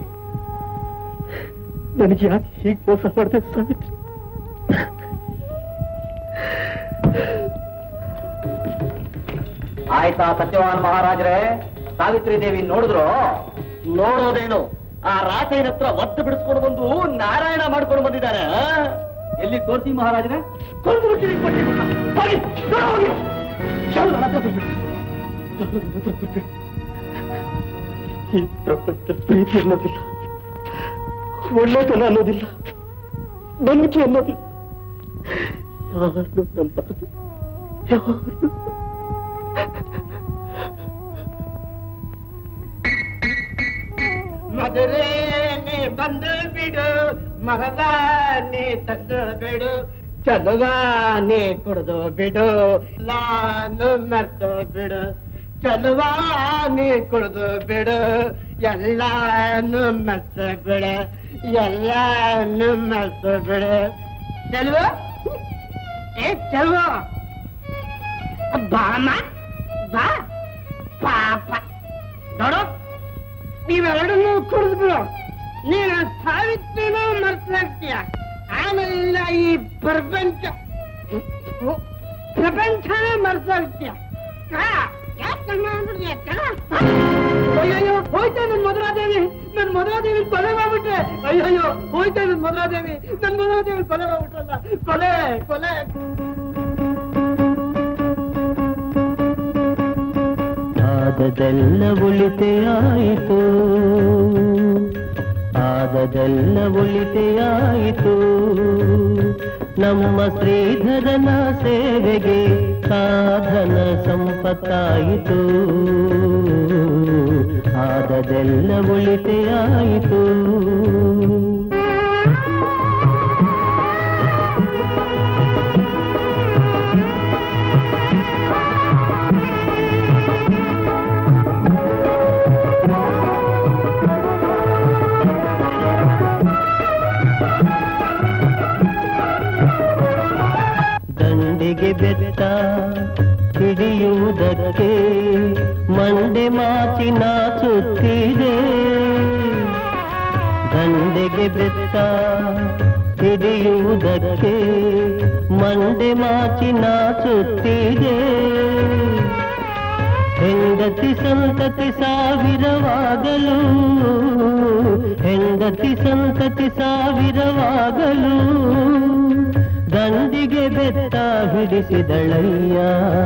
ನನಗೆ ಯಾಕೆ ಹೀಗೆ ಮೋಸ ಮಾಡಿದೆ ಸಾವಿತ್ರಿ ಆಯ್ತಾ ಸತ್ಯವಾನ್ ಮಹಾರಾಜರೇ ಸಾವಿತ್ರಿ ದೇವಿ ನೋಡಿದ್ರು ನೋಡೋದೇನು ಆ ರಾಸೇನ ಹತ್ರ ಒದ್ದು ಬಿಡಿಸ್ಕೊಂಡು ಬಂದು ನಾರಾಯಣ ಮಾಡ್ಕೊಂಡು ಬಂದಿದ್ದಾರೆ ಆ? ಎಲ್ಲಿ ತೋರ್ಸಿ ಮಹಾರಾಜರೇ ಕೊಂದು ಬಿಡ್ತೀನಿ ಕೊಟ್ಟಿದ್ದನ್ನ. ಹೋಗಿ, ದೂರ ಹೋಗಿ. ಶಾಲು ನನ್ನ ಹತ್ರ ಬರ್ಬೇಡಿ. ಶಾಲು ನನ್ನ ಹತ್ರ ಬರ್ಬೇಡಿ. ಈ ಪ್ರಪಂಚದಲ್ಲಿ ಪ್ರೀತಿ ಅನ್ನೋದಿಲ್ಲ ಒಳ್ಳೆತನ ಅನ್ನೋದಿಲ್ಲ ನಂಬಿಕೆ ಅನ್ನೋದಿಲ್ಲ ಯಾರನ್ನು ನಂಬಾರದು ಯಾರನ್ನು ಮದುವೆನೆ ಬಂದು ಬಿಡು ಮಗದಾನೆ ತಂದು ಬಿಡು ಚಲುವಾನೆ ಕುಡ್ದು ಬಿಡು ನಾನು ಮರ್ತು ಬಿಡು ಚಲುವಾನೆ ಕುಡ್ದು ಬಿಡು ಎಲ್ಲಾನು ಮರ್ತು ಬಿಡು ಎಲ್ಲಾನು ಮರ್ತು ಬಿಡು ಚಲುವ ಏ ಚಲುವ ಬಾಮ ಬಾ ಪಾಪ ನೋಡು ನೀವೆರಡನ್ನೂ ಕುಡಿದು ಬಿಡು ನೀನು ಸಾವಿತ್ರಿನೂ ಮರ್ತಾಗ್ತೀಯ ಆಮೇಲೆ ಈ ಪ್ರಪಂಚ ಹ್ಮ್. ಪ್ರಪಂಚನೇ ಮರ್ತಾಗ್ತೀಯ ಅಯ್ಯಯ್ಯೋ ಹೋಯ್ತಾ ನನ್ ಮಧುರಾದೇವಿ ನನ್ ಮಧುರಾದೇವಿ ಕೊಲೆ ಮಾಡ್ಬಿಟ್ಟೆ ಅಯ್ಯಯ್ಯೋ ಹೋಯ್ತಾ ನನ್ ಮಧುರಾದೇವಿ ನನ್ ಮಧುರಾದೇವಿ ಕೊಲೆ ಮಾಡ್ಬಿಟ್ರಲ್ಲ ಕೊಲೆ ಕೊಲೆ ಆದದೆಲ್ಲ ಉಳಿತೆಯಾಯಿತು ಆದದೆಲ್ಲ ಉಳಿತೆಯಾಯಿತು ನಮ್ಮ ಶ್ರೀಧರನ ಸೇವೆಗೆ ಸಾಧನ ಸಂಪತ್ತಾಯಿತು ಆದದೆಲ್ಲ ಉಳಿತೆಯಾಯಿತು ದಂಡಿಗೆ ಬೆತ್ತ ಹಿಡಿಯುವುದಕ್ಕೆ ಮಂಡೆ ಮಾಚಿ ನಾಚುತ್ತಿದೆ ದಂಡೆಗೆ ಬೆತ್ತ ಹಿಡಿಯುವುದಕ್ಕೆ ಮಂಡೆ ಮಾಚಿ ನಾಚುತ್ತಿದೆ ಹೆಂಡತಿ ಸಂತತಿ ಸಾವಿರವಾಗಲು ಹೆಂಡತಿ ಸಂತತಿ ಸಾವಿರವಾಗಲು ದಂಡಿಗೆ ಬೆತ್ತ ಹಿಡಿಸಿದಳಯ್ಯ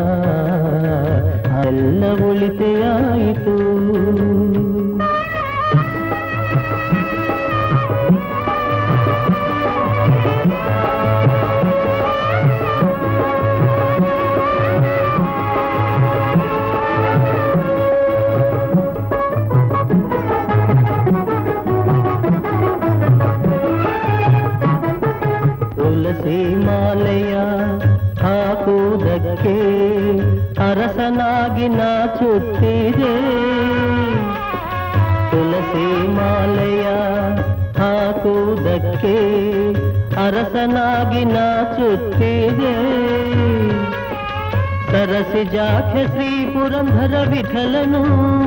ಎಲ್ಲ ಉಳಿತೆಯಾಯಿತು ಅರಸನಾಗಿ ನಾಚುತ್ತಿದೆ ತುಳಸಿ ಮಾಲೆಯ ಹಾಕುವುದಕ್ಕೆ ಅರಸನಾಗಿ ನಾಚುತ್ತಿದೆ ಸರಸಿ ಜಾಖ್ಯ ಶ್ರೀ ಪುರಂಧರ ವಿಠಲನು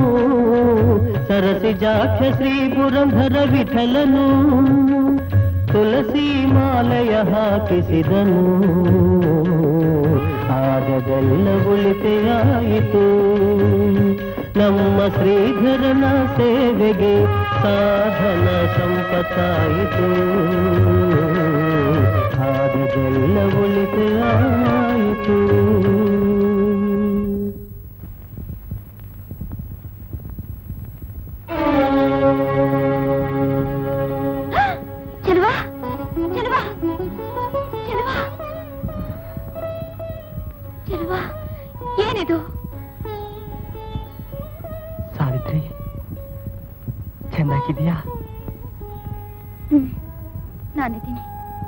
ಸರಸಿ ಜಾಖ್ಯ ಶ್ರೀ ಪುರಂಧರ ವಿಠಲನು ತುಳಸಿ ಮಾಲೆಯ ಹಾಕಿಸಿದನು ಆಗದೆಲ್ಲ ಉಳಿತೆಯಾಯಿತು ನಮ್ಮ ಶ್ರೀಧರನ ಸೇವೆಗೆ ಸಾಧನ ಸಂಪತ್ತಾಯಿತು ಆಗದೆಲ್ಲ ಉಳಿತೆಯಾಯಿತು ಚೆಲುವ ಚೆಲುವ ಚೆಲುವ ಚೆಲುವ ಏನಿದು ಸಾವಿತ್ರಿ ಚೆನ್ನಾಗಿದೆಯಾ ಹ್ಮ್ ನಾನಿದ್ದೀನಿ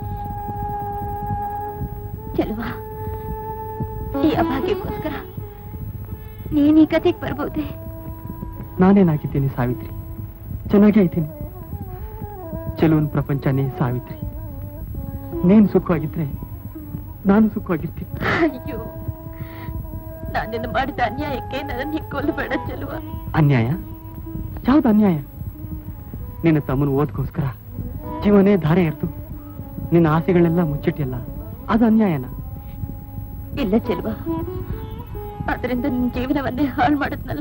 ಚೆಲುವ ಈ ಅಭಾಗ್ಯಕ್ಕೋಸ್ಕರ ನೀನ್ ಈ ಕತೆಗೆ ಬರ್ಬೋದೆ ನಾನೇನಾಗಿದ್ದೀನಿ ಸಾವಿತ್ರಿ ಚೆನ್ನಾಗೇ ಇದ್ದೀನಿ ಚೆಲುವನ್ ಪ್ರಪಂಚನೇ ಸಾವಿತ್ರಿ ನೀನ್ ಸುಖವಾಗಿದ್ರೆ ನಾನು ಸುಖವಾಗಿರ್ತೀನಿ ಅಯ್ಯೋ ನಾನಿನ್ನು ಮಾಡಿದ ಅನ್ಯಾಯಕ್ಕೆ ನನ್ನನ್ನು ಕೊಲ್ಲಬೇಡ ಚೆಲುವ ಅನ್ಯಾಯ ಯಾವ್ದು ಅನ್ಯಾಯ ನಿನ್ನ ತಮ್ಮನ ಓದ್ಕೋಸ್ಕರ ಜೀವನೇ ಧಾರೆ ಎರ್ತು ನಿನ್ನ ಆಸೆಗಳೆಲ್ಲ ಮುಚ್ಚಿಟ್ಟಿಲ್ಲ ಅದು ಅನ್ಯಾಯನ ಇಲ್ಲ ಚೆಲುವ ಅದರಿಂದ ನಿನ್ ಜೀವನವನ್ನೇ ಹಾಳು ಮಾಡಿದ್ನಲ್ಲ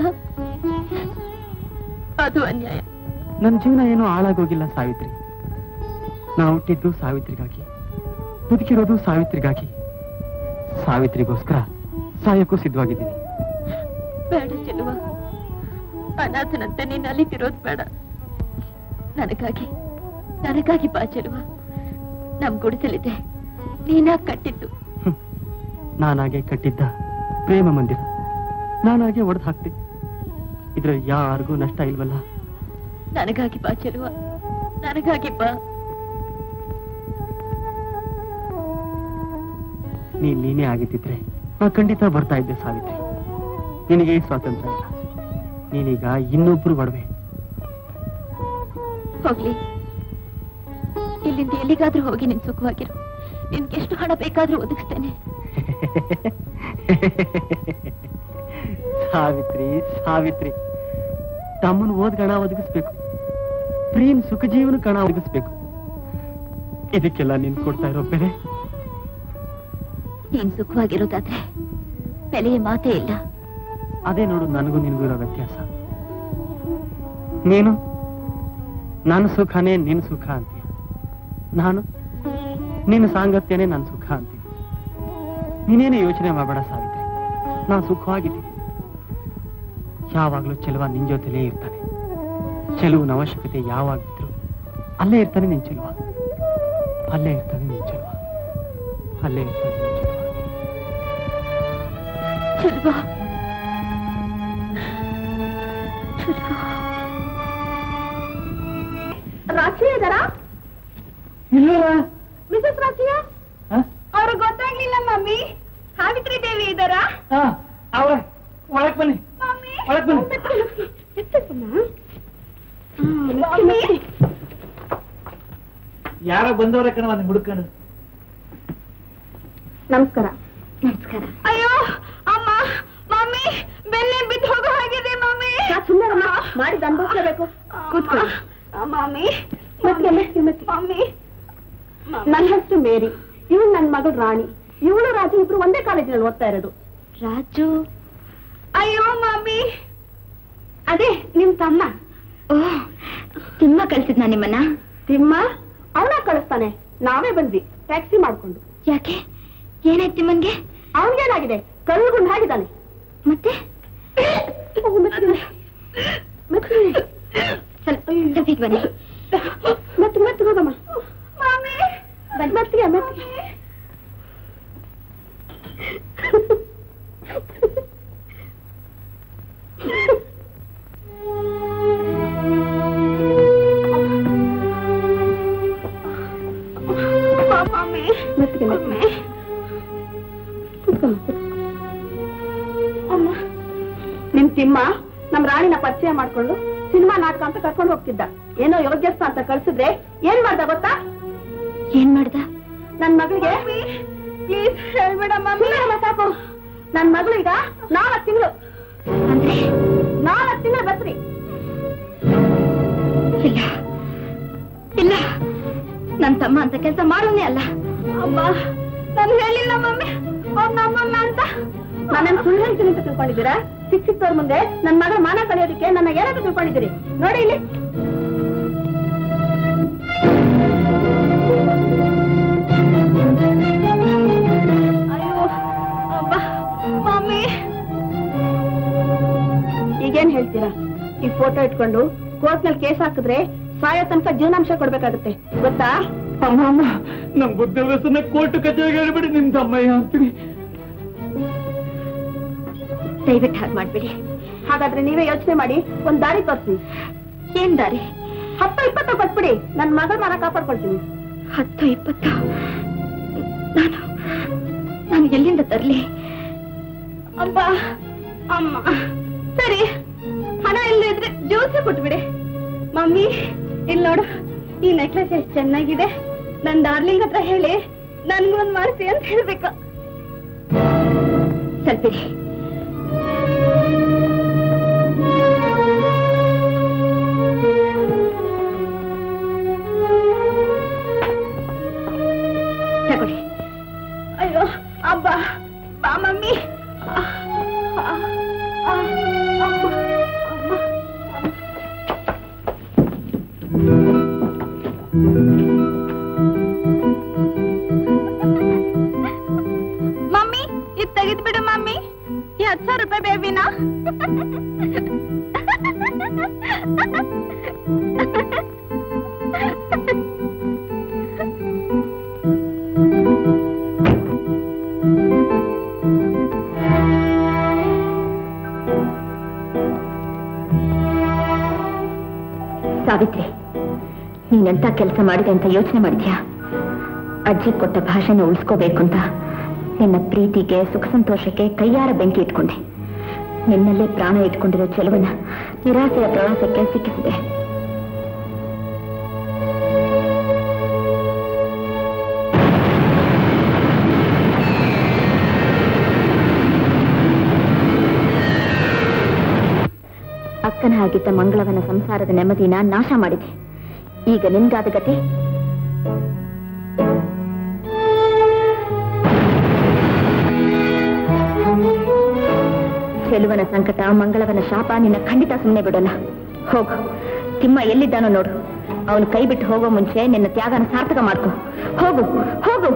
ಅದು ಅನ್ಯಾಯ ನನ್ನ ಜೀವನ ಏನೂ ಹಾಳಾಗೋಗಿಲ್ಲ ಸಾವಿತ್ರಿ ನಾವು ಹುಟ್ಟಿದ್ದು ಸಾವಿತ್ರಿಗಾಗಿ ಬದುಕಿರೋದು ಸಾವಿತ್ರಿಗಾಗಿ ಸಾವಿತ್ರಿಗೋಸ್ಕರ ಸಾಯಕ್ಕೂ ಸಿದ್ಧವಾಗಿದ್ದೀನಿ ಬೇಡ ಚೆಲುವ ಅನಾಥನಂತೆ ನೀನ್ ಅಲಿತಿರೋದು ಬೇಡ ನನಗಾಗಿ ನನಗಾಗಿ ಬಾ ಚೆಲುವ ನಮ್ ಗುಡಿಸಲಿದೆ ನೀನಾಗ್ ಕಟ್ಟಿದ್ದು ನಾನಾಗೆ ಕಟ್ಟಿದ್ದ ಪ್ರೇಮ ಮಂದಿರ ನಾನಾಗೆ ಒಡೆದು ಹಾಕ್ತೆ ಇದ್ರಲ್ಲಿ ಯಾರಿಗೂ ನಷ್ಟ ಇಲ್ವಲ್ಲ ನನಗಾಗಿ ಬಾ ಚೆಲುವ ನನಗಾಗಿ ಬಾ ನೀನ್ ನೀನೇ ಆಗಿದ್ದಿದ್ರೆ ನಾ ಖಂಡಿತ ಬರ್ತಾ ಇದ್ದೆ ಸಾವಿತ್ರಿ ನಿನಗೆ ಈ ಸ್ವಾತಂತ್ರ್ಯ ಇಲ್ಲ ನೀನೀಗ ಇನ್ನೊಬ್ರು ಒಡವೆ ಹೋಗ್ಲಿ ಇಲ್ಲಿಂದ ಎಲ್ಲಿಗಾದ್ರೂ ಹೋಗಿ ನಿನ್ ಸುಖವಾಗಿರು ನಿನ್ಗೆ ಎಷ್ಟು ಹಣ ಬೇಕಾದ್ರೂ ಒದಗಿಸ್ತೇನೆ ಸಾವಿತ್ರಿ ಸಾವಿತ್ರಿ ತಮ್ಮನ್ ಓದ್ ಗಣ ಒದಗಿಸ್ಬೇಕು ಪ್ರೇಮ್ ಸುಖ ಜೀವನ ಕಣ ಒದಗಿಸ್ಬೇಕು ಇದಕ್ಕೆಲ್ಲ ನೀನ್ ಕೊಡ್ತಾ ಇರೋ ಬೆಲೆ ನೀನ್ ಸುಖವಾಗಿರೋದಾದ್ರೆ ಬೆಲೆಯ ಮಾತೇ ಇಲ್ಲ ಅದೇ ನೋಡು ನನಗೂ ನಿನಗೂ ಇರೋ ವ್ಯತ್ಯಾಸ ನೀನು ನನ್ನ ಸುಖನೇ ನಿನ್ ಸುಖ ಅಂತೀಯ ನಾನು ನಿನ್ನ ಸಾಂಗತ್ಯನೇ ನನ್ನ ಸುಖ ಅಂತೀನಿ ನೀನೇನು ಯೋಚನೆ ಮಾಡಬೇಡ ಸಾವಿತ್ರಿ ನಾನು ಸುಖವಾಗಿದ್ದೀನಿ ಯಾವಾಗ್ಲೂ ಚೆಲುವ ನಿನ್ ಜೊತೆಲೇ ಇರ್ತಾನೆ ಚೆಲುವಿನ ಅವಶ್ಯಕತೆ ಯಾವಾಗಿದ್ರು ಅಲ್ಲೇ ಇರ್ತಾನೆ ನಿನ್ ಚೆಲುವ ಅಲ್ಲೇ ಇರ್ತಾನೆ ನಿನ್ ಚೆಲುವ ಅಲ್ಲೇ ಇರ್ತಾನೆ ನಿನ್ ಚೆಲುವ ಚೆಲುವ ರಾಶಿ ಇದಾರಾ ಮಿಸಸ್ ರಾಶಿಯ ಅವ್ರು ಗೊತ್ತಾಗ್ಲಿಲ್ಲ ಮಮ್ಮಿ ಸಾವಿತ್ರಿ ದೇವಿ ಇದಾರಾ ಅವಳ ಒಳಗ್ ಬನ್ನಿ ಮಮ್ಮಿ ಒಳಗ್ ಬನ್ನಿ ಮಮ್ಮಿ ಯಾರೋ ಬಂದವರ ಕಣ ಒಂದು ಹುಡುಕಣ ನಮಸ್ಕಾರ ನಮಸ್ಕಾರ ಅಯ್ಯೋ ಅಮ್ಮ ಮಮ್ಮಿ ಬೆನ್ನೆ ಬಿದ್ದು ಹೋಗೋ ಹಾಗಿದೆ ಮಮ್ಮಿ ಸುಂದರಮ್ಮ ಮಾಡಿದ ಅನುಭವಿಸಬೇಕು ಕೂತ್ಕೊಳ್ಳಿ ಮಮ್ಮಿ ಮಮ್ಮಿ ನನ್ನ ಹೆಸರು ಮೇರಿ ಇವಳು ನನ್ನ ಮಗಳು ರಾಣಿ ಇವಳು ರಾಜು ಇಬ್ರು ಒಂದೇ ಕಾಲೇಜಿನಲ್ಲಿ ಓದ್ತಾ ಇರೋದು ರಾಜು ಅಯ್ಯೋ ಮಮ್ಮಿ ಅದೇ ನಿಮ್ ತಮ್ಮ ಓ ತಿಮ್ಮ ಕಳ್ಸಿದ್ನ ನಿಮ್ಮನ್ನ ತಿಮ್ಮ ಅವನ ಕಳಿಸ್ತಾನೆ ನಾವೇ ಬಂದ್ವಿ ಟ್ಯಾಕ್ಸಿ ಮಾಡ್ಕೊಂಡು ಯಾಕೆ ಏನಾಯ್ತು ತಿಮ್ಮನ್ಗೆ ಅವನಿಗೇನಾಗಿದೆ ಕಲ್ಗುಂಡ್ ಹಾಗಿದ್ದಾನೆ ಮತ್ತೆ ಸ್ವಲ್ಪ ಬನ್ನಿ ಮತ್ತೆ ಮತ್ತೆ ಹೋಗಮ್ಮ ಮತ್ತಿಗೆ ಮತ್ತಿಗೆ ಮತ್ತಿಗೆ ಮತ್ತಿಗೆ ಅಮ್ಮ ತಿಮ್ಮ ನಮ್ ರಾಣಿನ ಪರಿಚಯ ಮಾಡ್ಕೊಂಡು ಸಿನಿಮಾ ನಾಟಕ ಅಂತ ಕರ್ಕೊಂಡು ಹೋಗ್ತಿದ್ದ ಏನೋ ಯೋಗ್ಯಸ್ಥ ಅಂತ ಕಳ್ಸಿದ್ರೆ ಏನ್ ಮಾಡ್ದ ಗೊತ್ತಾ ಏನ್ ಮಾಡ್ದ ನನ್ ಮಗಳಿಗೆ ಪ್ಲೀಸ್ ಹೇಳ್ಬೇಡಮ್ಮ ಸಾಕು ನನ್ ಮಗಳು ಈಗ ನಾಲ್ಕು ತಿಂಗಳು ಅಂದ್ರೆ ನಾಲ್ಕು ತಿಂಗಳು ಬಸ್ರಿ ಇಲ್ಲ ಇಲ್ಲ ನನ್ ತಮ್ಮ ಅಂತ ಕೆಲಸ ಮಾಡೋನೇ ಅಲ್ಲ ಅಮ್ಮ ನಾನು ಹೇಳಿಲ್ಲ ಮಮ್ಮಿ ಅವ್ರ ನಮ್ಮನ್ನ ಅಂತ ನಾನೇನ್ ಸುಳ್ಳು ಹೇಳ್ತೀನಿ ಅಂತ ತಿಳ್ಕೊಂಡಿದ್ದೀರಾ ಶಿಕ್ಷಿತವ್ರ ಮುಂದೆ ನನ್ ಮಗಳ ಮಾನ ಕಲಿಯೋದಕ್ಕೆ ನನ್ನ ಏನಾದ್ರು ತಿಳ್ಕೊಂಡಿದ್ದೀರಿ ನೋಡಿ ಇಲ್ಲಿ ಅಯ್ಯೋ ಅಬ್ಬ ಮಮ್ಮಿ ಈಗೇನ್ ಹೇಳ್ತೀರಾ ಈ ಫೋಟೋ ಇಟ್ಕೊಂಡು ಕೋರ್ಟ್ ನಲ್ಲಿ ಕೇಸ್ ಹಾಕಿದ್ರೆ ಸಾಯೋ ತನಕ ಜೀವನಾಂಶ ಕೊಡ್ಬೇಕಾಗುತ್ತೆ ಗೊತ್ತಾ ಅಮ್ಮ ಅಮ್ಮ ನಮ್ ಬುದ್ಧಿ ವ್ಯಸನ ಕೋರ್ಟ್ ಕಚೇರಿಗೆ ಹೇಳ್ಬಿಡಿ ನಿಮ್ ತಮ್ಮಯ್ಯ ಅಂತೀನಿ ದಯವಿಟ್ಟು ಹಾಗೆ ಮಾಡ್ಬೇಡಿ ಹಾಗಾದ್ರೆ ನೀವೇ ಯೋಚನೆ ಮಾಡಿ ಒಂದ್ ದಾರಿ ತೋರಿಸಿ ಏನ್ ದಾರಿ ಹತ್ತು ಇಪ್ಪತ್ತು ಕೊಟ್ಬಿಡಿ ನನ್ ಮಗಳ ಮನ ಕಾಪಾಡ್ಕೊಳ್ತೀನಿ ಹತ್ತು ಇಪ್ಪತ್ತು ನಾನು ನಾನು ಎಲ್ಲಿಂದ ತರ್ಲಿ ಅಬ್ಬ ಅಮ್ಮ ಸರಿ ಹಣ ಇಲ್ಲ ಇದ್ರೆ ಜ್ಯೂಸ್ ಕೊಟ್ಬಿಡಿ ಮಮ್ಮಿ ಇಲ್ಲಿ ನೋಡು ಈ ನೆಕ್ಲೆಸ್ ಎಷ್ಟು ಚೆನ್ನಾಗಿದೆ ನನ್ ಡಾರ್ಲಿಂಗ್ ಹತ್ರ ಹೇಳಿ ನನ್ಗೊಂದ್ ಮಾಡಿಸಿ ಅಂತ ಹೇಳ್ಬೇಕು ಸ್ವಲ್ಪಿರಿ ತಗೊಳ್ಳಿ ಅಯ್ಯೋ ಅಬ್ಬ ಬಾ ಮಮ್ಮಿ ಆ, ಆ, ಆ, ಅಮ್ಮ, ಅಮ್ಮ. ಮಮ್ಮಿ ಇದು ತೆಗೆದು ಬಿಡು ಮಮ್ಮಿ ಈ ಹತ್ತು ಸಾವಿರ ರೂಪಾಯಿ ಬೇಬಿನಾ ಸಾವಿತ್ರಿ ನೀನೆಂತ ಕೆಲಸ ಮಾಡಿದೆ ಅಂತ ಯೋಚನೆ ಮಾಡಿದ್ಯಾ ಅಜ್ಜಿ ಕೊಟ್ಟ ಭಾಷೆನ ಉಳಿಸ್ಕೋಬೇಕು ಅಂತ ನಿನ್ನ ಪ್ರೀತಿಗೆ ಸುಖ ಸಂತೋಷಕ್ಕೆ ಕೈಯಾರ ಬೆಂಕಿ ಇಟ್ಕೊಂಡೆ ನಿನ್ನಲ್ಲೇ ಪ್ರಾಣ ಇಟ್ಕೊಂಡಿರೋ ಚೆಲುವನ ನಿರಾಸೆಯ ಪ್ರವಾಸಕ್ಕೆ ಸಿಕ್ಕಿಸಿದೆ ಅಕ್ಕನ ಆಗಿದ್ದ ಮಂಗಳವನ ಸಂಸಾರದ ನೆಮ್ಮದಿನ ನಾಶ ಮಾಡಿದೆ ಈಗ ನಿನ್ಗಾದ ಗತಿ ಚೆಲುವನ ಸಂಕಟ ಮಂಗಳವನ ಶಾಪ ನಿನ್ನ ಖಂಡಿತ ಸುಮ್ಮನೆ ಬಿಡೋಲ್ಲ ಹೋಗು ತಿಮ್ಮ ಎಲ್ಲಿದ್ದಾನೋ ನೋಡು ಅವನು ಕೈ ಬಿಟ್ಟು ಹೋಗೋ ಮುಂಚೆ ನಿನ್ನ ತ್ಯಾಗನ ಸಾರ್ಥಕ ಮಾಡ್ಕೊ ಹೋಗು ಹೋಗು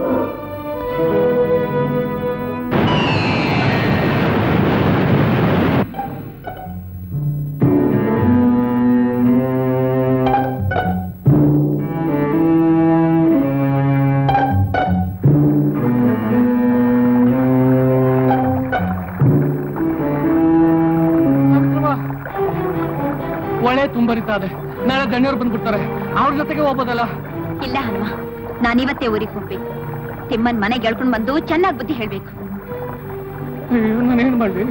ಒಳ್ಳೆ ತುಂಬರಿತಾ ಇದೆ ನಾಳೆ ದಣ್ಯವ್ರು ಬಂದ್ಬಿಡ್ತಾರೆ ಅವ್ರ ಜೊತೆಗೆ ಹೋಗ್ಬೋದಲ್ಲ ಇಲ್ಲ ಹನುಮ ನಾನಿವತ್ತೇ ಊರಿಗೆ ಹೋಗ್ಬೇಕು ತಿಮ್ಮನ್ ಮನೆಗೆ ಎಳ್ಕೊಂಡ್ ಬಂದು ಚೆನ್ನಾಗಿ ಬುದ್ಧಿ ಹೇಳ್ಬೇಕು ಅಯ್ಯೋ ನಾನೇನ್ ಮಾಡ್ಲಿ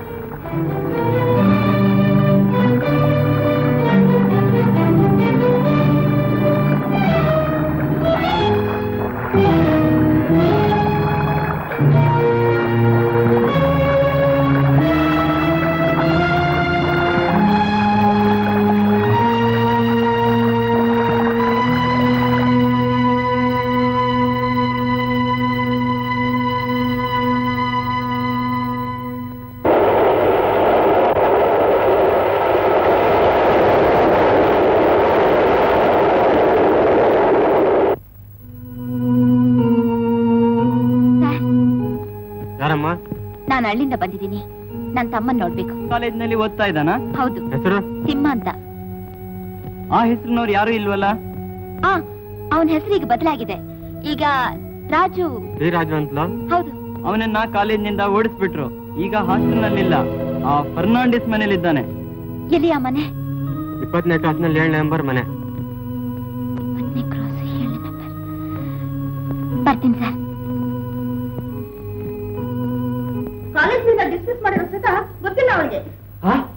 ಯಾರಮ್ಮ ನಾನು ಹಳ್ಳಿಂದ ಬಂದಿದ್ದೀನಿ ನನ್ನ ತಮ್ಮನ್ ನೋಡ್ಬೇಕು ಕಾಲೇಜ್ನಲ್ಲಿ ಓದ್ತಾ ಇದ್ದಾನ ಹೌದು ಹೆಸರು ತಿಮ್ಮ ಅಂತ ಆ ಹೆಸರಿನವ್ರು ಯಾರು ಇಲ್ವಲ್ಲ ಆ ಅವನ ಹೆಸರು ಈಗ ಬದಲಾಗಿದೆ ಈಗ ರಾಜು ಶ್ರೀರಾಜು ಅಂತಲೋ ಹೌದು ಅವನನ್ನ ಕಾಲೇಜಿನಿಂದ ಓಡಿಸ್ಬಿಟ್ರು ಈಗ ಹಾಸ್ಟೆಲ್ ನಲ್ಲಿಲ್ಲ ಆ ಫರ್ನಾಂಡಿಸ್ ಮನೇಲಿದ್ದಾನೆ ಎಲ್ಲಿ ಆ ಮನೆ ಇಪ್ಪತ್ತನೇ ಕ್ಲಾಸ್ನಲ್ಲಿ ಏಳು ನಂಬರ್ ಮನೆ ಇಪ್ಪತ್ತನೇ ಕ್ರಾಸ್ ಏಳನೇ ನಂಬರ್ ಬರ್ತೀನಿ ಸರ್ ಕಾಲೇಜಿನಿಂದ ಡಿಸ್ಮಿಸ್ ಮಾಡಿರೋ ಸಹಿತ ಗೊತ್ತಿಲ್ಲ ಅವಳಿಗೆ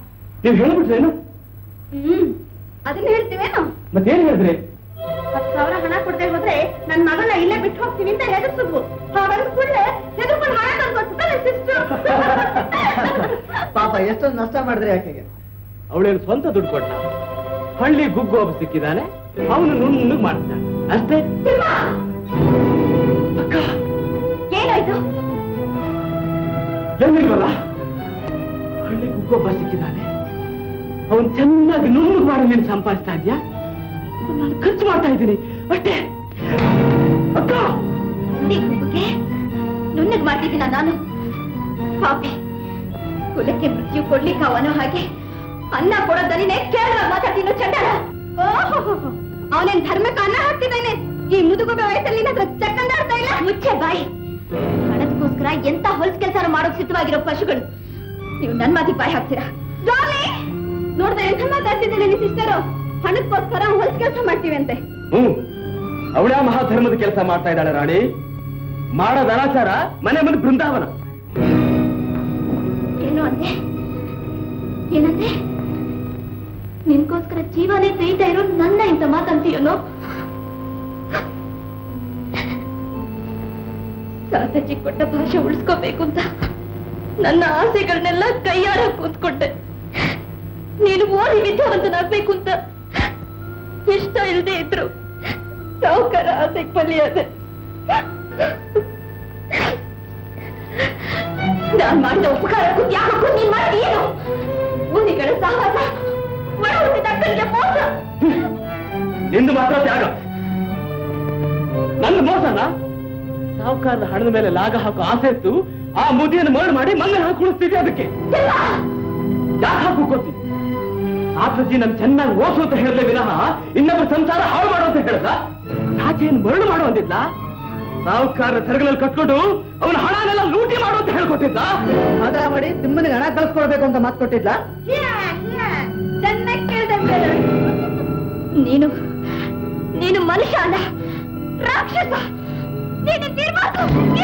ನೀವು ಹೇಳ್ಬಿಟ್ರೇನು ಹ್ಮ್ ಅದನ್ನ ಹೇಳ್ತೀವೇನು ಮತ್ತೇನು ಹೇಳಿದ್ರಿ ಹತ್ತು ಸಾವಿರ ಹಣ ಕೊಡದೆ ಹೋದ್ರೆ ನನ್ ಮಗನ ಇಲ್ಲೇ ಬಿಟ್ಟು ಹೋಗ್ತೀನಿ ಅಂತ ಹೆದರ್ಸಿದ್ವು ಹಾಗಾದ್ರೆ ಕೂಡಲೇ ಹೆದರ್ಕೊಂಡು ಹಣ ತಂದ್ಕೊಡ್ತಾರೆ ಸಿಸ್ಟರ್ ಪಾಪ ಎಷ್ಟೊಂದು ನಷ್ಟ ಮಾಡಿದ್ರಿ ಆಕೆಗೆ ಅವಳೇನು ಸ್ವಂತ ದುಡ್ಡು ಕೊಟ್ಟ ಹಳ್ಳಿ ಗುಗ್ಗು ಒಬ್ಬ ಸಿಕ್ಕಿದ್ದಾನೆ ಅವನು ನುಣ್ಣಗೆ ಮಾಡ್ತಾನೆ ಅಷ್ಟೇ ಅಕ್ಕ ಏನಾಯ್ತು ಎಲ್ಲಿಲ್ವಲ್ಲ ಹಳ್ಳಿ ಗುಗ್ಗೊಬ್ಬ ಸಿಕ್ಕಿದ್ದಾನೆ ಅವನ್ ಚೆನ್ನಾಗಿ ನುಣ್ಣಗೆ ಮಾಡಿ ನೀನು ಸಂಪಾದಿಸ್ತಾ ಇದ್ಯಾ ನಾನು ಖರ್ಚು ಮಾಡ್ತಾ ಇದ್ದೀನಿ ಅಷ್ಟೇ ಅಕ್ಕ ನುಣ್ಣಗ್ ಮಾಡ್ತಿದ್ದೀನ ನಾನು ಪಾಪಿ ಕುಲಕ್ಕೆ ಮೃತ್ಯು ಕೊಡ್ಲಿಕ್ಕೆ ಅವನು ಹಾಗೆ ಅನ್ನ ಕೊಡೋ ದನಿನೇ ಕೇರಳ ಮಾತಾಡ್ತೀನೋ ಚಂಡಾಳ ಅವನೇನ್ ಧರ್ಮಕ್ಕೆ ಅನ್ನ ಹಾಕ್ತಿದ್ದಾನೆ ಈ ಮುದುಗುಬೆ ವಯಸ್ಸಲ್ಲಿ ನಿನ್ನ ಹತ್ರ ಚಕ್ಕಂದಾಡ್ತಾ ಇಲ್ಲ ಮುಚ್ಚೆ ಬಾಯಿ ಹಣದಕ್ಕೋಸ್ಕರ ಎಂತ ಹೊಲ್ಸ್ ಕೆಲಸ ಮಾಡೋಕ್ ಸಿದ್ಧವಾಗಿರೋ ಪಶುಗಳು ನೀವು ನನ್ ಮಾತಿಗೆ ಬಾಯಿ ಹಾಕ್ತೀರಾ ನೋಡ್ದ ಎಂತ ಮಾತಾಡ್ತಿದ್ದೇನೆ ನಿನ್ ಸಿಸ್ಟರು ಹಣಕ್ಕೋಸ್ಕರ ಹೊಲ್ಸ್ ಕೆಲಸ ಮಾಡ್ತೀವಿ ಅಂತೆ ಹ್ಮ್ ಅವಳ ಮಹಾಧರ್ಮದ ಕೆಲಸ ಮಾಡ್ತಾ ಇದ್ದಾಳೆ ರಾಣಿ ಮಾಡೋದ ಅನಾಚಾರ ಮನೆ ಮುಂದೆ ಬೃಂದಾವನ ಏನು ಅಂದೆ ಏನಂದೆ ನಿನ್ಗೋಸ್ಕರ ಜೀವನೇ ತೆಯ್ತಾ ಇರೋ ನನ್ನ ಇಂತ ಮಾತಂತೀಯನೋ ಸಾತಜ್ಜಿ ಕೊಟ್ಟ ಭಾಷೆ ಉಳಿಸ್ಕೋಬೇಕು ಅಂತ ನನ್ನ ಆಸೆಗಳನ್ನೆಲ್ಲ ಕೈಯಾರ ಕೂತ್ಕೊಂಡೆ ನೀನು ಓದಿ ವಿದ್ಯಾವಂತನಾಗ್ಬೇಕು ಅಂತ ಇಷ್ಟ ಇಲ್ಲದೆ ಇದ್ರು ಸಾವುಕಾರ ಆಸೆಗೆ ಬಲಿಯಾದೆ ನಾನ್ ಮಾಡಿದ ಉಪಕಾರಕ್ಕೂ ತ್ಯಾಗಕ್ಕೂ ನೀನ್ ಮಾಡಿ ಏನು ಮುನಿಗಳ ಸಹವಾಸ ಒಳ ಹುಟ್ಟಿದ ಅಕ್ಕನಿಗೆ ಮೋಸ ನಿಂದು ಮಾತ್ರ ತ್ಯಾಗ ನನ್ನ ಮೋಸನ ಸಾವುಕಾರದ ಹಣದ ಮೇಲೆ ಲಾಗ ಹಾಕೋ ಆಸೆ ಇತ್ತು ಆ ಮುದಿಯನ್ನು ಮರಳು ಮಾಡಿ ಮಂಗನ ಹಾಕಿ ಕುಳಿಸ್ತಿದ್ದೆ ಅದಕ್ಕೆ ಯಾಕೆ ಹಾಕು ಗೊತ್ತಿ ಆತಜಿ ನನ್ ಚೆನ್ನಾಗಿ ಓಸು ಅಂತ ಹೇಳಲೇ ವಿನಃ ಇನ್ನೊಬ್ಬರ ಸಂಸಾರ ಹಾಳು ಮಾಡು ಅಂತ ಹೇಳ್ದ ರಾಜೇನ್ ಮರಳು ಮಾಡು ಅಂದಿದ್ಲ ಸಾವುಕಾರ ಸರಗಳಲ್ಲಿ ಕಟ್ಕೊಂಡು ಅವನ ಹಣನೆಲ್ಲ ಲೂಟಿ ಮಾಡು ಅಂತ ಹೇಳ್ಕೊಟ್ಟಿದ್ದ ಆದ್ರ ಮಾಡಿ ತಿಮ್ಮನಿಗೆ ಹಣ ಕಳ್ಸ್ಕೊಡ್ಬೇಕು ಅಂತ ಮಾತು ಕೊಟ್ಟಿದ್ಲ ಚೆನ್ನಾಗಿ ಕೇಳಿದೆ ನೀನು ನೀನು ಮನುಷ್ಯ ಅಲ್ಲ ರಾಕ್ಷಸ ನೀನು ನಿರ್ಮಾತು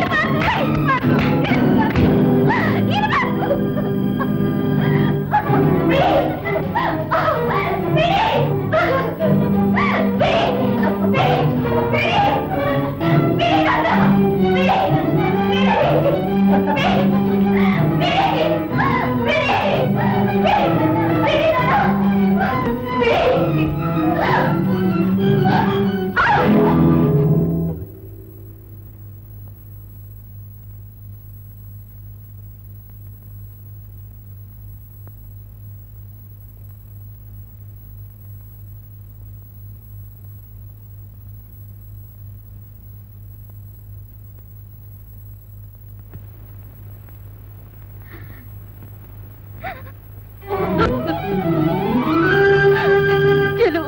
ಗೆಲುವ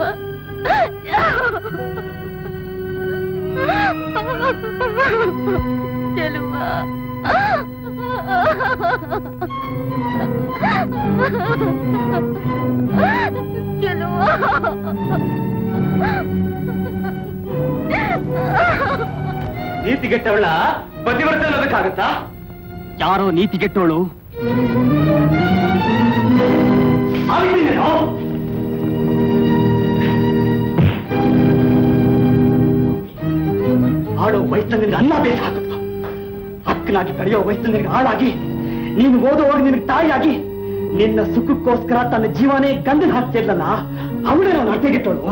ಗೆಲುವ ಗೆಲುವ ನೀತಿಗೆಟ್ಟವಳ ಬದಿವರ್ತನೆ ಅನ್ನೋದಕ್ಕಾಗತ್ತಾ ಯಾರೋ ನೀತಿಗೆಟ್ಟವಳು ಆಗ್ತೀನೇನೋ? ಆಡೋ ವಯಸ್ಸಂಗನಿಗೆ ಅನ್ನ ಬೇಕಾಗುತ್ತ ಹಕ್ಕನಾಗಿ ತಡೆಯೋ ವಯಸ್ಸಂಗನಿಗೆ ಹಾಳಾಗಿ ನೀನು ಓದುವಾಗ ನಿನಗೆ ತಾಯಿಯಾಗಿ ನಿನ್ನ ಸುಖಕ್ಕೋಸ್ಕರ ತನ್ನ ಜೀವನೇ ಗಂಧದ ಹಾಕ್ತಿರ್ಲಲ್ಲ ಅವಳೇ ನಾನು ಅಡ್ಡೆಗಿಟ್ಟವಳು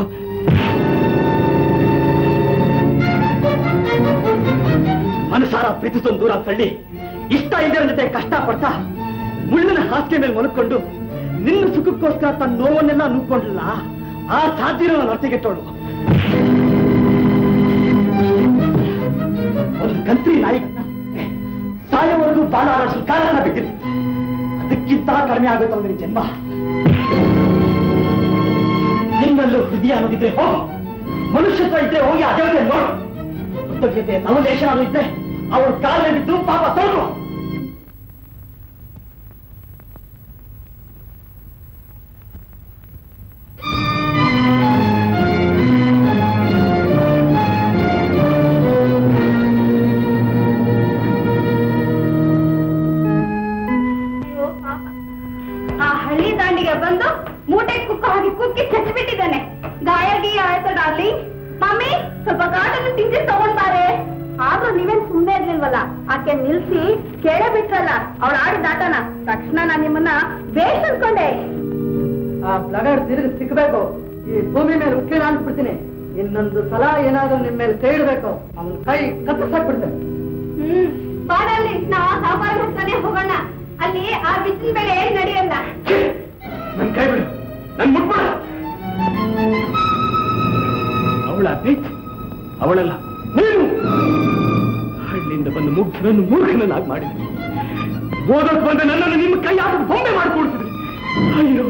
ಮನಸಾರ ಪ್ರೀತಿಸೊಂದು ದೂರ ತಳ್ಳಿ ಇಷ್ಟ ಇದರ ಜೊತೆ ಕಷ್ಟ ಪಡ್ತಾ ಮುಳ್ಳಿನ ಹಾಸಿಗೆ ಮೇಲೆ ಮಲ್ಕೊಂಡು ನಿನ್ನ ಸುಖಕ್ಕೋಸ್ಕರ ತನ್ನ ನೋವನ್ನೆಲ್ಲ ನುಗ್ಕೊಂಡ್ಲಲ್ಲ ಆ ಸಾಧ್ಯನ ನಾನು ಅರ್ಥಗೆಟ್ಟೋಳು ಒಂದು ಗಂತ್ರಿ ನಾಯಿಗನ್ನ ಸಾಯೋವರೆಗೂ ಬಾಳ ಆಡಿಸಲು ಕಾರಣ ಬಿದ್ದಿದೆ ಅದಕ್ಕಿಂತ ಕಡಿಮೆ ಆಗುತ್ತೆ ಅವನಿಗೆ ಜನ್ಮ ನಿನ್ನಲ್ಲೂ ಹೃದಯ ಅನ್ನೋದಿದ್ರೆ ಹೋಗು ಮನುಷ್ಯತ್ವ ಇದ್ರೆ ಹೋಗಿ ಆ ದೇವತೆ ನೋಡು ಕೃತಜ್ಞತೆ ನವಲೇಶ ಅದು ಇದ್ರೆ ಅವ್ರ ಕಾಲ ಬಿದ್ದು ಪಾಪ ತೊಳೆದು ಆ ಹಳ್ಳಿ ದಾಂಡಿಗೆ ಬಂದು ಮೂಟೆ ಕುಕ್ಕ ಹಾಕಿ ಕುಕ್ಕಿ ಚಚ್ಚಿಬಿಟ್ಟಿದ್ದಾನೆ ಗಾಯ ಗೀಯ ಆಯ್ತು ಡಾರ್ಲಿಂಗ್ ಮಮ್ಮಿ ಸ್ವಲ್ಪ ಗಾಟನ್ನು ತಿಂಡಿ ತಗೊಂಡ್ ಬಾರೆ ಆದ್ರೂ ನೀವೇನ್ ಸುಮ್ಮನೆ ಇರ್ಲಿಲ್ವಲ್ಲ ಆಕೆ ನಿಲ್ಸಿ ಕೇಳೇ ಬಿಟ್ರಲ್ಲ ಅವಳು ಆಡಿದ ಆಟನ ತಕ್ಷಣ ನಾನ್ ನಿಮ್ಮನ್ನ ಬೇಷ್ ಅನ್ಕೊಂಡೆ ಆ ಬ್ಲಗರ್ ತಿರುಗಿ ಸಿಕ್ಬೇಕು ಈ ಭೂಮಿ ಮೇಲೆ ಉಕ್ಕಿನ ಅನ್ಸ್ಬಿಡ್ತೀನಿ ಇನ್ನೊಂದು ಸಲ ಏನಾದ್ರೂ ನಿಮ್ ಮೇಲೆ ಕೈ ಇಡ್ಬೇಕು ಅವನ ಕೈ ಕತ್ತರಿಸಾಕ್ಬಿಡ್ತೇನೆ ಹ್ಮ್ ಬಾಡಲ್ಲಿ ನಾವು ಸಾಂಬಾರ್ ಹತ್ರನೇ ಹೋಗೋಣ ಅಲ್ಲಿ ಆ ಬಿಸಿಲು ಬೆಳೆ ನಡೆಯಲ್ಲ ನನ್ ಕೈ ಬಿಡು ನನ್ ಮುಟ್ಬೇಡ ಅವಳ ಬೀಚ್ ಅವಳಲ್ಲ ನೀನು ಹಳ್ಳಿಯಿಂದ ಬಂದು ಮುಗ್ಧನನ್ನು ಮೂರ್ಖನನ್ನಾಗಿ ಮಾಡಿದ್ರಿ ಓದೋಕ್ ಬಂದ ನನ್ನನ್ನು ನಿಮ್ಮ ಕೈ ಆದ ಬೊಂಬೆ ಮಾಡಿಕೊಡ್ತಿದ್ರಿ ಅಯ್ಯೋ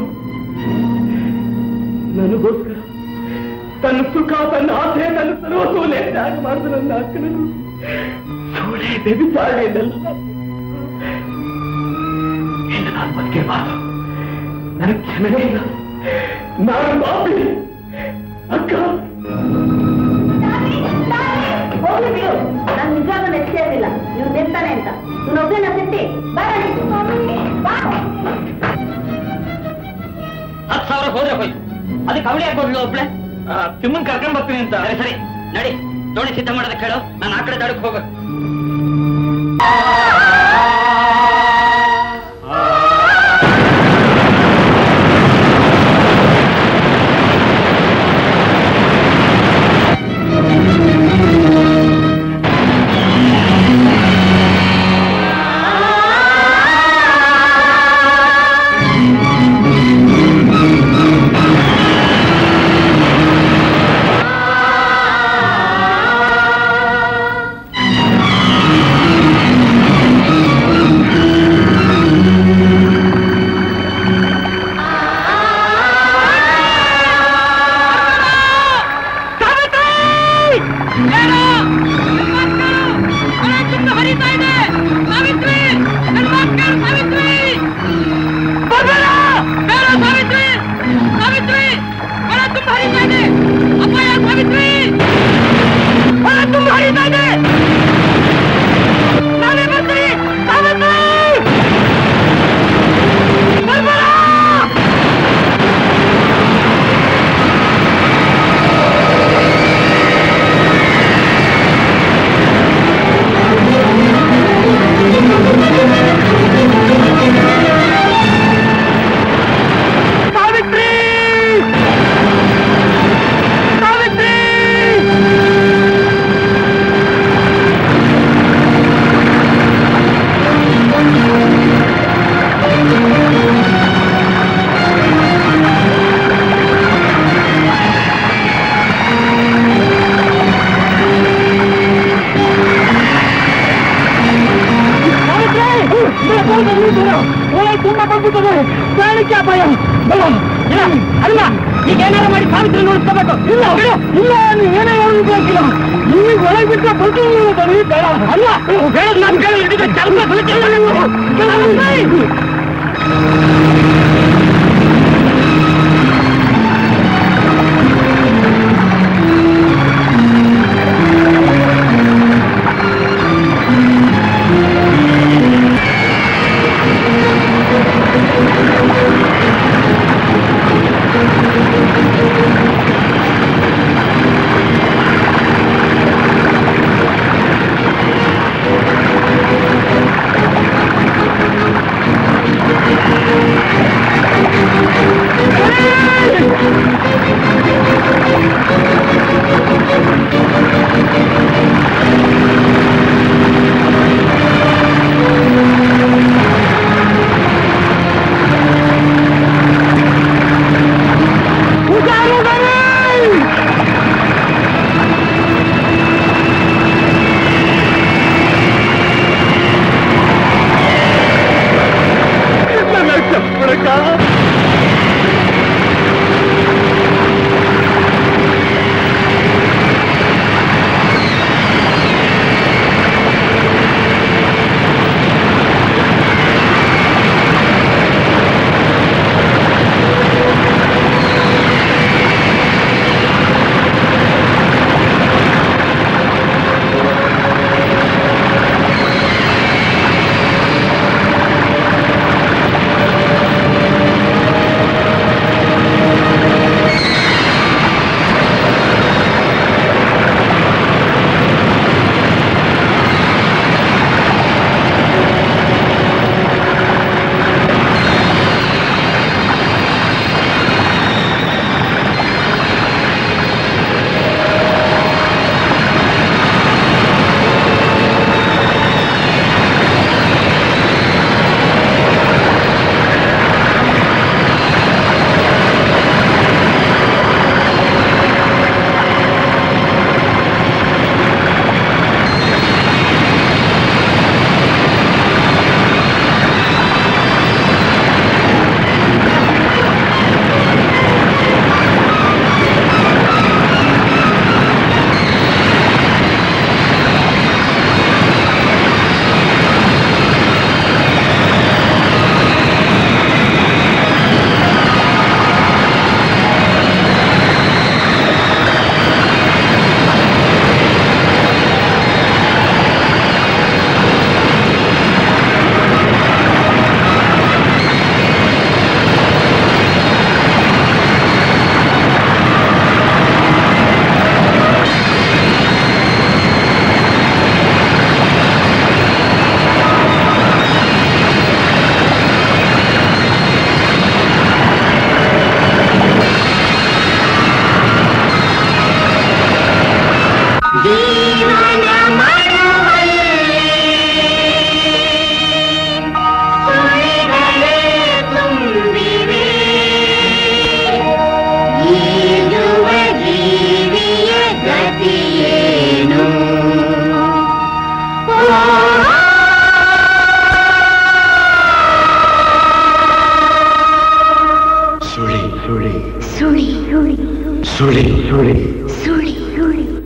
ನನಗೋಸ್ಕರ ತನ್ನ ಸುಖ ತನ್ನ ಆಸೆ ತನ್ನ ಸರ್ವಸ್ವನೇ ತ್ಯಾಗ ಮಾಡಿದ ನನ್ನ ಅಕ್ಕನನ್ನು ಸೋಳೆ ಬೆಬಿಸಾಡೆಯಲ್ಲ ಇನ್ನು ನಾನು ಬದುಕಿರಬಾರ್ದು ನನಗೆ ಕ್ಷಮೆ ಇಲ್ಲ ನಾನು ಪಾಪಿ ಅಕ್ಕ ಹೋಗ್ಲಿ ಬಿಡು ನನ್ ನಿಜವಾಗ್ಲೂ ನೆಚ್ಚೆ ಇರಲಿಲ್ಲ ನೀವು ನಿಲ್ತಾನೆ ಅಂತ ನೀನು ಒಬ್ಬನ ಸಿಟ್ಟಿ ಬಾ ಹತ್ತು ಸಾವಿರ ಹೋದ್ರೆ ಹೋಯ್ತು ಅದಕ್ಕೆ ಅವಳಿ ಹಾಕೋದ್ಲು ಒಬ್ಳೆ ತಿಮ್ಮನ್ ಕರ್ಕೊಂಡ್ ಬರ್ತೀನಿ ಅಂತ ಸರಿ ಸರಿ ನಡಿ ದೋಣಿ ಸಿದ್ಧ ಮಾಡೋದಕ್ಕೆ ಹೇಳು ನಾನು ಆ ಕಡೆ ದಡಕ್ಕೆ ಹೋಗ ತುಂಬಾ ಬಂದ್ಬಿಟ್ಟದೆ ಪ್ರಾಣಕ್ಕೆ ಅಪಾಯ ಅಲ್ಲ ಈಗ ಏನಾರು ಮಾಡಿ ಸಾವಿತ್ರಿ ನೋಡಿಸ್ಕೋಬೇಕು ಇಲ್ಲ ಇಲ್ಲ ನೀವೇನೇ ನೋಡ್ಬೇಕಿಲ್ಲ ಈಗ ಒಳಗೆ ಬಿಟ್ಟರೆ ಬಂದು ಬೇಡ ಅಲ್ಲ ಬೇಡ ನಾನು ಕೇಳಿ ಹಿಡಿದ ಕೆಲಸ ಆ ಸುಳಿ ಸುಳಿ ಸುಳಿ ಸುಳಿ ಸುಳಿ ಸುಳಿ ಸುಳಿ ಸುಳಿ